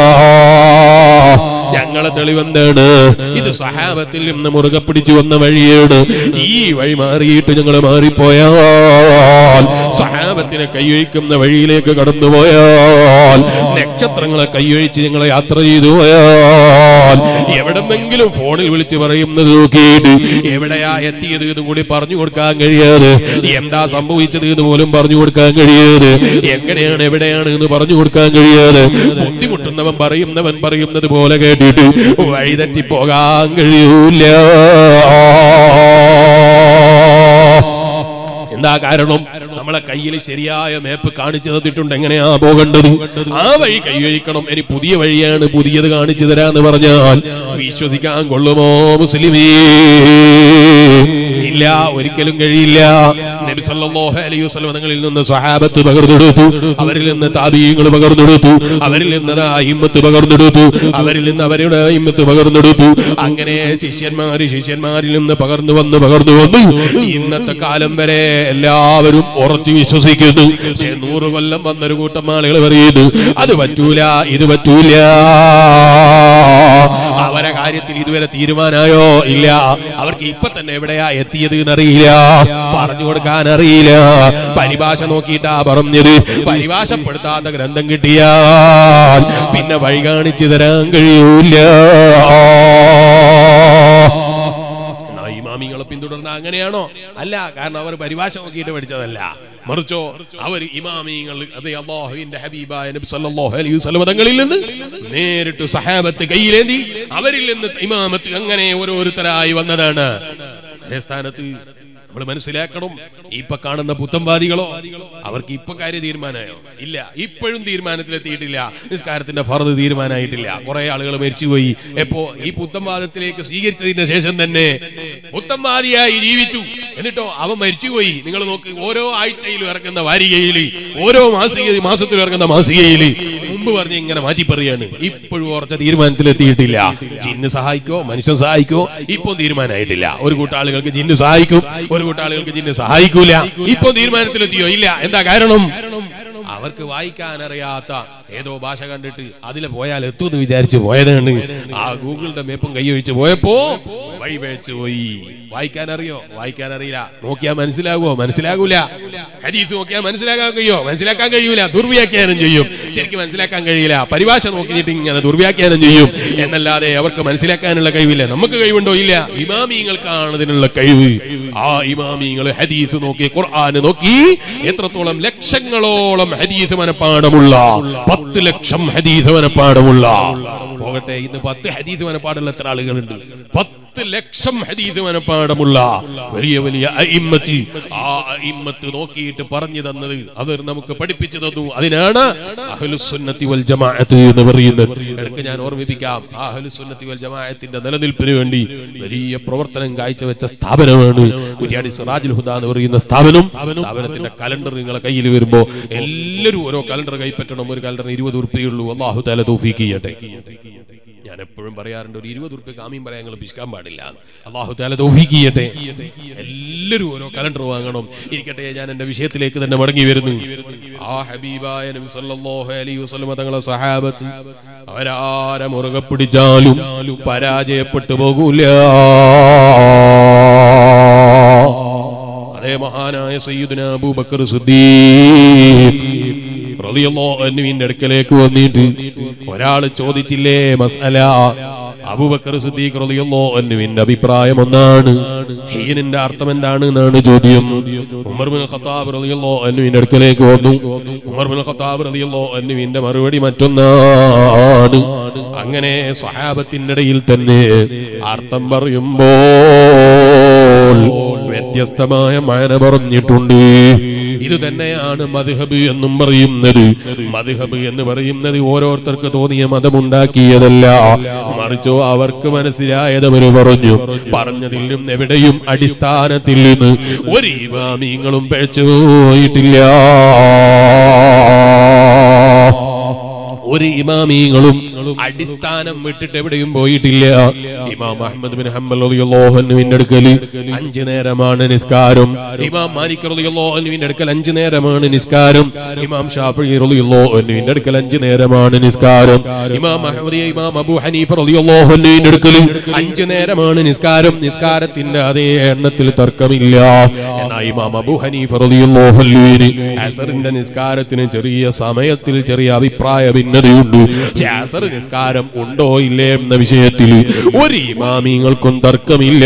ഞങ്ങളെ തെളിവെന്താണ് ഇത് സഹാബത്തിൽ നിന്ന് മുറുകെ പിടിച്ചു വന്ന വഴിയാണ് ഈ വഴി മാറിയിട്ട് ഞങ്ങൾ മാറിപ്പോയാൽ സഹാബത്തിനെ കൈയൊഴിക്കുന്ന വഴിയിലേക്ക് കടന്നുപോയാൽ നക്ഷത്രങ്ങളെ കൈയൊഴിച്ച് ഞങ്ങളെ യാത്ര ചെയ്തു പോയാൽ എവിടെന്നെങ്കിലും ഫോണിൽ വിളിച്ച് പറയുന്നത് നോക്കിയിട്ട് എവിടെയാ എത്തിയത് എന്നും കൂടി പറഞ്ഞു കൊടുക്കാൻ കഴിയാതെ എന്താ സംഭവിച്ചത് എന്ന് പോലും പറഞ്ഞു കൊടുക്കാൻ കഴിയാതെ എങ്ങനെയാണ് എവിടെയാണ് എന്ന് പറഞ്ഞു കൊടുക്കാൻ കഴിയാതെ ബുദ്ധിമുട്ടുന്നവൻ പറയുന്നവൻ പറയുന്നത് പോലെ കേട്ടിട്ട് വഴിതെറ്റി പോകാൻ കഴിയൂല എന്താ കാരണം നമ്മളെ കയ്യിൽ ശരിയായ മാപ്പ് കാണിച്ചു തന്നിട്ടുണ്ട് എങ്ങനെയാ പോകേണ്ടത് ആ വഴി കൈവഴിക്കണം ഇനി പുതിയ വഴിയാണ് പുതിയത് കാണിച്ചു തരാന്ന് പറഞ്ഞാൽ വിശ്വസിക്കാൻ കൊള്ളുമോ മുസ്ലിമേ ഇല്ല ഒരിക്കലും കഴിയില്ല നബി സല്ലല്ലാഹു അലൈഹി വസല്ലം തങ്ങളിൽ നിന്ന് സ്വഹാബത്ത് പകർന്നെടുത്തു അവരിൽ നിന്ന് താബീങ്ങൾ പകർന്നെടുത്തു അവരിൽ നിന്ന് അഹിമ്മത്ത് പകർന്നെടുത്തു അവരിൽ നിന്ന് അവരുടെ അഹിമ്മത്ത് പകർന്നെടുത്തു അങ്ങനെ ശിഷ്യന്മാര് ശിഷ്യന്മാരിൽ നിന്ന് പകർന്നു വന്ന് പകർന്നു വന്നു ഇന്നത്തെ കാലം വരെ എല്ലാവരും ഉറച്ചു വിശ്വസിക്കുന്നു പക്ഷേ നൂറ് കൊല്ലം വന്നൊരു കൂട്ടം ആളുകൾ പറയുന്നു അത് പറ്റൂല ഇത് പറ്റൂല അവരെ കാര്യത്തിൽ ഇതുവരെ തീരുമാനമായോ ഇല്ല അവർക്ക് ഇപ്പൊ തന്നെ എവിടെയാ എത്തിയത് എന്നറിയില്ല പറഞ്ഞു കൊടുക്കാൻ അറിയില്ല പരിഭാഷ നോക്കിയിട്ടാ പറഞ്ഞത് പരിഭാഷപ്പെടുത്താത്ത ഗ്രന്ഥം കിട്ടിയാൽ പിന്നെ വഴി കാണിച്ചു തരാൻ കഴിയൂല എന്നാ ഇമാമിങ്ങളെ പിന്തുടർന്ന അങ്ങനെയാണോ അല്ല കാരണം അവർ പരിഭാഷ നോക്കിയിട്ട് പഠിച്ചതല്ല മറിച്ചോ അവർ ഇമാമിങ്ങൾ അതെ അള്ളാഹുവിന്റെ ഹബീബായ നബി സല്ലല്ലാഹു അലൈഹി വസല്ലം തങ്ങളിൽ നിന്ന് നേരിട്ട് സഹാബത്ത് കയ്യിലേന്തി അവരിൽ നിന്ന് ഇമാമത്ത് അങ്ങനെ ഓരോരുത്തരായി വന്നതാണ് അതേ സ്ഥാനത്ത് നമ്മൾ മനസ്സിലാക്കണം ഇപ്പൊ കാണുന്ന പുത്തംവാദികളോ അവർക്ക് ഇപ്പൊ കാര്യം തീരുമാനമായോ ഇല്ല ഇപ്പോഴും തീരുമാനത്തിലെത്തിയിട്ടില്ല നിസ്കാരത്തിന്റെ ഫറത് തീരുമാനമായിട്ടില്ല കുറെ ആളുകൾ മരിച്ചുപോയി എപ്പോ ഈ പുത്തംവാദത്തിലേക്ക് സ്വീകരിച്ചതിന് ശേഷം തന്നെ പുത്തംവാദിയായി ജീവിച്ചു എന്നിട്ടോ അവൻ മരിച്ചുപോയി നിങ്ങൾ നോക്ക് ഓരോ ആഴ്ചയിലും ഇറക്കുന്ന വാരികയിൽ ഓരോ മാസിക മാസത്തിലും ഇറങ്ങുന്ന മാസികയിൽ മുമ്പ് പറഞ്ഞ് ഇങ്ങനെ മാറ്റി പറയാണ് ഇപ്പോഴും ഉറച്ച തീരുമാനത്തിലെത്തിയിട്ടില്ല ജിന്ന് സഹായിക്കോ മനുഷ്യൻ സഹായിക്കോ ഇപ്പൊ തീരുമാനമായിട്ടില്ല ഒരു കൂട്ടാളുകൾക്ക് ജിന്ന് സഹായിക്കും ഒരു കൂട്ടാളുകൾക്ക് ജിന്ന് സഹായിക്കൂല ഇപ്പൊ തീരുമാനത്തിലെത്തിയോ ഇല്ല എന്താ കാരണം അവർക്ക് വായിക്കാൻ അറിയാത്ത ഏതോ ഭാഷ കണ്ടിട്ട് അതിൽ പോയാൽ എത്തുമെന്ന് വിചാരിച്ച് പോയതാണ് ആ ഗൂഗിളിന്റെ മേപ്പും കൈയൊഴിച്ച് പോയപ്പോ വഴി പേച്ചു പോയി വായിക്കാൻ അറിയോ വായിക്കാൻ അറിയില്ല നോക്കിയാൽ മനസ്സിലാകുമോ മനസ്സിലാകൂല ഹരീസ് നോക്കിയാൽ മനസ്സിലാക്കാൻ കഴിയോ മനസ്സിലാക്കാൻ കഴിയൂല ദുർവ്യാഖ്യാനം ചെയ്യും ശരിക്കും മനസ്സിലാക്കാൻ കഴിയില്ല പരിഭാഷ നോക്കിയിട്ട് ഇങ്ങനെ ദുർവ്യാഖ്യാനം ചെയ്യും എന്നല്ലാതെ അവർക്ക് മനസ്സിലാക്കാനുള്ള കഴിവില്ല നമുക്ക് കഴിവുണ്ടോ ഇല്ല ഇമാമിങ്ങൾക്കാണ് ഇതിനുള്ള കഴിവ് ആ ഇമാമിങ്ങൾ ഹദീസ് നോക്കി ഖുർആൻ നോക്കി എത്രത്തോളം ലക്ഷങ്ങളോളം ഹദീസ് മനപ്പാടമുള്ള പത്ത് ലക്ഷം ഹദീസ് മനപ്പാടമുള്ള പോകട്ടെ ഇന്ന് പത്ത് ഹദീസ് മനപ്പാടുള്ള എത്ര ആളുകളുണ്ട് പത്ത് ലക്ഷം ഹദീസ് മനപ്പാടമുള്ള വലിയ വലിയ അയിമ്മത്ത് ആ അയിമ്മത്ത് നോക്കിയിട്ട് പറഞ്ഞു തന്നത് അവർ നമുക്ക് പഠിപ്പിച്ചു തന്നു അതിനാണ് അഹ്ലുസുന്നത്തി വൽ ജമാഅത്ത് എന്ന് പറയുന്നത് ഇടയ്ക്ക് ഞാൻ ഓർമ്മിപ്പിക്കാം ആ അഹ്ലുസുന്നത്തി വൽ ജമാഅത്തിന്റെ നിലനിൽപ്പിന് വേണ്ടി വലിയ പ്രവർത്തനം കാഴ്ചവെച്ച സ്ഥാപനമാണ് കുര്യാടി സിറാജുൽ ഹുദ എന്ന് പറയുന്ന സ്ഥാപനം സ്ഥാപനത്തിന്റെ കലണ്ടർ നിങ്ങളെ കയ്യിൽ വരുമ്പോ എല്ലാവരും ഓരോ കലണ്ടർ കൈപ്പറ്റണം ഒരു കലണ്ടറിന് ഇരുപത് ഉറുപ്പിയുള്ളൂ അള്ളാഹു താല തൗഫീഖ് ചെയ്യട്ടെ ഞാൻ എപ്പോഴും പറയാറുണ്ട് ഒരു ഇരുപത് ഉറുപ്പ്യ കാമ്യം പറയാൻ നിങ്ങൾ പിശുക്കാൻ പാടില്ല അള്ളാഹു താല തൗഫീഖ് ചെയ്യട്ടെ എല്ലാവരും ഓരോ കലണ്ടർ വാങ്ങണം ഇരിക്കട്ടെ ഞാൻ എന്റെ വിഷയത്തിലേക്ക് തന്നെ മടങ്ങി വരുന്നു ആ ഹബീബായ നബി സല്ലല്ലാഹു അലൈഹി വസല്ലം തങ്ങളെ സഹാബത്ത് അവരാരെ മുറുകെ പിടിച്ചാലും പരാജയപ്പെട്ടു പോകൂല അതേ മഹാനായ സയ്യിദുന അബൂബക്കർ സിദ്ദീഖ് റളിയല്ലാഹു അൻഹുവിന്റെ അടുക്കലേക്ക് വന്നിട്ട് ഒരാൾ ചോദിച്ചില്ലേ മസ്അല അബൂബക്കർ സിദ്ദീഖ് റളിയല്ലാഹു അൻഹുവിന്റെ അഭിപ്രായം ഒന്നാണ് ഹീനിന്റെ അർത്ഥം എന്താണ് എന്നാണ് ചോദ്യം ഉമർ ബിൻ ഖത്താബ് റളിയല്ലാഹു അൻഹുവിന്റെ അടുക്കലേക്ക് വന്നു ഉമർ ബിൻ ഖത്താബ് റളിയല്ലാഹു അൻഹുവിന്റെ മറുപടി മറ്റൊന്നാണ് അങ്ങനെ സ്വഹാബത്തിന്റെ ഇടയിൽ തന്നെ അർത്ഥം പറയുമ്പോൾ വ്യത്യാസം വ്യത്യസ്തമായ മാന പറഞ്ഞിട്ടുണ്ട് ഇത് തന്നെയാണ് മദ്ഹബ് എന്നും പറയുന്നത് മദ്ഹബ് എന്ന് പറയുന്നത് ഓരോരുത്തർക്ക് തോന്നിയ മതമുണ്ടാക്കിയതല്ല മറിച്ചോ അവർക്ക് മനസ്സിലായത് അവർ പറഞ്ഞു പറഞ്ഞതിൽ നിന്ന് എവിടെയും അടിസ്ഥാനത്തിൽ നിന്ന് ഒരു ഇമാമിങ്ങളും പിഴച്ചു പോയിട്ടില്ല ഒരു ഇമാമീങ്ങളും അടിസ്ഥാനം വിട്ടിട്ട് എവിടെയും പോയിട്ടില്ല ഇമാം അഹമ്മദ് ബിൻ ഹംബൽ റളിയല്ലാഹു അൻഹുവിന്റെ അടുക്കൽ അഞ്ചു നേരമാണ് നിസ്കാരം ഇമാം മാലിക് റളിയല്ലാഹു അൻഹുവിന്റെ അടുക്കൽ അഞ്ചു നേരമാണ് നിസ്കാരം ഇമാം ഷാഫിഈ റളിയല്ലാഹു അൻഹുവിന്റെ അടുക്കൽ അഞ്ചു നേരമാണ് നിസ്കാരം ഇമാം അഹ്മദ് ഇമാം അബൂ ഹനീഫ റളിയല്ലാഹു അൻഹുവിന്റെ അടുക്കൽ അഞ്ചു നേരമാണ് നിസ്കാരം നിസ്കാരത്തിന്റെ അതേ എണ്ണത്തിൽ തർക്കമില്ല എന്നാൽ ഇമാം അബൂ ഹനീഫ റളിയല്ലാഹു അൻഹുവിന് അസറിന്റെ നിസ്കാരത്തിന് ചെറിയ സമയത്തിൽ ചെറിയ അഭിപ്രായ ഭിന്നതയുണ്ട് പക്ഷെ അസർ നിസ്കാരം ഉണ്ടോ ഇല്ലേ എന്ന വിഷയത്തിൽ ഒരു ഇമാമിങ്ങൾക്കും തർക്കമില്ല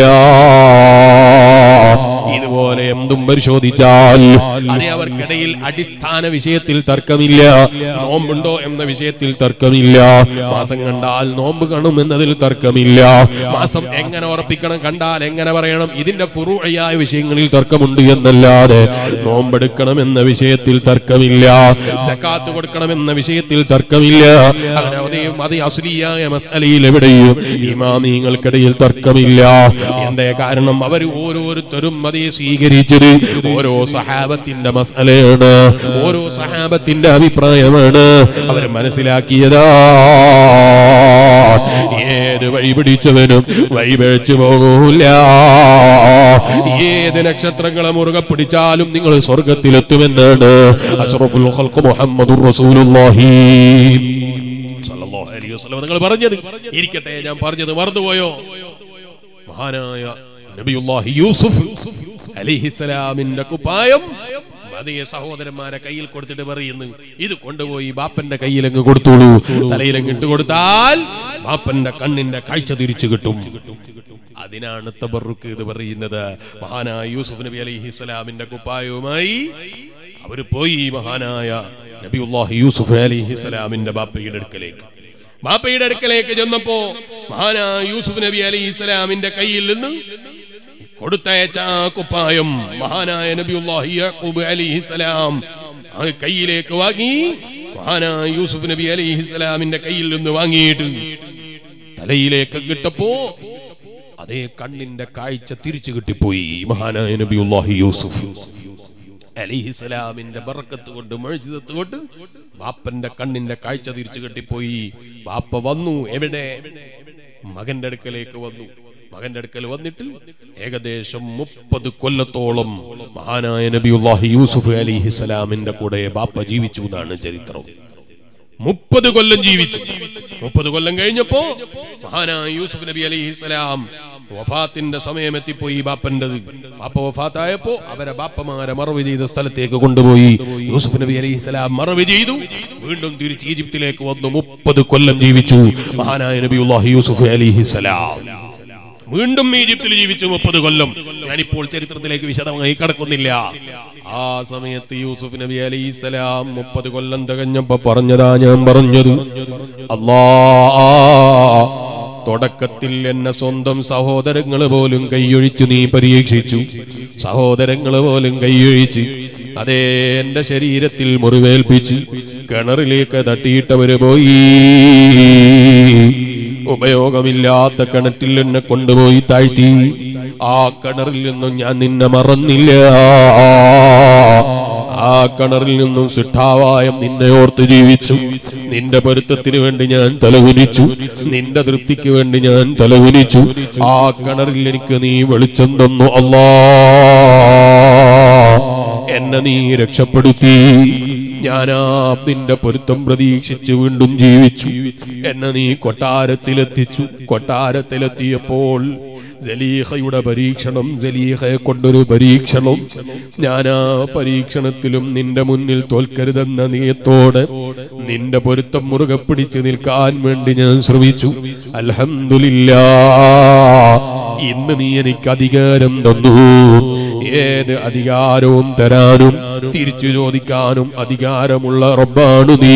ഇതുപോലെ എന്തും പരിശോധിച്ചാൽ അതേ അവർക്കിടയിൽ അടിസ്ഥാന വിഷയത്തിൽ തർക്കമില്ല നോമ്പുണ്ടോ എന്ന വിഷയത്തിൽ തർക്കമില്ല മാസം കണ്ടാൽ നോമ്പ് കാണും എന്നതിൽ തർക്കമില്ല മാസം എങ്ങനെ ഉറപ്പിക്കണം കണ്ടാൽ എങ്ങനെ പറയണം ഇതിന്റെ ഫുറുയായ വിഷയങ്ങളിൽ തർക്കമുണ്ട് എന്നല്ലാതെ നോമ്പെടുക്കണം എന്ന വിഷയത്തിൽ തർക്കമില്ല സക്കാത്ത് കൊടുക്കണം എന്ന വിഷയത്തിൽ തർക്കമില്ല അങ്ങനെ അതേ അതേ അസുലിയായ മസലയിൽ എവിടെയും ഇമാമിങ്ങൾക്കിടയിൽ തർക്കമില്ല എന്തേ കാരണം അവർ ഓരോരുത്തരും അതേ സ്വീകരിച്ചത് ഓരോ സഹാബത്തിന്റെ മസലയാണ് ഓരോ സഹാബത്തിന്റെ അഭിപ്രായമാണ് അവർ മനസ്സിലാക്കിയതാ ഏത് വഴി പിടിച്ചവനും വഴി പിഴച്ചു പോകൂല ഏത് നക്ഷത്രങ്ങളെ മുറുകെ പിടിച്ചാലും നിങ്ങൾ സ്വർഗത്തിലെത്തുമെന്നാണ് അഷ്റഫുൽ ഖൽഖ് മുഹമ്മദുർ റസൂലുള്ളാഹി സല്ലല്ലാഹു അലൈഹി വസല്ലം നിങ്ങൾ പറഞ്ഞത് ഇരിക്കട്ടെ ഞാൻ പറഞ്ഞത് മറന്നുപോയോ മഹാനായ നബിയുല്ലാഹി യൂസുഫ് അലിഹിസലാമിന്റെ കുപ്പായം അതേ സഹോദരന്മാരെ കയ്യിൽ കൊടുത്തിട്ട് പറയുന്നു ഇത് കൊണ്ടുപോയി ബാപ്പന്റെ കയ്യിൽ അങ്ങ് കൊടുത്തോളൂ തലയിലങ്ങ് ഇട്ട് കൊടുത്താൽ ബാപ്പന്റെ കണ്ണിന്റെ കാഴ്ച തിരിച്ചു കിട്ടും അതിനാണ് തബറുക്ക് ഇത് പറയുന്നത് മഹാനായ യൂസുഫ് നബി അലൈഹി സ്വലാമിന്റെ കുപ്പായവുമായി അവര് പോയി മഹാനായ നബിയുല്ലാഹി യൂസുഫ് അലൈഹി സ്വലാമിന്റെ ബാപ്പയുടെ അടുക്കലേക്ക് ബാപ്പയുടെ അടുക്കലേക്ക് ചെന്നപ്പോ മഹാനായ യൂസുഫ് നബി അലൈഹി സ്വലാമിന്റെ കയ്യിൽ നിന്ന് കൊടുത്തയച്ച ആ കുപ്പായം മഹാനായ നബിയുല്ലാഹി യാക്കൂബ് അലിഹിസലാം ആ കയ്യിലേക്ക് വാങ്ങി മഹാനായ യൂസുഫ് നബി അലിഹിസലാമിന്റെ കയ്യിൽ നിന്ന് വാങ്ങിയിട്ട് തലയിലേക്ക് കിട്ടപ്പോ അതേ കണ്ണിന്റെ കാഴ്ച തിരിച്ചു കിട്ടിപ്പോയി മഹാനായ നബിയുല്ലാഹി യൂസുഫ് അലിഹിസലാമിന്റെ ബറക്കത്ത് കൊണ്ട് മഴജിതത്ത് കൊണ്ട് ബാപ്പന്റെ കണ്ണിന്റെ കാഴ്ച തിരിച്ചു കെട്ടിപ്പോയി ബാപ്പ വന്നു എവിടെ മകന്റെ അടുക്കലേക്ക് വന്നു മകന്റെ അടുക്കൽ വന്നിട്ട് ഏകദേശം മുപ്പത് കൊല്ലത്തോളം മഹാനായ നബിയുല്ലാഹി യൂസുഫ് അലിഹിസലാമിന്റെ കൂടെ ബാപ്പ ജീവിച്ചു എന്നാണ് ചരിത്രം മുപ്പത് കൊല്ലം ജീവിച്ചു മുപ്പത് കൊല്ലം കഴിഞ്ഞപ്പോ മഹാനായ യൂസുഫ് നബി അലിഹിസലാം വഫാത്തിന്റെ സമയം എത്തിപ്പോയി ബാപ്പന്റത് ബാപ്പ വഫാത്തായപ്പോ അവരെ ബാപ്പമാരെ മറവ് ചെയ്ത സ്ഥലത്തേക്ക് കൊണ്ടുപോയി യൂസുഫ് നബി അലിഹിസലാം മറവ് ചെയ്തു വീണ്ടും തിരിച്ച് ഈജിപ്തിലേക്ക് വന്നു മുപ്പത് കൊല്ലം ജീവിച്ചു മഹാനായ നബിയുല്ലാഹി യൂസുഫ് അലിഹിസലാം വീണ്ടും ഈജിപ്തിൽ ജീവിച്ചു മുപ്പത് കൊല്ലം ഞാനിപ്പോൾ ചരിത്രത്തിലേക്ക് വിശദമായി കടക്കുന്നില്ല ആ സമയത്ത് യൂസുഫ് നബി അലൈഹി സ്വലാം മുപ്പത് കൊല്ലം തികഞ്ഞപ്പോ പറഞ്ഞതാ ഞാൻ പറഞ്ഞത് അല്ലാ തുടക്കത്തിൽ എന്നെ സ്വന്തം സഹോദരങ്ങൾ പോലും കൈയൊഴിച്ചു നീ പരീക്ഷിച്ചു സഹോദരങ്ങൾ പോലും കൈയൊഴിച്ച് അതേ എന്റെ ശരീരത്തിൽ മുറിവേൽപ്പിച്ച് കിണറിലേക്ക് തട്ടിയിട്ടവര് പോയി ഉപയോഗമില്ലാത്ത കിണറ്റിൽ എന്നെ കൊണ്ടുപോയി താഴ്ത്തി ആ കിണറിൽ നിന്നും ഞാൻ നിന്നെ മറന്നില്ല ആ കിണറിൽ നിന്നും സുഷ്ടാവായം നിന്നെ ഓർത്ത് ജീവിച്ചു നിന്റെ പൊരുത്തത്തിന് വേണ്ടി ഞാൻ തലകുനിച്ചു നിന്റെ തൃപ്തിക്ക് വേണ്ടി ഞാൻ തലകുനിച്ചു ആ കിണറിൽ എനിക്ക് നീ വെളിച്ചം തന്നു അല്ലാ എന്നെ നീ രക്ഷപ്പെടുത്തി ഞാനാ നിന്റെ പൊരുത്തം പ്രതീക്ഷിച്ച് വീണ്ടും ജീവിച്ചു എന്നെ നീ കൊട്ടാരത്തിലെത്തിച്ചു കൊട്ടാരത്തിലെത്തിയപ്പോൾ ജലീഹയുടെ പരീക്ഷണം ജലീഹയെ കൊണ്ടൊരു പരീക്ഷണം ഞാൻ ആ പരീക്ഷണത്തിലും നിന്റെ മുന്നിൽ തോൽക്കരുതെന്ന നീയത്തോടെ നിന്റെ പൊരുത്തം മുറുകെ പിടിച്ച് നിൽക്കാൻ വേണ്ടി ഞാൻ ശ്രമിച്ചു അൽഹംദുലില്ലാ ഇന്ന് നീ എനിക്ക് അധികാരം തന്നു ഏത് അധികാരവും തരാനും തിരിച്ചു ചോദിക്കാനും അധികാരമുള്ള റബ്ബാണു നീ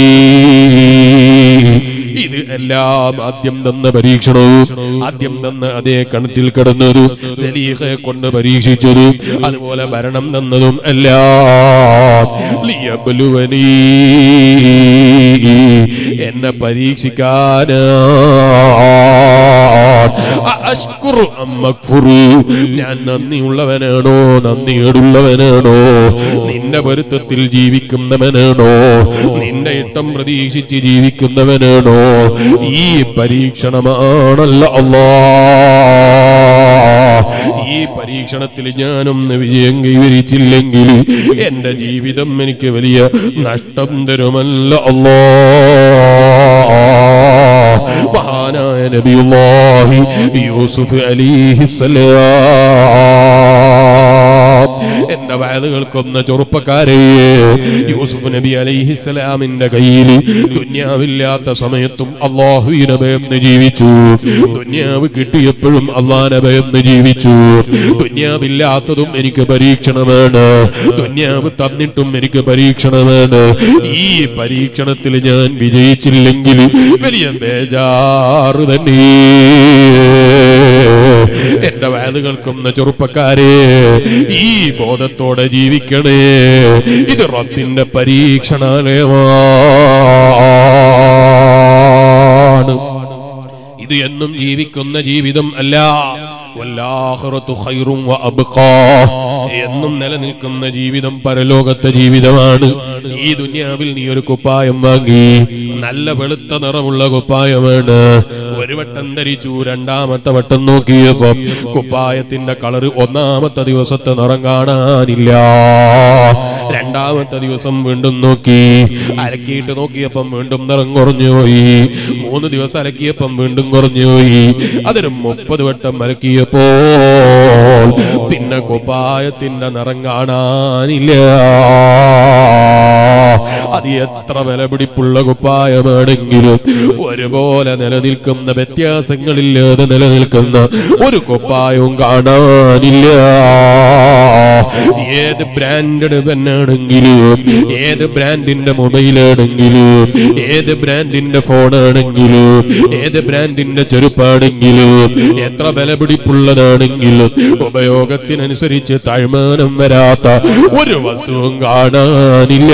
ഇത് എല്ലാം ആദ്യം തന്ന പരീക്ഷണവും ആദ്യം തന്ന അതേ കണത്തിൽ കിടന്നതും സലീഹെ കൊണ്ട് പരീക്ഷിച്ചതും അതുപോലെ ഭരണം തന്നതും എല്ലാം ലിയബ്ലുവനീ എന്നെ പരീക്ഷിക്കാനാ അഷ്കുറു അമ്മക്ഫുറു ഞാൻ നന്ദിയുള്ളവനാണോ നന്ദിയേടുള്ളവനാണോ നിന്റെ പൊരുത്തത്തിൽ ജീവിക്കുന്നവനാണോ നിന്റെ ഇഷ്ടം പ്രതീക്ഷിച്ച് ജീവിക്കുന്നവനാണോ ഈ പരീക്ഷണമാണല്ലോ അല്ലാ ഈ പരീക്ഷണത്തിൽ ഞാനൊന്ന് വിജയം കൈവരിച്ചില്ലെങ്കിൽ എന്റെ ജീവിതം എനിക്ക് വലിയ നഷ്ടം തരുമല്ല അല്ലാ മഹാനായ നബിയുല്ലാഹി യൂസുഫ് അലിഹിസ്സലാം എന്റെ വയലുകൾക്കൊന്ന ചെറുപ്പക്കാരെ യൂസുഫ് നബി അലൈഹിസ്സലാമിന്റെ കയ്യിൽ ദുന്യാവില്ലാത്ത സമയത്തും അള്ളാഹുവിനെ ഭയന്ന് ജീവിച്ചു ദുന്യാവ് കിട്ടിയപ്പോഴും അള്ളാനെ ഭയന്ന് ജീവിച്ചു ദുന്യാവില്ലാത്തതും എനിക്ക് പരീക്ഷണമാണ് ദുന്യാവ് തന്നിട്ടും എനിക്ക് പരീക്ഷണമാണ് ഈ പരീക്ഷണത്തിൽ ഞാൻ വിജയിച്ചില്ലെങ്കിൽ വലിയ ബേജാറ് തന്നെ എന്റെ വയലുകൾക്കൊന്ന ചെറുപ്പക്കാരെ ഈ ബോധത്തോടെ ജീവിക്കണേ ഇത് റബ്ബിന്റെ പരീക്ഷണാലയമാണ് ഇത് എന്നും ജീവിക്കുന്ന ജീവിതം അല്ല വല്ലാഹിറത്തു ഖൈറും വഅബ്ഖാ. എന്നും നിലനിൽക്കുന്ന ജീവിതം പരലോകത്തെ ജീവിതമാണ് ഈ ദുനിയാവിൽ നീ ഒരു കുപ്പായം വാങ്ങി നല്ല വെളുത്ത നിറമുള്ള കുപ്പായമാണ് ഒരു വട്ടം ധരിച്ചു രണ്ടാമത്തെ വട്ടം നോക്കിയപ്പോ കുപ്പായത്തിന്റെ കളറ് ഒന്നാമത്തെ ദിവസത്തെ നിറം കാണാനില്ല രണ്ടാമത്തെ ദിവസം വീണ്ടും നോക്കി അലക്കിയിട്ട് നോക്കിയപ്പം വീണ്ടും നിറം കുറഞ്ഞു പോയി മൂന്ന് ദിവസം അലക്കിയപ്പം വീണ്ടും കുറഞ്ഞു പോയി അതൊരു മുപ്പത് വട്ടം അലക്കിയപ്പോൾ പിന്നെ കുപ്പായത്തിന്റെ നിറം കാണാനില്ല അത് എത്ര വിലപിടിപ്പുള്ള കുപ്പായമാണെങ്കിലും ഒരുപോലെ നിലനിൽക്കുന്ന വ്യത്യാസങ്ങളില്ലാതെ നിലനിൽക്കുന്ന ഒരു കുപ്പായവും കാണാനില്ല ഏത് ബ്രാൻഡഡ് പെണ്ണാണെങ്കിലും ഏത് ബ്രാൻഡിന്റെ മൊബൈലാണെങ്കിലും ഏത് ബ്രാൻഡിന്റെ ഫോണാണെങ്കിലും ഏത് ബ്രാൻഡിന്റെ ചെരുപ്പാണെങ്കിലും എത്ര വിലപിടിപ്പുള്ളതാണെങ്കിലും ഉപയോഗത്തിനനുസരിച്ച് താഴ്മാനം വരാത്ത ഒരു വസ്തുവും കാണാനില്ല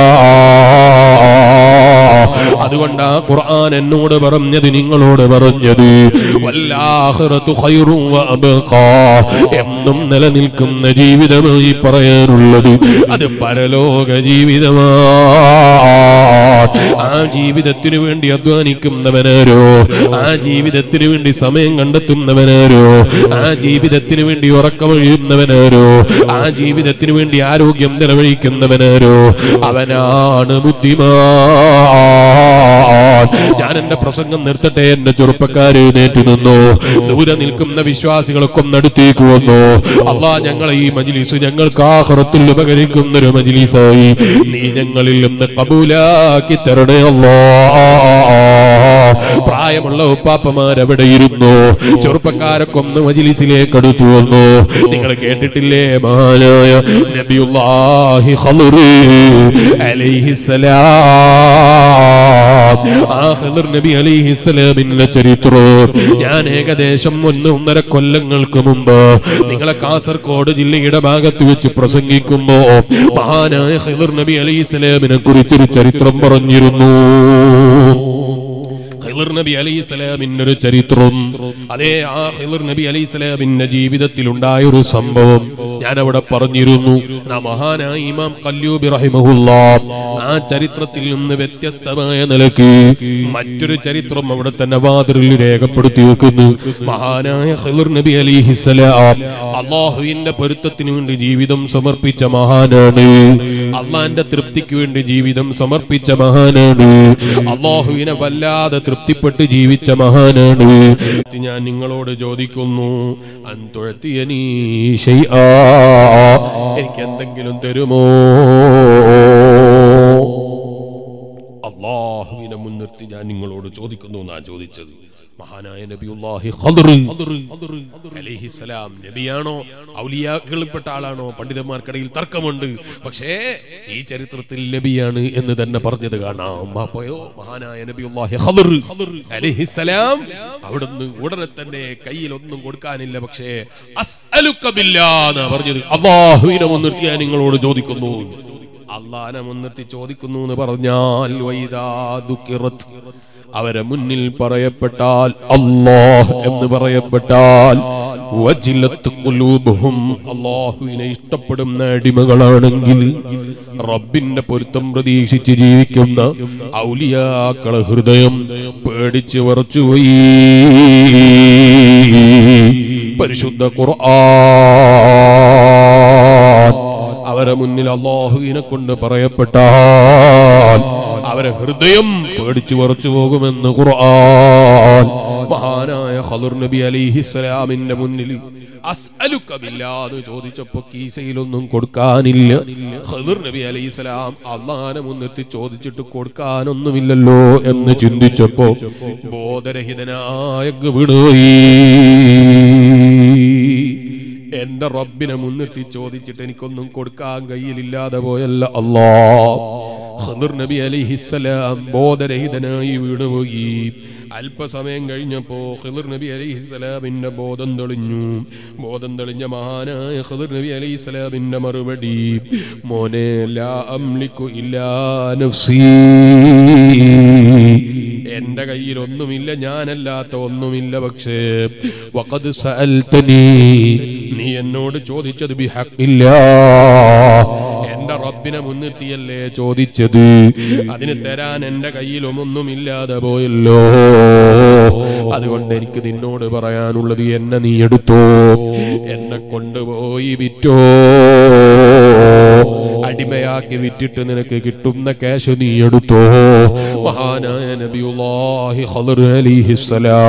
അതുകൊണ്ട് ആ ഖുർആൻ എന്നോട് പറഞ്ഞത് നിങ്ങളോട് പറഞ്ഞത് വല്ലാഹിറത്തു ഖൈറും വഅബ്ഖാ. എന്നും നിലനിൽക്കുന്ന ജീവിതമായി പറയാനുള്ളത് അത് പരലോക ജീവിതമാണ് ആ ജീവിതത്തിനു വേണ്ടി അധ്വാനിക്കുന്നവനാരോ ആ ജീവിതത്തിനു വേണ്ടി സമയം കണ്ടെത്തുന്നവനാരോ ആ ജീവിതത്തിനു വേണ്ടി ഉറക്കമൊഴിയുന്നവനാരോ ആ ജീവിതത്തിനു വേണ്ടി ആരോഗ്യം നിലവഴിക്കുന്നവനാരോ അവനാണ് ബുദ്ധിമാൻ ഞാൻ എന്റെ പ്രസംഗം നിർത്തട്ടെ എന്റെ ചെറുപ്പക്കാരെ നേറ്റു നിന്നു ദൂരെ നിൽക്കുന്ന വിശ്വാസികളൊക്കെ നടത്തേക്ക് വന്നു അള്ളാ ഞങ്ങളെ ഈ മജിലിസ് ഞങ്ങൾക്ക് ആഹ്റത്തിൽ ഉപകരിക്കുന്ന ഒരു മജിലിസായി നീ ഞങ്ങളിൽ നിന്ന് കബൂലാക്കി തരണേ അല്ലാ പ്രായമുള്ള ഉപ്പാപ്പമാരവിടെ ഇരുന്നു ചെറുപ്പക്കാരൊക്കെ ഒന്ന് മജിലിസിലേക്ക് അടുത്തു വന്നു നിങ്ങൾ കേട്ടിട്ടില്ലേ മഹാനായ നബിയുല്ലാഹി ഖളുറി അലൈഹിസ്സലാം ആ ഖളുർ നബി അലൈഹിസ്സലാമിന്റെ ചരിത്രം ഞാൻ ഏകദേശം ഒന്ന് ഒന്നര കൊല്ലങ്ങൾക്ക് മുമ്പ് നിങ്ങളെ കാസർഗോഡ് ജില്ലയുടെ ഭാഗത്ത് വെച്ച് പ്രസംഗിക്കുമ്പോ മഹാനായ ഖളുർ നബി അലൈഹിസ്സലാമിനെ കുറിച്ചൊരു ചരിത്രം പറഞ്ഞിരുന്നു ഖിളിർ നബി അലൈഹി സ്വലാമിന്റെ ഒരു ചരിത്രം അതേ ആ ഖിളിർ നബി അലൈഹി സ്വലാമിന്റെ ജീവിതത്തിൽ ഉണ്ടായ ഒരു സംഭവം ഞാൻ അവിടെ പറഞ്ഞിരുന്നു ആ മഹാനായ ഇമാം കല്യൂബി റഹിമഹുല്ല ആ ചരിത്രത്തിൽ നിന്ന് വ്യത്യസ്തമായ നിലക്ക് മറ്റൊരു ചരിത്രം അവിടെ തന്നെ വാതിറിൽ രേഖപ്പെടുത്തി വെക്കുന്നു മഹാനായ ഖിളിർ നബി അലൈഹി സ്വലാം അള്ളാഹുവിന്റെ പൊരുത്തത്തിന് വേണ്ടി ജീവിതം സമർപ്പിച്ച മഹാനാണ് അള്ളാന്റെ തൃപ്തിക്ക് വേണ്ടി ജീവിതം സമർപ്പിച്ച മഹാനാണ് അള്ളാഹുവിനെ വല്ലാതെ തൃപ്തിപ്പെട്ട് ജീവിച്ച മഹാനാണ് ഞാൻ നിങ്ങളോട് ചോദിക്കുന്നു അന്തുഴത്തിയനീ ശൈആ. എനിക്ക് എന്തെങ്കിലും തരുമോ അള്ളാഹുവിനെ മുൻനിർത്തി ഞാൻ നിങ്ങളോട് ചോദിക്കുന്നു എന്നാ ചോദിച്ചത് മഹാനായ നബിയുല്ലാഹി ഖദർ അലൈഹിസ്സലാം നബിയാണോ ഔലിയാക്കളിൽപ്പെട്ട ആളാണോ പണ്ഡിതന്മാർക്കിടയിൽ തർക്കമുണ്ട് പക്ഷേ ഈ ചരിത്രത്തിൽ നബിയാണ് എന്ന് തന്നെ പറഞ്ഞത് കാണാം അപ്പോയോ മഹാനായ നബിയുല്ലാഹി ഖദർ അലൈഹിസ്സലാം അവിടുന്ന് ഉടനെ തന്നെ കയ്യിൽ ഒന്നും കൊടുക്കാനില്ല പക്ഷേ അസ്അലുക ബില്ലാന്നാ പറഞ്ഞത് അള്ളാഹുവിനെ മുൻനിർത്തി ഞാൻ നിങ്ങളോട് ചോദിക്കുന്നു അള്ളാനെ മുൻനിർത്തി ചോദിക്കുന്നു എന്ന് പറഞ്ഞാൽ വൈദാ ദുഃഖിറത്ത് അവരെ മുന്നിൽ പറയപ്പെട്ടാൽ അല്ലാഹ് എന്ന് പറയപ്പെട്ടാൽ വജിലത്ത് ഖുലൂബുഹും അള്ളാഹുവിനെ ഇഷ്ടപ്പെടുന്ന അടിമകളാണെങ്കിൽ റബ്ബിന്റെ പൊരുത്തം പ്രതീക്ഷിച്ച് ജീവിക്കുന്ന ഔലിയാക്കളെ ഹൃദയം പേടിച്ച് വിറച്ചുപോയി പരിശുദ്ധ ഖുർആൻ അവരെ മുന്നിൽ അള്ളാഹുവിനെ കൊണ്ട് പറയപ്പെട്ടാൽ അവരെ ഹൃദയം പേടിച്ചു വറച്ചു പോകുമെന്ന് ഖുർആൻ മഹാനായ ഖദർ നബി അലിഹിസ്സലാമിന്റെ മുന്നിൽ അസ്അലുക്കമില്ലാന്ന് ചോദിച്ചപ്പോ കീസയിലൊന്നും കൊടുക്കാനില്ല ഖദർ നബി അലൈഹിസ്സലാം അള്ളാനെ മുന്നിട്ട് ചോദിച്ചിട്ട് കൊടുക്കാനൊന്നുമില്ലല്ലോ എന്ന് ചിന്തിച്ചപ്പോ ബോധരഹിതനായ വീണുപോയി എന്റെ റബ്ബിനെ മുൻനിർത്തി ചോദിച്ചിട്ട് എനിക്കൊന്നും കൊടുക്കാൻ കയ്യിലില്ലാതെ പോയല്ല അല്ലാ ഖദർ നബി അലൈഹിസ്സലാം ബോധരഹിതനായി വീണുപോയി അല്പസമയം കഴിഞ്ഞപ്പോ ഖദർ നബി അലൈഹിസ്സലാമിന്റെ ബോധം തെളിഞ്ഞു ബോധം തെളിഞ്ഞ മഹാനായ ഖദർ നബി അലൈഹിസ്സലാമിന്റെ മറുപടി മോനെ ലാ അംലിക്കു ഇല്ലാ നഫ്സീ എന്റെ കയ്യിൽ ഒന്നുമില്ല ഞാനല്ലാത്ത ഒന്നുമില്ല പക്ഷേ വഖദ് സഅൽതനി നീ എന്നോട് ചോദിച്ചത് ബിഹഖില്ല എന്റെ റബ്ബിനെ മുൻനിർത്തിയല്ലേ ചോദിച്ചത് അതിന് തരാൻ എന്റെ കയ്യിലും ഒന്നുമില്ലാതെ പോയല്ലോ അതുകൊണ്ട് എനിക്ക് നിന്നോട് പറയാനുള്ളത് എന്നെ നീ എടുത്തോ എന്നെ കൊണ്ടുപോയി വിറ്റോ അടിമയാക്കി വിറ്റിട്ട് നിനക്ക് കിട്ടുന്ന ക്യാഷ് നീ എടുത്തോ മഹാനായ നബിയുല്ലാഹി ഖദർ അലിഹിസ്സലാം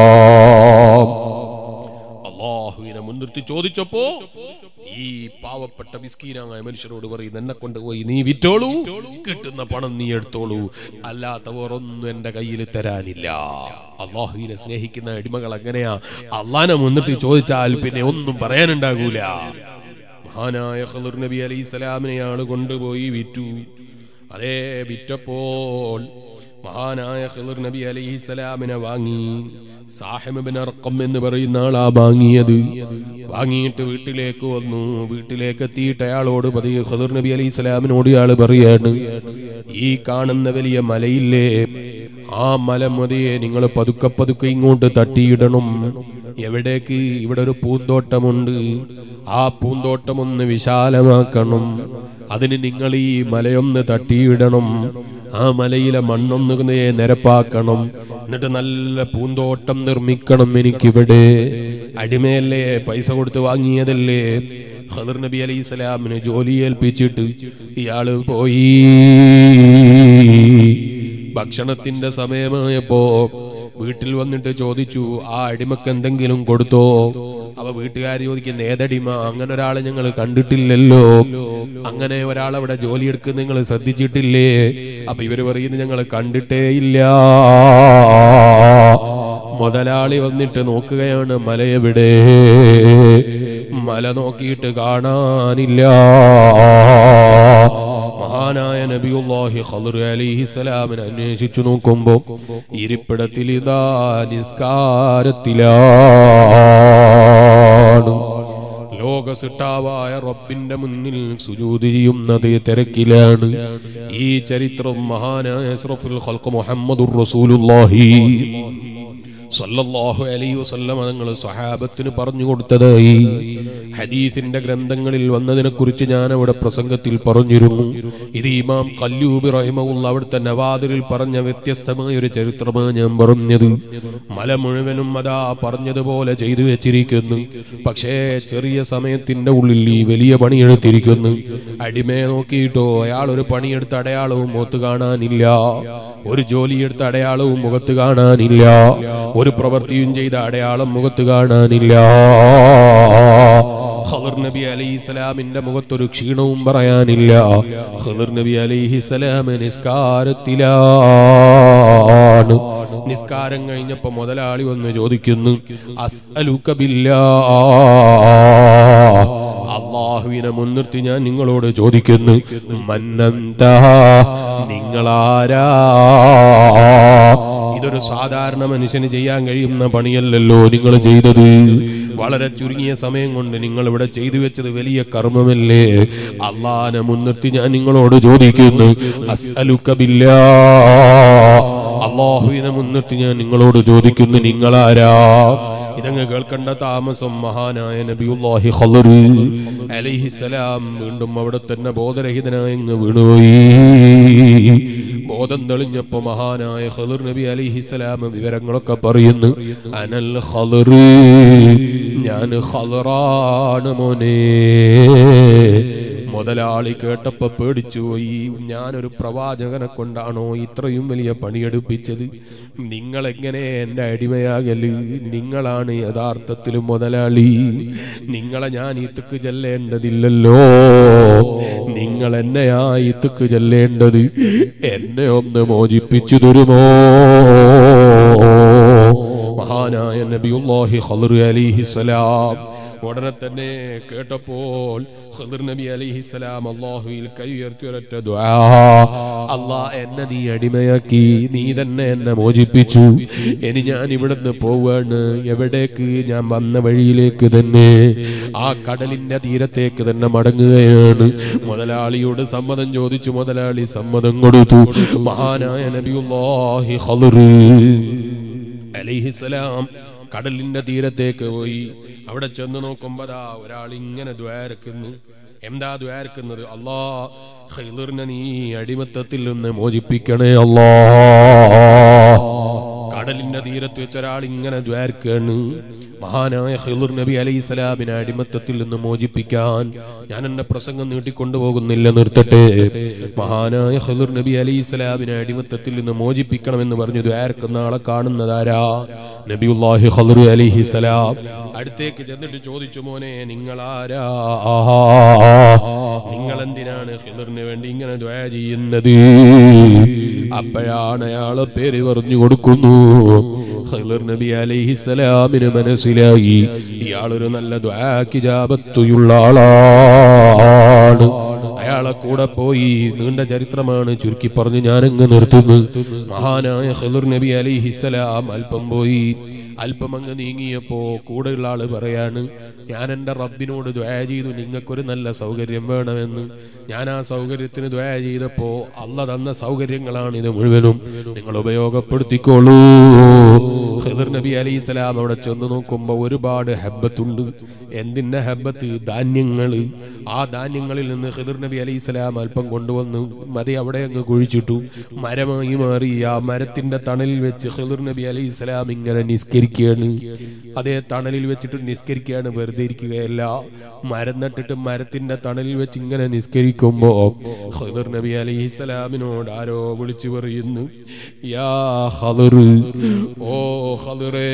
അള്ളാഹുവിനെ മുൻനിർത്തി ചോദിച്ചപ്പോ ഈ പാവപ്പെട്ട മിസ്കീനായ മനുഷ്യരോട് പറയും എന്നെ കൊണ്ടുപോയി നീ വിറ്റോളൂ കിട്ടുന്ന പണം നീ എടുത്തോളൂ അല്ലാത്തവർ ഒന്നും എന്റെ കയ്യിൽ തരാനില്ല അള്ളാഹുവിനെ സ്നേഹിക്കുന്ന അടിമകൾ അങ്ങനെയാ അള്ളാനെ മുൻനിർത്തി ചോദിച്ചാൽ പിന്നെ ഒന്നും പറയാനുണ്ടാകൂല മഹാനായ ഖദർ നബി അലൈഹി സ്വലാമിനെ ആള് കൊണ്ടുപോയി വിറ്റു അതേ വിറ്റപ്പോൾ മഹാനായ ഖദർ നബി അലൈഹി സ്വലാമിനെ വാങ്ങി സാഹിബിൻ അർക്കം എന്ന് പറയുന്ന ആളാ വാങ്ങിയത് വാങ്ങിയിട്ട് വീട്ടിലേക്ക് വന്നു വീട്ടിലേക്ക് എത്തിയിട്ട് അയാളോട് പതിയെ ഖദർ നബി അലൈഹി സ്വലാമിനോട് ഇയാൾ പറയാണ് ഈ കാണുന്ന വലിയ മലയില്ലേ ആ മല മതിയെ നിങ്ങൾ പതുക്കെ പതുക്കെ ഇങ്ങോട്ട് തട്ടിയിടണം എവിടേക്ക് ഇവിടെ ഒരു പൂന്തോട്ടമുണ്ട് ആ പൂന്തോട്ടം ഒന്ന് വിശാലമാക്കണം അതിന് നിങ്ങൾ ഈ മലയൊന്ന് തട്ടിയിടണം ആ മലയിലെ മണ്ണൊന്ന് നേ- നിരപ്പാക്കണം എന്നിട്ട് നല്ല പൂന്തോട്ടം നിർമ്മിക്കണം എനിക്കിവിടെ അടിമയല്ലേ പൈസ കൊടുത്ത് വാങ്ങിയതല്ലേ ഖദർ നബി അലൈഹി സ്വലാമിന് ജോലി ഏൽപ്പിച്ചിട്ട് ഇയാള് പോയി ഭക്ഷണത്തിന്റെ സമയമായപ്പോ വീട്ടിൽ വന്നിട്ട് ചോദിച്ചു ആ അടിമക്ക് എന്തെങ്കിലും കൊടുത്തോ അവ വീട്ടുകാർ ചോദിക്കുന്ന ഏതടിമ അങ്ങനെ ഒരാളെ ഞങ്ങൾ കണ്ടിട്ടില്ലല്ലോ അങ്ങനെ ഒരാളവിടെ ജോലിയെടുക്കുന്ന നിങ്ങൾ ശ്രദ്ധിച്ചിട്ടില്ലേ അപ്പൊ ഇവര് പറയുന്നത് ഞങ്ങൾ കണ്ടിട്ടേ ഇല്ല മുതലാളി വന്നിട്ട് നോക്കുകയാണ് മലയെവിടെ മല നോക്കിയിട്ട് കാണാനില്ല മഹാനായ നബിയുല്ലാഹി ഖദർ അലിഹിസ്സലാമിനെ അന്വേഷിച്ചു നോക്കുമ്പോ ഇരിപ്പിടത്തിൽ ഇതാ നിസ്കാരത്തിലാണ് ലോക സിട്ടാവായ റബ്ബിന്റെ മുന്നിൽ സുജൂദ് ചെയ്യുന്നത് തിരക്കിലാണ് ഈ ചരിത്രം മഹാനായ അഷ്റഫുൽ ഖൽഖ് മുഹമ്മദുർ റസൂലുള്ളാഹി സല്ലല്ലാഹു അലൈഹി വസല്ലം തങ്ങൾ സഹാബത്തിന് പറഞ്ഞു കൊടുത്തതായി ഹദീസിന്റെ ഗ്രന്ഥങ്ങളിൽ വന്നതിനെ കുറിച്ച് ഞാൻ അവിടെ പ്രസംഗത്തിൽ പറഞ്ഞിരുന്നു ഇത് ഇമാം കല്ലൂബി റഹിമഉള്ള അവിടുത്തെ നവാദിറിൽ പറഞ്ഞ വ്യത്യസ്തമായ ഒരു ചരിത്രമാണ് ഞാൻ പറഞ്ഞത് മല മുഴുവനും അതാ പറഞ്ഞതുപോലെ ചെയ്തു വെച്ചിരിക്കുന്നു പക്ഷേ ചെറിയ സമയത്തിന്റെ ഉള്ളിൽ ഈ വലിയ പണിയെടുത്തിരിക്കുന്നു അടിമയെ നോക്കിയിട്ടോ അയാൾ ഒരു പണിയെടുത്ത അടയാളവും മുഖത്ത് കാണാനില്ല ഒരു ജോലിയെടുത്ത അടയാളവും മുഖത്ത് കാണാനില്ല ഒരു പ്രവൃത്തിയും ചെയ്ത അടയാളം മുഖത്ത് കാണാനില്ല ഖദർ നബി അലൈഹി സ്വലാമിന്റെ മുഖത്തൊരു ക്ഷീണവും പറയാനില്ല ഖദർ നബി അലൈഹി സ്വലാം നിസ്കാരത്തിലാണ് നിസ്കാരം കഴിഞ്ഞപ്പോ മുതലാളി വന്ന് ചോദിക്കുന്നു അസ്അലുക ബില്ലാ അള്ളാഹുവിനെ മുൻനിർത്തി ഞാൻ നിങ്ങളോട് ചോദിക്കുന്നു മന്നന്ത നിങ്ങളാരാ ഇതൊരു സാധാരണ മനുഷ്യന് ചെയ്യാൻ കഴിയുന്ന പണിയല്ലല്ലോ നിങ്ങൾ ചെയ്തത് വളരെ ചുരുങ്ങിയ സമയം കൊണ്ട് നിങ്ങൾ ഇവിടെ ചെയ്തു വെച്ചത് വലിയ കർമ്മമല്ലേ അള്ളാനെ മുൻനിർത്തി ഞാൻ നിങ്ങളോട് ചോദിക്കുന്നു അസ്അലുക ബില്ലാ അള്ളാഹുവിനെ മുൻനിർത്തി ഞാൻ നിങ്ങളോട് ചോദിക്കുന്നു നിങ്ങളാരാ ഇതങ്ങ് കേൾക്കേണ്ട താമസം മഹാനായ നബിയുല്ലാഹി ഖദർ അലൈഹിസലാം വീണ്ടും അവിടെ തന്നെ ബോധരഹിതനായി അങ്ങ് വീണുപോയി ബോധം തെളിഞ്ഞപ്പോ മഹാനായ ഖദർ നബി അലൈഹിസലാം വിവരങ്ങളൊക്കെ പറയുന്നു അനൽ ഖദർ ഞാൻ ഖദറാണ് മോനെ മുതലാളി കേട്ടപ്പോ പേടിച്ചു പോയി ഞാനൊരു പ്രവാചകനെ കൊണ്ടാണോ ഇത്രയും വലിയ പണിയെടുപ്പിച്ചത് നിങ്ങൾ എങ്ങനെ എന്റെ അടിമയാകല് നിങ്ങളാണ് യഥാർത്ഥത്തിലും മുതലാളി നിങ്ങളെ ഞാൻ ഇത്തുക്ക് ചെല്ലേണ്ടതില്ലല്ലോ നിങ്ങൾ എന്നെയാ ഇത്തുക്ക് ചെല്ലേണ്ടത് എന്നെ ഒന്ന് മോചിപ്പിച്ചു തരുമോ മഹാനായ നബിയുല്ലാഹി ഖദർ അലിഹിസലാം ഉടനെ തന്നെ കേട്ടപ്പോൾ ഖദർ നബി അലൈഹിസ്സലാം അള്ളാഹുവിൽ കൈ ഉയർത്തി ഒരൊറ്റ ദുആ അല്ലാ എന്നെ നീ അടിമയാക്കി നീ തന്നെ എന്നെ മോചിപ്പിച്ചു ഇനി ഞാൻ ഇവിടുന്ന് പോവാണ് എവിടേക്ക് ഞാൻ വന്ന വഴിയിലേക്ക് തന്നെ ആ കടലിന്റെ തീരത്തേക്ക് തന്നെ മടങ്ങുകയാണ് മുതലാളിയോട് സമ്മതം ചോദിച്ചു മുതലാളി സമ്മതം കൊടുത്തു മഹാനായ നബിയുല്ലാഹി ഖദർ അലൈഹിസ്സലാം കടലിന്റെ തീരത്തേക്ക് പോയി അവിടെ ചെന്ന് നോക്കുമ്പോതാ ഒരാൾ ഇങ്ങനെ ദ്വാരക്കുന്നു എന്താ ദ്വാരക്കുന്നത് അല്ലാ ഖൈലിറിനെ നീ അടിമത്തത്തിൽ നിന്ന് മോചിപ്പിക്കണേ അല്ലാ കടലിന്റെ തീരത്ത് വെച്ച ഒരാൾ ഇങ്ങനെ ദ്വാരക്കാണ് മഹാനായ ഖിളിർ നബി അലൈഹി സ്വലാമിനെ അടിമത്തത്തിൽ നിന്ന് മോചിപ്പിക്കാൻ ഞാൻ എന്റെ പ്രസംഗം നീട്ടിക്കൊണ്ടുപോകുന്നില്ല നിർത്തട്ടെ മഹാനായ ഖിളിർ നബി അലൈഹി സ്വലാമിനെ അടിമത്തത്തിൽ നിന്ന് മോചിപ്പിക്കണമെന്ന് പറഞ്ഞു ദ്വാരക്കുന്ന ആളെ കാണുന്നതാരാ നബിയുല്ലാഹി ഖിളിർ അലൈഹി സ്വലാം അടുത്തേക്ക് ചെന്നിട്ട് ചോദിച്ചു മോനെ നിങ്ങളാരാ നിങ്ങൾ എന്തിനാണ് ഖിളിറിന് വേണ്ടി ഇങ്ങനെ ദ്വാ ചെയ്യുന്നത് അപ്പോഴാണ് അയാളെ പേര് പറഞ്ഞു കൊടുക്കുന്നു ഖിളിർ നബി അലൈഹിസ്സലാമിന് മനസ്സിലായി ഇയാളൊരു നല്ല ദ്വാക്ക് ജാപത്തുയുള്ള ആളാണ് അയാളെ കൂടെ പോയി നീണ്ട ചരിത്രമാണ് ചുരുക്കി പറഞ്ഞ് ഞാനങ്ങ് നിർത്തുന്നു മഹാനായ ഖിളിർ നബി അലൈഹിസ്സലാം അല്പം പോയി അല്പം അങ്ങ് നീങ്ങിയപ്പോ കൂടെയുള്ള ആള് പറയാണ് ഞാൻ എൻ്റെ റബ്ബിനോട് ദ്വയ ചെയ്തു നിങ്ങൾക്കൊരു നല്ല സൗകര്യം വേണമെന്ന് ഞാൻ ആ സൗകര്യത്തിന് ദ്വയ ചെയ്തപ്പോ അല്ല തന്ന സൗകര്യങ്ങളാണ് ഇത് മുഴുവനും നിങ്ങൾ ഉപയോഗപ്പെടുത്തിക്കോളൂ ഖിദർ നബി അലൈഹി സ്വലാം അവിടെ ചെന്ന് നോക്കുമ്പോൾ ഒരുപാട് ഹബ്ബത്തുണ്ട് എന്തിന്റെ ഹബ്ബത്ത് ധാന്യങ്ങള് ആ ധാന്യങ്ങളിൽ നിന്ന് ഖിദർ നബി അലൈഹി സ്വലാം അല്പം കൊണ്ടുവന്നു മതി അവിടെ അങ്ങ് കുഴിച്ചിട്ടു മരമായി മാറി ആ മരത്തിന്റെ തണലിൽ വെച്ച് ഖിദർ നബി അലൈഹി സ്വലാം ഇങ്ങനെ നിസ്കരിക്കുകയാണ് അതേ തണലിൽ വെച്ചിട്ട് നിസ്കരിക്കുകയാണ് വെറുതെ ഇരിക്കുകയല്ല മരം നട്ടിട്ട് മരത്തിന്റെ തണലിൽ വെച്ച് ഇങ്ങനെ നിസ്കരിക്കുമ്പോ ഖിദർ നബി അലൈഹി സ്വലാമിനോട് ആരോ വിളിച്ചു പറയുന്നു യാ ഖദർ ഓ ഖദറേ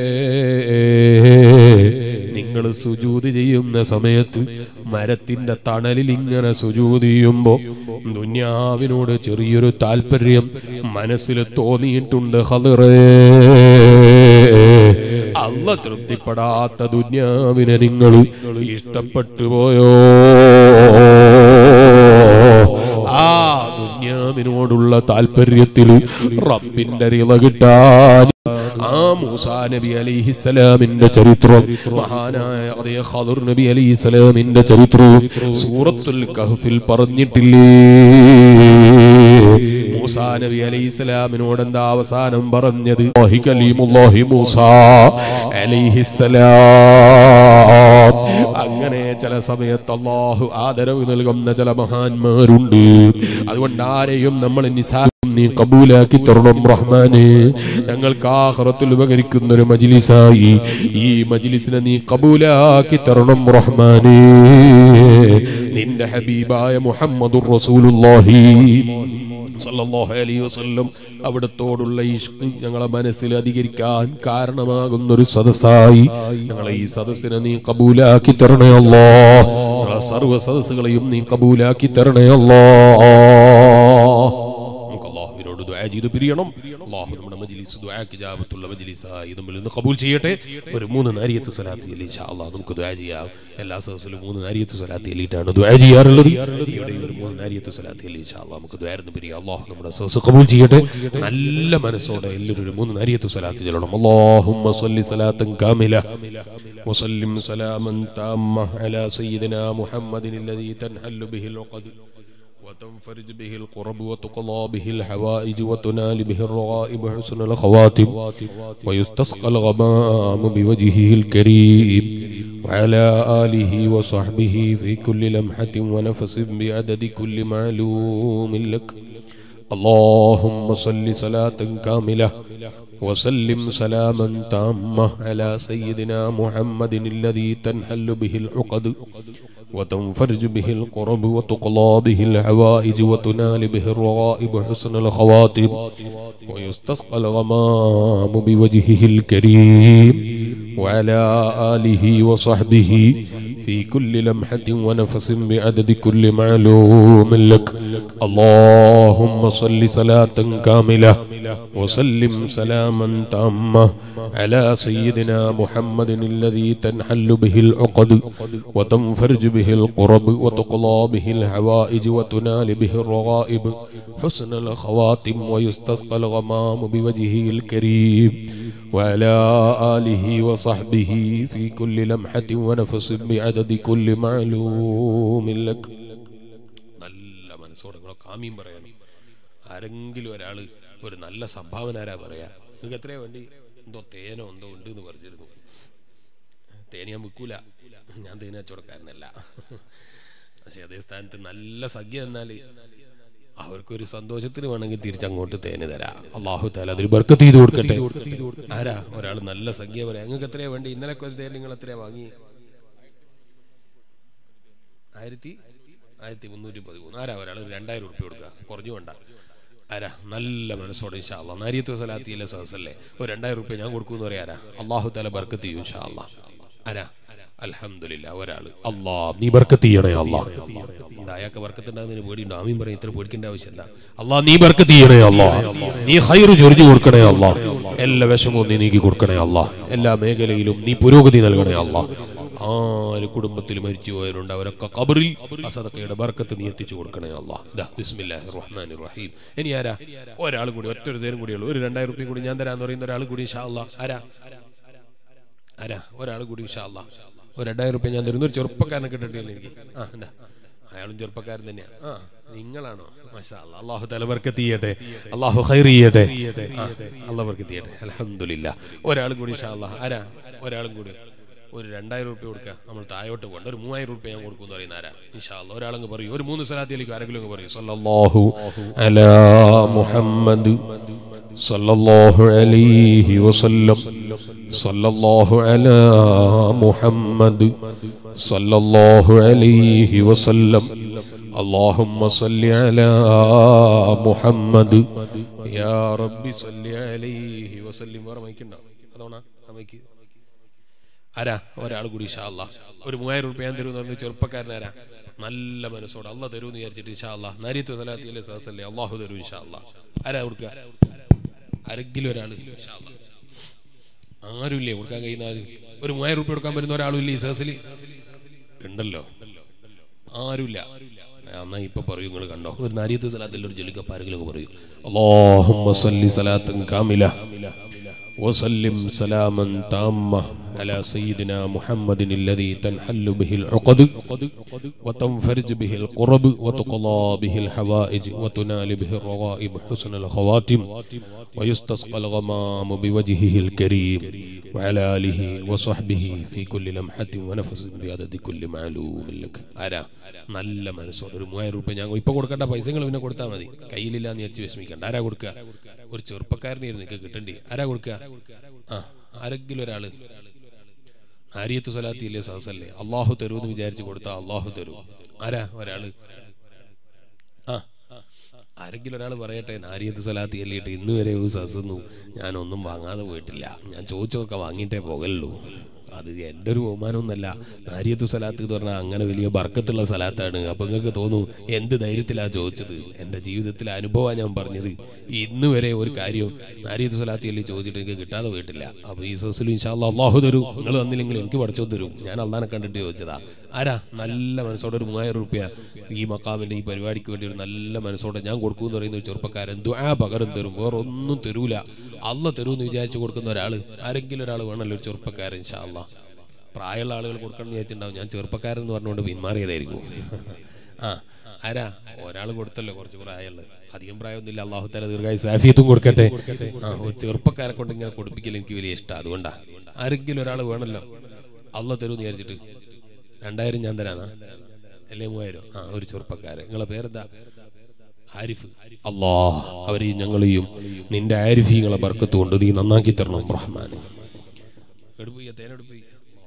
നിങ്ങൾ സുജൂത് ചെയ്യുന്ന സമയത്ത് മരത്തിന്റെ തണലിൽ ഇങ്ങനെ സുജൂത് ചെയ്യുമ്പോ ദുന്യാവിനോട് ചെറിയൊരു താല്പര്യം മനസ്സിൽ തോന്നിയിട്ടുണ്ട് ഖദറേ അല്ല തൃപ്തിപ്പെടാത്ത ദുന്യാവിനെ നിങ്ങൾ ഇഷ്ടപ്പെട്ടു പോയോ ആ ദുന്യാവിനോടുള്ള താല്പര്യത്തിൽ റബ്ബിന്റെ റിള കിട്ടാൻ ആ മൂസാ നബി അലിഹിസലാമിന്റെ ചരിത്രം മഹാനായ അതേ ഖദർ നബി അലിഹിസലാമിന്റെ ചരിത്രവും സൂറത്തുൽ കഹ്ഫിൽ പറഞ്ഞിട്ടില്ലേ മൂസാ നബി അലൈഹിസ്സലാമിനോട് എന്താ അവസാനം പറഞ്ഞത് "വാഹി കലീമുല്ലാഹി മൂസ അലൈഹിസ്സലാം അങ്ങനെ ചില സമയത്ത് അള്ളാഹു ആദരവ് നൽകുന്ന ചില മഹാന്മാരുണ്ട് അതുകൊണ്ട് ആരെയും നമ്മൾ നിസാ നീ കബൂലാക്കി തരണം റഹ്മാനെ ഞങ്ങൾക്ക് ആഹ്റത്തിൽ ഉപകരിക്കുന്ന ഒരു മജിലിസായി ഈ മജിലിസിനെ നീ കബൂലാക്കി തരണം റഹ്മാനെ നിന്റെ ഹബീബായ മുഹമ്മദുർ റസൂലുള്ളാഹി സല്ലല്ലാഹു അലൈഹി വസല്ലം അവിടത്തോടുള്ള ഇഷ്ക് ഞങ്ങളെ മനസ്സിൽ അധികരിക്കാൻ കാരണമാകുന്ന ഒരു സദസ്സായി ഞങ്ങളെ ഈ സദസ്സിനെ നീ കബൂലാക്കി തരണേ അല്ലാ ഞങ്ങളെ സർവ്വ സദസ്സുകളെയും നീ കബൂലാക്കി തരണേ അല്ലാ നമുക്ക് അള്ളാഹുവിനോട് ദുആ ചെയ്ത് പിരിയണം അള്ളാഹു നമ്മുടെ മജ്ലിസ് ദുആക്ക് ഇജാബത്തുള്ള മജ്ലിസായി നമ്മൾ ഇന്ന് കബൂൽ ചെയ്യട്ടെ ഒരു മൂന്ന് നാരിയത്ത് സ്വലാത്ത് ചൊല്ലി ഇൻഷാ അള്ളാഹ് നമുക്ക് ദുആ ചെയ്യാം എല്ലാ സദസ്സിലും മൂന്ന് നാരിയത്ത് സ്വലാത്ത് ചൊല്ലിയിട്ടാണ് ദുആ ചെയ്യാറുള്ളത് ഇവിടെ ഒരു മൂന്ന് നാരിയത്ത് സ്വലാത്ത് ചൊല്ലി ഇൻഷാ അള്ളാഹ് നമുക്ക് ദുആയിരുന്നു പിരിയാം അള്ളാഹു നമ്മുടെ സദസ്സ് കബൂൽ ചെയ്യട്ടെ നല്ല മനസ്സോടെ എല്ലാവരും ഒരു മൂന്ന് നാരിയത്ത് സ്വലാത്ത് ചൊല്ലണം അല്ലാഹുമ്മ സ്വല്ലി സലാത്തൻ കാമില وسلم سلاما تاما على سيدنا محمد الذي تنحل به العقد وتنفرج به القرب وتقضى به الحوائج وتنال به الرغائب حسن الخواتم ويستسقى الغمام بوجهه الكريم وعلى آله وصحبه في كل لمحة ونفس بعدد كل معلوم لك اللهم صل صلاة كاملة وسلم سلاما تاما على سيدنا محمد الذي تنحل به العقد وتنفرج به القرب وتقضى به الحوائج وتنال به الرغائب حسن الخواتم ويستسقى الغمام بوجهه الكريم وعلى آله وصحبه في كل لمحة ونفس بعدد كل معلوم لك اللهم صل صلاة كاملة وسلم سلاما تاما على سيدنا محمد الذي تنحل به العقد وتنفرج به القرب وتقضى به الحوائج وتنال به الرغائب حسن الخواتم ويستسقى الغمام بوجهه الكريم وعلى آله وصحبه في كل لمحة ونفس بعدد كل معلوم لك നല്ല മനസ്സോടെ നിങ്ങളെ കാമ്യം പറയണം ആരെങ്കിലും ഒരാൾ ഒരു നല്ല സംഭാവന ആരാ പറയാ നിങ്ങൾക്ക് എത്രയാ വേണ്ടി എന്തോ തേനോ എന്തോ ഉണ്ട് എന്ന് പറഞ്ഞിരുന്നു തേൻ ഞാൻ വിൽക്കൂല ഞാൻ തേന കച്ചവടക്കാരനല്ല പക്ഷെ അതേ സ്ഥാനത്ത് നല്ല സഖ്യ എന്നാൽ അവർക്കൊരു സന്തോഷത്തിന് വേണമെങ്കിൽ തിരിച്ചങ്ങോട്ട് തേന് തരാം അള്ളാഹു താല അതൊരു ബർക്കത്ത് ചെയ്ത് കൊടുക്കട്ടെ ആരാ ഒരാൾ നല്ല സംഖ്യ പറയാം നിങ്ങൾക്ക് എത്രയാ വേണ്ടി ഇന്നലെ ഒരു തേൻ നിങ്ങൾ എത്രയാ വാങ്ങി ആയിരത്തി ആയിരത്തി മുന്നൂറ്റി പതിമൂന്ന് ആരാ ഒരാൾ ഒരു രണ്ടായിരം ഉറുപ്പ്യ കൊടുക്കുക കുറഞ്ഞു വേണ്ട ആരാ നല്ല മനസ്സോടെ ഇൻഷാല്ല നാരിയത്വ സലാത്തിയിലെ സദസ്സല്ലേ ഒരു രണ്ടായിരം ഉറുപ്പ്യ ഞാൻ കൊടുക്കുമെന്ന് പറയാ ആരാ അള്ളാഹു താല ബർക്കത്ത് ചെയ്യും ഇൻഷാല്ല ആരാ അൽഹംദുലില്ല ഒരാള് അല്ലാ നീ ബർക്കത്ത് ചെയ്യണേ അല്ലാ എന്താ അയാൾക്ക് ബർക്കത്ത് ഉണ്ടാകുന്നതിന് പേടിയുണ്ടോ ആമീൻ പറയും ഇത്ര പേടിക്കേണ്ട ആവശ്യം എന്താ അല്ലാ നീ ബർക്കത്ത് ചെയ്യണേ അല്ലാ നീ ഹൈറ് ചൊരിഞ്ഞു കൊടുക്കണേ അല്ലാ എല്ലാ വിഷമവും നീ നീക്കി കൊടുക്കണേ അല്ലാ എല്ലാ മേഖലയിലും നീ പുരോഗതി നൽകണേ അല്ലാ ആര് കുടുംബത്തിൽ മരിച്ചു പോയവരുണ്ട് അവരൊക്കെ കബറിൽ അസദക്കയുടെ ബർക്കത്ത് നീ എത്തിച്ചു കൊടുക്കണേ അല്ലാ ഇതാ ബിസ്മില്ലാഹിർ റഹ്മാനിർ റഹീം ഇനി ആരാ ഒരാൾ കൂടി ഒറ്റ ഒരു തേരും കൂടിയുള്ളൂ ഒരു രണ്ടായിരം റുപ്യ കൂടി ഞാൻ തരാന്ന് പറയുന്ന ഒരാൾ കൂടി ഇൻഷാ അല്ലാ ആരാ ആരാ ഒരാൾ കൂടി ഇൻഷാ അല്ലാ ഒരു രണ്ടായിരം റുപ്യ ഞാൻ തരുന്നു ഒരു ചെറുപ്പക്കാരനെ കിട്ടട്ടില്ല എനിക്ക് ആ എന്താ അയാളും ചെറുപ്പക്കാരൻ തന്നെയാ ആ നിങ്ങളാണോ മാഷാ അല്ലാ. അള്ളാഹു തല ബർക്കത്ത് ചെയ്യട്ടെ അള്ളാഹു ഖൈർ ചെയ്യട്ടെ ആ, അള്ളാഹു ബർക്കത്ത് ചെയ്യട്ടെ അൽഹംദുലില്ലാ ഒരാളും കൂടി ഇൻഷാ അല്ലാ ആരാ ഒരാളും കൂടി ഒരു രണ്ടായിരം റുപ്യ കൊടുക്കുക നമ്മൾ താഴോട്ട് പോകണ്ട ഒരു മൂവായിരം റുപ്യ ഞാൻ കൊടുക്കും എന്ന് പറയുന്ന ആരാ ഇൻഷാ അല്ലാ ഒരാളങ്ങ് പറയും ഒരു മൂന്ന് സ്ഥലത്തിലേക്ക് ആരെങ്കിലും അങ്ങ് പറയും സല്ലല്ലാഹു അലാ മുഹമ്മദ് സല്ലല്ലാഹു അലൈഹി വസല്ലം സല്ലല്ലാഹു അലാ മുഹമ്മദ് സല്ലല്ലാഹു അലൈഹി വസല്ലം اللهم صل على محمد يا ربي صل عليه وسلم വേറെ മൈക്കുണ്ടോ അതോണാ ആ മൈക്ക് ആരാ ഒരാൾ കൂടി ഇൻഷാ അല്ലാ ഒരു മൂവായിരം റുപ്യ ഞാൻ തരുമെന്ന് പറഞ്ഞ ചെറുപ്പക്കാരനാരാ നല്ല മനസ്സോടെ അല്ല തരുമെന്ന് വിചാരിച്ചിട്ട് ഇൻഷാ അല്ലാ നരിത്വ സലാത്തിയിലെ സഹസല്ലേ അള്ളാഹു തരും ഇൻഷാ അല്ലാ ആരാ കൊടുക്കുക ആരെങ്കിലും ഒരാൾ ഇൻഷാ അല്ലാ ആരുമില്ലേ കൊടുക്കാൻ കഴിയുന്ന ആര് ഒരു മൂവായിരം റുപ്യ കൊടുക്കാൻ പറ്റുന്ന ഒരാളും ഇല്ലേ ഈ സഹസിൽ ഉണ്ടല്ലോ ആരുമില്ല എന്നാ ഇപ്പൊ പറയൂ നിങ്ങൾ കണ്ടോ ഒരു നാരിയത്ത് സലാത്തിൽ ഒരു ജലിക്കപ്പ് ആരെങ്കിലും പറയൂ അല്ലാഹുമ്മ സല്ലി സലാത്തൻ കാമില وسلم سلاما تاما على سيدنا محمد الذي تنحل به العقد وتنفرج به القرب وتقضى به الحوائج وتنال به الرغائب حسن الخواتم ويستسقى الغمام بوجهه الكريم وعلى آله وصحبه في كل لمحة ونفس بعدد كل معلوم لك ആരാ നല്ല മനസ്സോടെ ഒരു മൂവായിരം റുപ്യ ഞാൻ ഇപ്പൊ കൊടുക്കേണ്ട പൈസകൾ പിന്നെ കൊടുത്താൽ മതി കയ്യിലില്ലാന്ന് വിചാരിച്ച് വിഷമിക്കണ്ട ആരാ കൊടുക്കുക ഒരു ചെറുപ്പക്കാരനായിരുന്നു നിങ്ങൾക്ക് കിട്ടണ്ടി ആരാ കൊടുക്കുക ആ ആരെങ്കിലും ഒരാള് ആരിയത്തു സലാത്തിയില്ലേ സഹസല്ലേ അള്ളാഹു തരൂന്ന് വിചാരിച്ച് കൊടുത്താൽ അള്ളാഹു തരൂ ആരാ ഒരാള് ആ ആരെങ്കിലും ഒരാൾ പറയട്ടെ നാരിയത്ത് സലാത്തി അല്ലിട്ട് ഇന്ന് വരെ ഒരു സസന്നു ഞാനൊന്നും വാങ്ങാതെ പോയിട്ടില്ല ഞാൻ ചോദിച്ചതൊക്കെ വാങ്ങിയിട്ടേ പോകലുള്ളൂ അത് എൻ്റെ ഒരു ബഹുമാനമൊന്നുമല്ല നാരിയത്തു സലാത്ത് എന്ന് പറഞ്ഞാൽ അങ്ങനെ വലിയ ബർക്കത്തുള്ള സലാത്താണ് അപ്പൊ നിങ്ങൾക്ക് തോന്നും എന്ത് ധൈര്യത്തിലാണ് ചോദിച്ചത് എൻ്റെ ജീവിതത്തിലെ അനുഭവമാണ് ഞാൻ പറഞ്ഞത് ഇന്ന് വരെ ഒരു കാര്യം നാരിയത്തു സലാത്ത് അല്ലേ ചോദിച്ചിട്ട് എനിക്ക് കിട്ടാതെ പോയിട്ടില്ല അപ്പൊ ഈ സോസിലും ഇൻഷാല്ല അള്ളാഹു തരൂ നിങ്ങൾ വന്നില്ലെങ്കിൽ എനിക്ക് പഠിച്ചോ തരും ഞാൻ അള്ളഹാനെ കണ്ടിട്ട് ചോദിച്ചതാ ആരാ നല്ല മനസ്സോടെ ഒരു മൂവായിരം റുപ്യ ഈ മക്കാമിന്റെ ഈ പരിപാടിക്ക് വേണ്ടി ഒരു നല്ല മനസ്സോടെ ഞാൻ കൊടുക്കുമെന്ന് പറയുന്ന ഒരു ചെറുപ്പക്കാരൻ ദുആ പകരം തരും വേറെ ഒന്നും തരൂല അല്ല തരൂന്ന് വിചാരിച്ചു കൊടുക്കുന്ന ഒരാള് ആരെങ്കിലും ഒരാൾ വേണമല്ലോ ഒരു ചെറുപ്പക്കാരൻ ഇൻഷാല്ല പ്രായമുള്ള ആളുകൾ കൊടുക്കണം എന്ന് വിചാരിച്ചിട്ടുണ്ടാവും ഞാൻ ചെറുപ്പക്കാരൻ എന്ന് പറഞ്ഞുകൊണ്ട് പിന്മാറിയതായിരിക്കും ആ ആരാ ഒരാൾ കൊടുത്തല്ലോ കുറച്ച് പ്രായമുള്ളത് അധികം പ്രായമൊന്നുമില്ല അള്ളാഹു തല ദീർഘായി സാഫിയത്തും കൊടുക്കട്ടെ ആ ഒരു ചെറുപ്പക്കാരെ കൊണ്ട് ഇങ്ങനെ കൊടുപ്പിക്കൽ എനിക്ക് വലിയ ഇഷ്ടമാണ് അതുകൊണ്ടാ ആരെങ്കിലും ഒരാൾ വേണമല്ലോ അള്ള തരൂന്ന് വിചാരിച്ചിട്ട് രണ്ടായിരം ഞാൻ തരാന്നാ അല്ലേ മൂവായിരം ആ ഒരു ചെറുപ്പക്കാരൻ നിങ്ങളെ പേരെന്താ ആരിഫ് അല്ലാ അവരെയും ഞങ്ങളെയും നിന്റെ ആരിഫീങ്ങളെ ബർക്കത്ത് കൊണ്ട് നീ നന്നാക്കി തരണം റഹ്മാന് എടുപ്പോയി തേനെടുപ്പോയി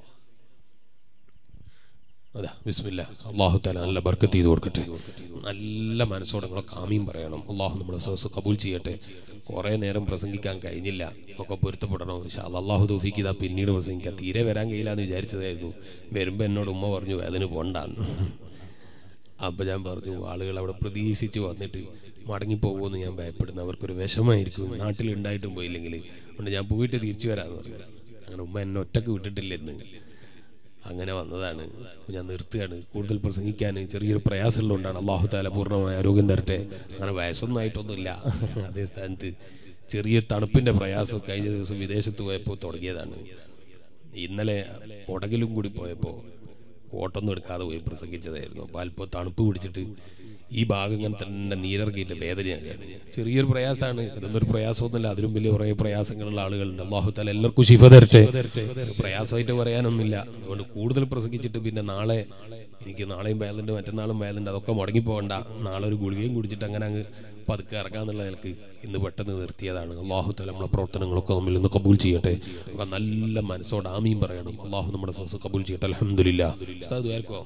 അതാ ബിസ്മില്ല അള്ളാഹു താല നല്ല ബർക്കത്ത് ചെയ്ത് കൊടുക്കട്ടെ നല്ല മനസ്സോടെ നിങ്ങളെ കാമിയും പറയണം അള്ളാഹു നമ്മുടെ സോസ് കബൂൽ ചെയ്യട്ടെ കുറേ നേരം പ്രസംഗിക്കാൻ കഴിഞ്ഞില്ല ഒക്കെ പൊരുത്തപ്പെടണം പക്ഷേ അള്ളാഹു തൗഫീക്ക് ഇതാ പിന്നീട് പ്രസംഗിക്കാം തീരെ വരാൻ കഴിയില്ല എന്ന് വിചാരിച്ചതായിരുന്നു വരുമ്പോൾ എന്നോട് ഉമ്മ പറഞ്ഞു അതിന് പോണ്ടാന്ന് അപ്പം ഞാൻ പറഞ്ഞു ആളുകൾ അവിടെ പ്രതീക്ഷിച്ച് വന്നിട്ട് മടങ്ങിപ്പോകുമെന്ന് ഞാൻ ഭയപ്പെടുന്നു അവർക്കൊരു വിഷമായിരിക്കും നാട്ടിലുണ്ടായിട്ടും പോയില്ലെങ്കിൽ അതുകൊണ്ട് ഞാൻ പോയിട്ട് തിരിച്ചു വരാമെന്ന് പറഞ്ഞു അങ്ങനെ ഉമ്മ എന്നെ ഒറ്റക്ക് വിട്ടിട്ടില്ലെന്ന് അങ്ങനെ വന്നതാണ് അപ്പോൾ ഞാൻ നിർത്തുകയാണ് കൂടുതൽ പ്രസംഗിക്കാൻ ചെറിയൊരു പ്രയാസമുള്ളതുകൊണ്ടാണ് അള്ളാഹു താല പൂർണ്ണമായ ആരോഗ്യം തരട്ടെ അങ്ങനെ വയസ്സൊന്നും ആയിട്ടൊന്നുമില്ല അതേ സ്ഥാനത്ത് ചെറിയ തണുപ്പിൻ്റെ പ്രയാസം കഴിഞ്ഞ ദിവസം വിദേശത്ത് പോയപ്പോൾ തുടങ്ങിയതാണ് ഇന്നലെ കൊടകിലും കൂടി പോയപ്പോൾ കോട്ടൊന്നും എടുക്കാതെ പോയി പ്രസംഗിച്ചതായിരുന്നു അപ്പോൾ അല്പം തണുപ്പ് പിടിച്ചിട്ട് ഈ ഭാഗം ഇങ്ങനെ തന്നെ നീരിറങ്ങിയിട്ട് വേദനയാക്കുകയാണ് ചെറിയൊരു പ്രയാസമാണ് ഇതൊന്നും ഒരു പ്രയാസമൊന്നുമില്ല അതിലും വലിയ കുറേ പ്രയാസങ്ങളുള്ള ആളുകളുണ്ട് അള്ളാഹു താല എല്ലാവർക്കും ശിഫ തരട്ടെ പ്രയാസമായിട്ട് പറയാനൊന്നുമില്ല അതുകൊണ്ട് കൂടുതൽ പ്രസംഗിച്ചിട്ട് പിന്നെ നാളെ എനിക്ക് നാളെയും വേദനുണ്ട് മറ്റന്നാളും വേദനുണ്ട് അതൊക്കെ മുടങ്ങി പോകണ്ട നാളെ ഒരു ഗുളികയും കുടിച്ചിട്ട് അങ്ങനെ അങ്ങ് പതുക്കെ ഇറങ്ങാന്നുള്ള നിലക്ക് ഇന്ന് പെട്ടെന്ന് നിർത്തിയതാണ് അള്ളാഹു തല നമ്മളെ പ്രവർത്തനങ്ങളൊക്കെ നമ്മിൽ നിന്ന് കബൂൽ ചെയ്യട്ടെ ഒക്കെ നല്ല മനസ്സോട് ആമീൻ പറയണം അള്ളാഹു നമ്മുടെ സസ് കബൂൽ ചെയ്യട്ടെ അലഹമില്ല ആർക്കോ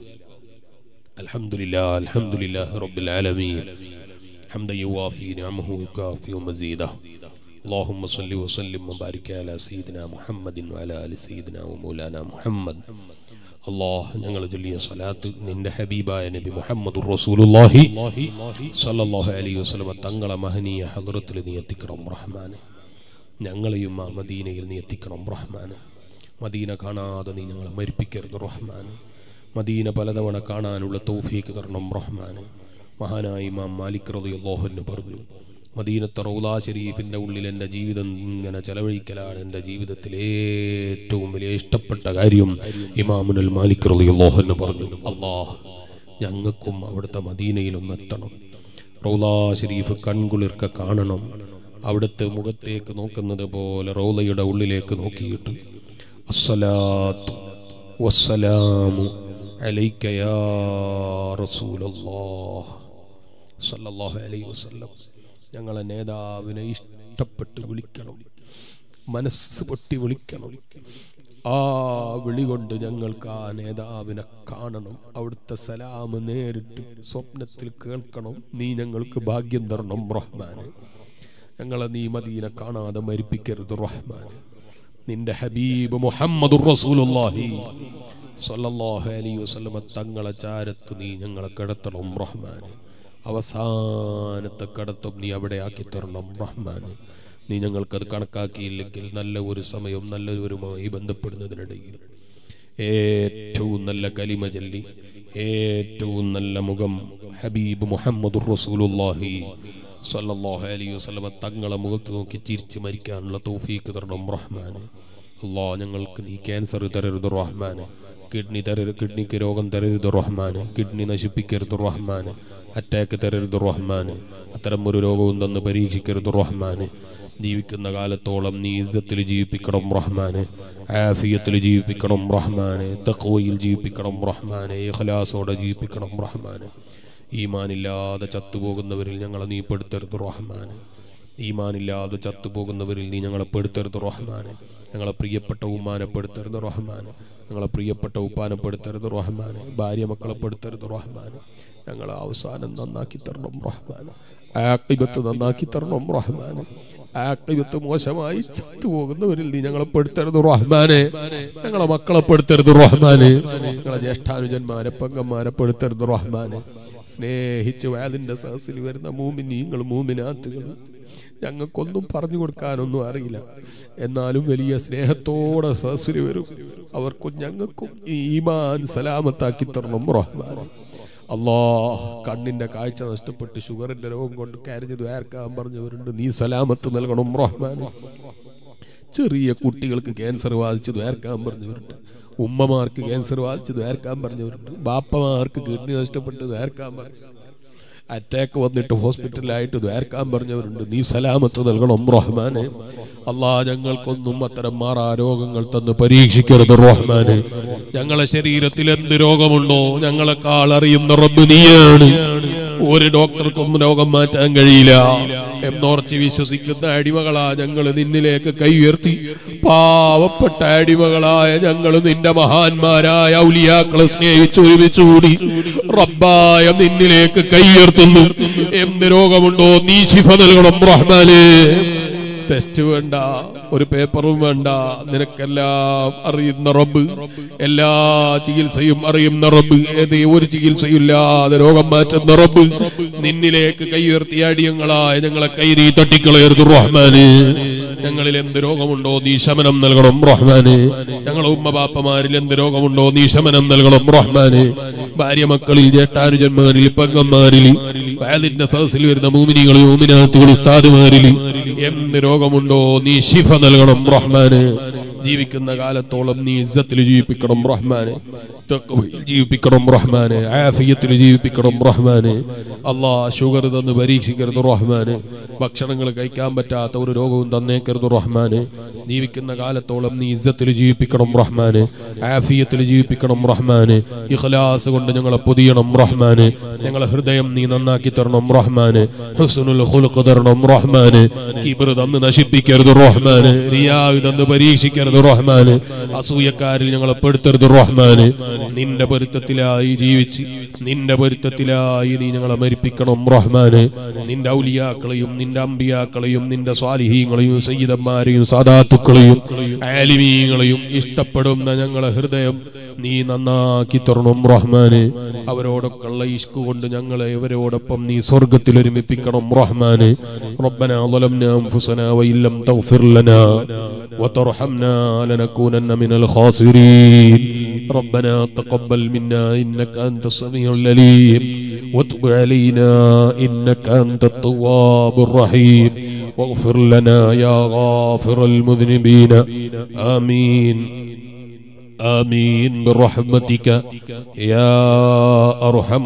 അലഹമില്ല അലഹമില്ല റബ്ബുൽ ആലമീൻ حمدا يوافي نعمه ويكافئ مزيده اللهم صل وسلم وبارك على سيدنا محمد وعلى ال سيدنا ومولانا محمد അള്ളാഹ് ഞങ്ങൾ ചൊല്ലിയ സലാത്ത് നിന്റെ ഹബീബായ നബി മുഹമ്മദ് റസൂലുള്ളാഹി സല്ലല്ലാഹു അലൈഹി വസല്ലമ തങ്ങളെ മഹനീയ ഹദ്റത്തിൽ നീ എത്തിക്കണം റഹ്മാന് ഞങ്ങളെയും ആ മദീനയിൽ നീ എത്തിക്കണം റഹ്മാന് മദീന കാണാതെ നീ ഞങ്ങളെ മരിപ്പിക്കരുത് റഹ്മാന് മദീന പലതവണ കാണാനുള്ള തൗഫീക്ക് തരണം റഹ്മാന് മഹാനായ ഇമാം മാലിക് റളിയല്ലാഹു അൻഹു പറഞ്ഞു മദീനത്തെ റൗലാ ഷരീഫിൻ്റെ ഉള്ളിൽ എൻ്റെ ജീവിതം ഇങ്ങനെ ചെലവഴിക്കലാണ് എൻ്റെ ജീവിതത്തിൽ ഏറ്റവും വലിയ ഇഷ്ടപ്പെട്ട കാര്യം ഇമാമുനൽ മാലിക് റളിയല്ലാഹു അൻഹു പറഞ്ഞു അള്ളാഹ് ഞങ്ങൾക്കും അവിടുത്തെ മദീനയിലൊന്ന് എത്തണം റൗലാ ഷരീഫ് കൺകുളിർക്ക കാണണം അവിടുത്തെ മുഖത്തേക്ക് നോക്കുന്നത് പോലെ റൗലയുടെ ഉള്ളിലേക്ക് നോക്കിയിട്ട് അസ്സലാത്തു വസ്സലാമു അലൈക യാ റസൂലല്ലാഹ് സല്ലല്ലാഹു അലൈഹി വസല്ലം ഞങ്ങളെ നേതാവിനെ ഇഷ്ടപ്പെട്ട് വിളിക്കണം മനസ്സ് പൊട്ടി വിളിക്കണം ആ വിളി കൊണ്ട് ഞങ്ങൾക്ക് ആ നേതാവിനെ കാണണം അവിടുത്തെ സലാമ് നേരിട്ട് സ്വപ്നത്തിൽ കേൾക്കണം നീ ഞങ്ങൾക്ക് ഭാഗ്യം തരണം റഹ്മാന് ഞങ്ങളെ നീ മദീന കാണാതെ മരിപ്പിക്കരുത് റഹ്മാന് നിന്റെ ഹബീബ് മുഹമ്മദ് റസൂലുള്ളാഹി സ്വല്ലല്ലാഹു അലൈഹി വസല്ലമ തങ്ങളെ ചാരത്ത് നീ ഞങ്ങളെ കിടത്തണം റഹ്മാന് അവസാനത്തെ കടത്തം നീ അവിടെ ആക്കി തരണം റഹ്മാന് നീ ഞങ്ങൾക്കത് കണക്കാക്കിയില്ലെങ്കിൽ നല്ല ഒരു സമയം നല്ലവരുമായി ബന്ധപ്പെടുന്നതിനിടയിൽ ഏറ്റവും നല്ല കലിമ ചൊല്ലി ഏറ്റവും നല്ല മുഖം ഹബീബ് മുഹമ്മദ് റസൂലുള്ളാഹി സല്ലല്ലാഹു അലൈഹി വസല്ലമ തങ്ങളെ മുഖത്ത് നോക്കി ചിരിച്ച് മരിക്കാനുള്ള തൗഫീക്ക് തരണം റഹ്മാന് അല്ലാ ഞങ്ങൾക്ക് നീ ക്യാൻസർ തരരുത് റഹ്മാന് കിഡ്നി തരരുത് കിഡ്നിക്ക് രോഗം തരരുത് റഹ്മാന് കിഡ്നി നശിപ്പിക്കരുത് റഹ്മാന് അറ്റാക്ക് തരരുത് റഹ്മാന് അത്തരം ഒരു രോഗവും തന്ന് പരീക്ഷിക്കരുത് റഹ്മാന് ജീവിക്കുന്ന കാലത്തോളം നീ ഇസ്സത്തിൽ ജീവിപ്പിക്കണം റഹ്മാന് ആഫിയത്തിൽ ജീവിപ്പിക്കണം റഹ്മാന് തഖ്വയിൽ ജീവിപ്പിക്കണം റഹ്മാന് ഇഖ്ലാസോടെ ജീവിപ്പിക്കണം റഹ്മാന് ഈമാനില്ലാതെ ചത്തുപോകുന്നവരിൽ ഞങ്ങളെ നീ പെടുത്തരുത് റഹ്മാന് ഈമാനില്ലാതെ ചത്തുപോകുന്നവരിൽ നീ ഞങ്ങളെ പെടുത്തരുത് റഹ്മാനെ ഞങ്ങളെ പ്രിയപ്പെട്ട ഉമ്മാനെ പെടുത്തരുത് റഹ്മാനെ ഞങ്ങളെ പ്രിയപ്പെട്ട ഉപ്പാനെ പെടുത്തരുത് റഹ്മാനെ ഭാര്യ മക്കളെ പെടുത്തരുത് റഹ്മാനെ ഞങ്ങളെ അവസാനം നന്നാക്കി തരണം റഹ്മാനെ ആക്കിബത്ത് നന്നാക്കി തരണം റഹ്മാനെ ആക്കിബത്ത് മോശമായി ചത്തുപോകുന്നവരിൽ നീ ഞങ്ങളെ പെടുത്തരുത് റഹ്മാനെ ഞങ്ങളെ മക്കളെ പെടുത്തരുത് റഹ്മാനെ ഞങ്ങളെ ജ്യേഷ്ഠാനുജന്മാരെ പെങ്ങന്മാരെ പെടുത്തരുത് റഹ്മാനെ സ്നേഹിച്ച് വയലിന്റെ സഹസിൽ വരുന്ന മൂമിനീങ്ങൾ മൂമിനാത്തുകൾ ഞങ്ങൾക്കൊന്നും പറഞ്ഞു കൊടുക്കാനൊന്നും അറിയില്ല എന്നാലും വലിയ സ്നേഹത്തോടെ സഹസിൽ വരും അവർക്കും ഞങ്ങൾക്കും ഈ ഈമാൻ സലാമത്താക്കി തരണം റഹ്മാൻ അല്ലാ കണ്ണിന്റെ കാഴ്ച നഷ്ടപ്പെട്ട് ഷുഗറിന്റെ രോഗം കൊണ്ട് കരഞ്ഞത് വേർക്കാൻ പറഞ്ഞവരുണ്ട് നീ സലാമത്ത് നൽകണം റഹ്മാൻ ചെറിയ കുട്ടികൾക്ക് ക്യാൻസർ ബാധിച്ച് ദ്വേർക്കാൻ പറഞ്ഞവരുണ്ട് ഉമ്മമാർക്ക് ക്യാൻസർ ബാധിച്ച് ദ്വേർക്കാൻ പറഞ്ഞവരുണ്ട് ബാപ്പമാർക്ക് കിഡ്നി നഷ്ടപ്പെട്ട് ദ്വേർക്കാൻ പറഞ്ഞു അറ്റാക്ക് വന്നിട്ട് ഹോസ്പിറ്റലിലായിട്ട് ദ്വേർക്കാൻ പറഞ്ഞവരുണ്ട് നീ സലാമത്ത് നൽകണം റഹ്മാനെ അല്ലാ ഞങ്ങൾക്കൊന്നും അത്തരം മാറാ രോഗങ്ങൾ തന്ന് പരീക്ഷിക്കരുത് റഹ്മാനെ ഞങ്ങളെ ശരീരത്തിൽ എന്ത് രോഗമുണ്ടോ ഞങ്ങളെക്കാൾ അറിയുന്ന റബ്ബ് നീയാണ് ഒരു ഡോക്ടർക്കും രോഗം മാറ്റാൻ കഴിയില്ല എന്നോർച്ച് വിശ്വസിക്കുന്ന അടിമകളാ ഞങ്ങൾ നിന്നിലേക്ക് കൈ ഉയർത്തി പാവപ്പെട്ട അടിമകളായ ഞങ്ങൾ നിന്റെ മഹാന്മാരായ ഔലിയാക്കളെ സ്നേഹിച്ച് ഒരുമിച്ച് കൂടി റബ്ബായ നിന്നിലേക്ക് കൈ ഉയർത്തുന്നു എന്ത് രോഗമുണ്ടോ നീ ശിഫ നൽകണം റഹ്മാനെ ടെസ്റ്റ് വേണ്ട ഒരു പേപ്പറും വേണ്ട നിനക്കെല്ലാം അറിയുന്ന റബ്ബ് എല്ലാ ചികിത്സയും അറിയുന്ന റബ്ബ് ഏതേ ഒരു ചികിത്സയില്ലാതെ രോഗം മാറ്റുന്ന റബ്ബ് നിന്നിലേക്ക് കൈയുയർത്തിയ അടിയങ്ങളായ ഞങ്ങളെ കൈ നീ തട്ടിക്കളയരുത് റഹ്മാന് ഞങ്ങളിൽ എന്ത് രോഗമുണ്ടോ നീ ശമനം നൽകണം റഹ്മാന് ഞങ്ങളെ ഉമ്മ ബാപ്പമാരിൽ എന്ത് രോഗമുണ്ടോ നീ ശമനം നൽകണം റഹ്മാന് ഭാര്യ മക്കളിൽ ജേട്ടാനുജന്മാരിൽ പെങ്ങന്മാരിൽ വയലിന്റെ സദസ്സിൽ വരുന്ന മൂമിനികൾ മൂമിനാത്തുകൾ ഉസ്താദുമാരിൽ എന്ത് രോഗമുണ്ടോ നീ ശിഫ നൽകണം റഹ്മാന് ജീവിക്കുന്ന കാലത്തോളം നീ ഇസ്സത്തിൽ ജീവിപ്പിക്കണം റഹ്മാന് തഖ്വയിൽ ജീവിപ്പിക്കണം റഹ്മാന് ആഫിയത്തിൽ ജീവിപ്പിക്കണം റഹ്മാന് അള്ളാ ഷുഗർ തന്ന് പരീക്ഷിക്കരുത് റഹ്മാന് ഭക്ഷണങ്ങൾ കഴിക്കാൻ പറ്റാത്ത ഒരു രോഗവും തന്നേക്കരുത് റഹ്മാന് ജീവിക്കുന്ന കാലത്തോളം നീ ഇസ്സത്തിൽ ജീവിപ്പിക്കണം റഹ്മാന് ആഫിയത്തിൽ ജീവിപ്പിക്കണം റഹ്മാന് ഇഖ്ലാസ് കൊണ്ട് ഞങ്ങളെ പൊതിയണം റഹ്മാന് ഞങ്ങളെ ഹൃദയം നീ നന്നാക്കി തരണം റഹ്മാന് ഹുസ്നുൽ ഖുൽഖ് തരണം റഹ്മാന് കിബ്ർ തന്ന് നശിപ്പിക്കരുത് റഹ്മാന് റിയാവ് തന്ന് പരീക്ഷിക്കരുത് റഹ്മാന് അസൂയക്കാരിൽ ഞങ്ങളെ പെടുത്തരുത് റഹ്മാന് നിന്റെ പൊരുത്തത്തിലായി ജീവിച്ച് നിന്റെ പൊരുത്തത്തിലായി നീ ഞങ്ങളെ മരിപ്പിക്കണം റഹ്മാന് നിന്റെ ഔലിയാക്കളെയും നിന്റെ അമ്പിയാക്കളെയും നിന്റെ സ്വാലിഹീങ്ങളെയും സയ്യിദന്മാരെയും സാദാത്തുക്കളെയും ആലിമീങ്ങളെയും ഇഷ്ടപ്പെടുന്ന ഞങ്ങളെ ഹൃദയം നീ നന്നാക്കി തരണം റഹ്മാന് അവരോടൊക്കെ ഉള്ള ഇഷ്കു കൊണ്ട് ഞങ്ങളെ ഇവരോടൊപ്പം നീ സ്വർഗത്തിൽ ഒരുമിപ്പിക്കണം റഹ്മാന് ربنا ظلمنا أنفسنا وإن لم تغفر لنا وترحمنا لنكونن من الخاسرين ربنا تقبل منا إنك أنت السميع العليم وتب علينا إنك أنت التواب الرحيم واغفر لنا يا غافر المذنبين آمين آمين برحمتك يا أرحم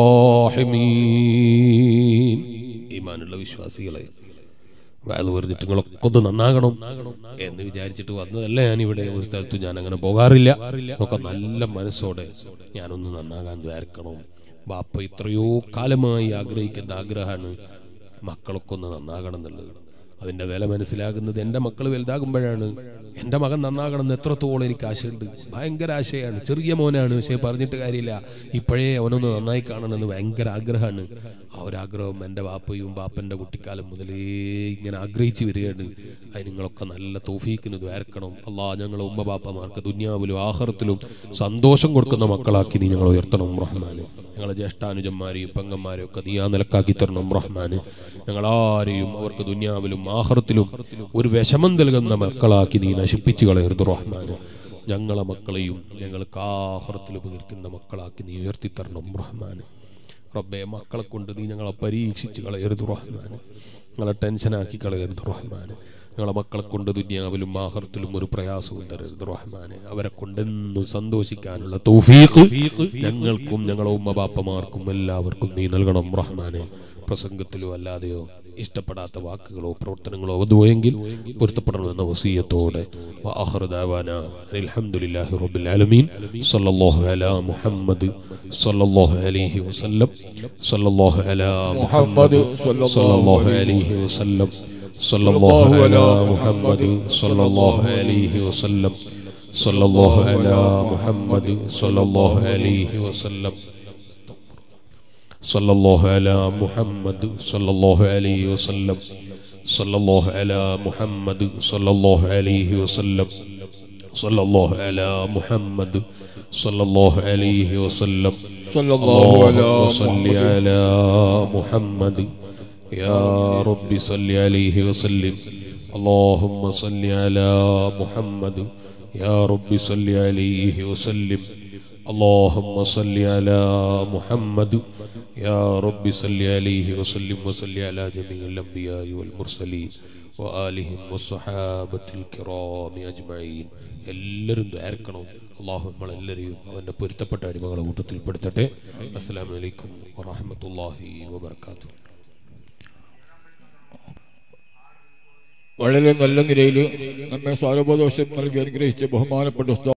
الراحمين ഈമാനുള്ള വിശ്വാസികളെ വയല് പറഞ്ഞിട്ട് നിങ്ങളൊക്കെ ഒന്ന് നന്നാകണം എന്ന് വിചാരിച്ചിട്ട് വന്നതല്ല ഞാൻ ഇവിടെ ഒരു സ്ഥലത്ത് ഞാൻ അങ്ങനെ പോകാറില്ല ഒക്കെ നല്ല മനസ്സോടെ ഞാനൊന്ന് നന്നാകാൻ വിചാരിക്കണം ബാപ്പ ഇത്രയോ കാലമായി ആഗ്രഹിക്കുന്ന ആഗ്രഹമാണ് മക്കളൊക്കെ ഒന്ന് നന്നാകണം എന്നുള്ളത് അതിന്റെ വില മനസ്സിലാകുന്നത് എൻ്റെ മക്കൾ വലുതാകുമ്പോഴാണ് എൻ്റെ മകൻ നന്നാകണം എന്ന് എത്രത്തോളം എനിക്ക് ആശയുണ്ട് ഭയങ്കര ആശയാണ് ചെറിയ മോനാണ് പക്ഷേ പറഞ്ഞിട്ട് കാര്യമില്ല ഇപ്പോഴേ അവനൊന്ന് നന്നായി കാണണമെന്ന് ഭയങ്കര ആഗ്രഹമാണ് ആ ഒരു ആഗ്രഹം എൻ്റെ ബാപ്പയും ബാപ്പൻ്റെ കുട്ടിക്കാലം മുതലേ ഇങ്ങനെ ആഗ്രഹിച്ചു വരികയാണ് അത് നിങ്ങളൊക്കെ നല്ല തോഫീക്കിന് ദ്വാരക്കണം അല്ലാ ഞങ്ങളെ ഉമ്മ ബാപ്പമാർക്ക് ദുന്യാവിലും ആഹാരത്തിലും സന്തോഷം കൊടുക്കുന്ന മക്കളാക്കി നീ ഞങ്ങൾ ഉയർത്തണം റഹ്മാന് ഞങ്ങളെ ജ്യേഷ്ഠാനുജന്മാരെയും പെങ്ങന്മാരെയും ഒക്കെ നീ ആ നിലക്കാക്കി തരണം റഹ്മാന് ഞങ്ങളാരെയും അവർക്ക് ദുന്യാവിലും ആഹ്റത്തിലും ഒരു വിഷമം നൽകുന്ന മക്കളാക്കി നീ നശിപ്പിച്ചു കളയരുത് റഹ്മാന് ഞങ്ങളെ മക്കളെയും ഞങ്ങൾക്ക് ആഹ്റത്തിൽ ഉപകരിക്കുന്ന മക്കളാക്കി നീ ഉയർത്തിത്തരണം റഹ്മാന് റബ്ബെ മക്കളെ കൊണ്ട് നീ ഞങ്ങളെ പരീക്ഷിച്ച് കളയരുത് റഹ്മാന് ഞങ്ങളെ ടെൻഷനാക്കി കളയരുത് റഹ്മാന് ഞങ്ങളെ മക്കളെ കൊണ്ട് ദുന്യാവിലും ആഹർത്തിലും ഒരു പ്രയാസവും തരരുത് റഹ്മാനെ അവരെ കൊണ്ടെന്നും സന്തോഷിക്കാനുള്ള തൗഫീഖ് ഞങ്ങൾക്കും ഞങ്ങളെ ഉമ്മ ബാപ്പമാർക്കും എല്ലാവർക്കും നീ നൽകണം റഹ്മാനെ പ്രസംഗത്തിലോ അല്ലാതെയോ ഇഷ്ടപ്പെടാത്ത വാക്കുകളോ പ്രവർത്തനങ്ങളോ വന്നുപോയെങ്കിൽ പൊരുത്തപ്പെടണമെന്ന വസീയത്തോടെ وآخر دعوانا أن الحمد لله رب العالمين صلى الله على محمد صلى الله عليه وسلم صلى الله على محمد صلى الله عليه وسلم صلى الله على محمد صلى الله عليه وسلم صلى الله على محمد صلى الله عليه وسلم صلى الله على محمد صلى الله عليه وسلم صلى الله على محمد صلى الله عليه وسلم صلى الله على محمد صلى الله عليه وسلم صلى الله على اللهم صل محمد على محمد يا رب صل عليه وسلم اللهم صل على محمد يا رب صل عليه وسلم اللهم صل على محمد يا رب صل عليه وسلم وصل على جميع الأنبياء والمرسلين وآلهم والصحابة الكرام أجمعين എല്ലാവരും ദ്വാരക്കണം അള്ളാഹു നമ്മളെല്ലാവരെയും അവൻ്റെ പൊരുത്തപ്പെട്ട അടിമകളെ കൂട്ടത്തിൽ പെടുത്തട്ടെ അസ്സലാമു അലൈക്കും വറഹമത്തല്ലാഹി വബർക്കാത്തു വളരെ നല്ല നിലയിൽ നമ്മെ സാരബോധോഷം നൽകി അനുഗ്രഹിച്ച ബഹുമാനപ്പെട്ട ഉസ്താദ്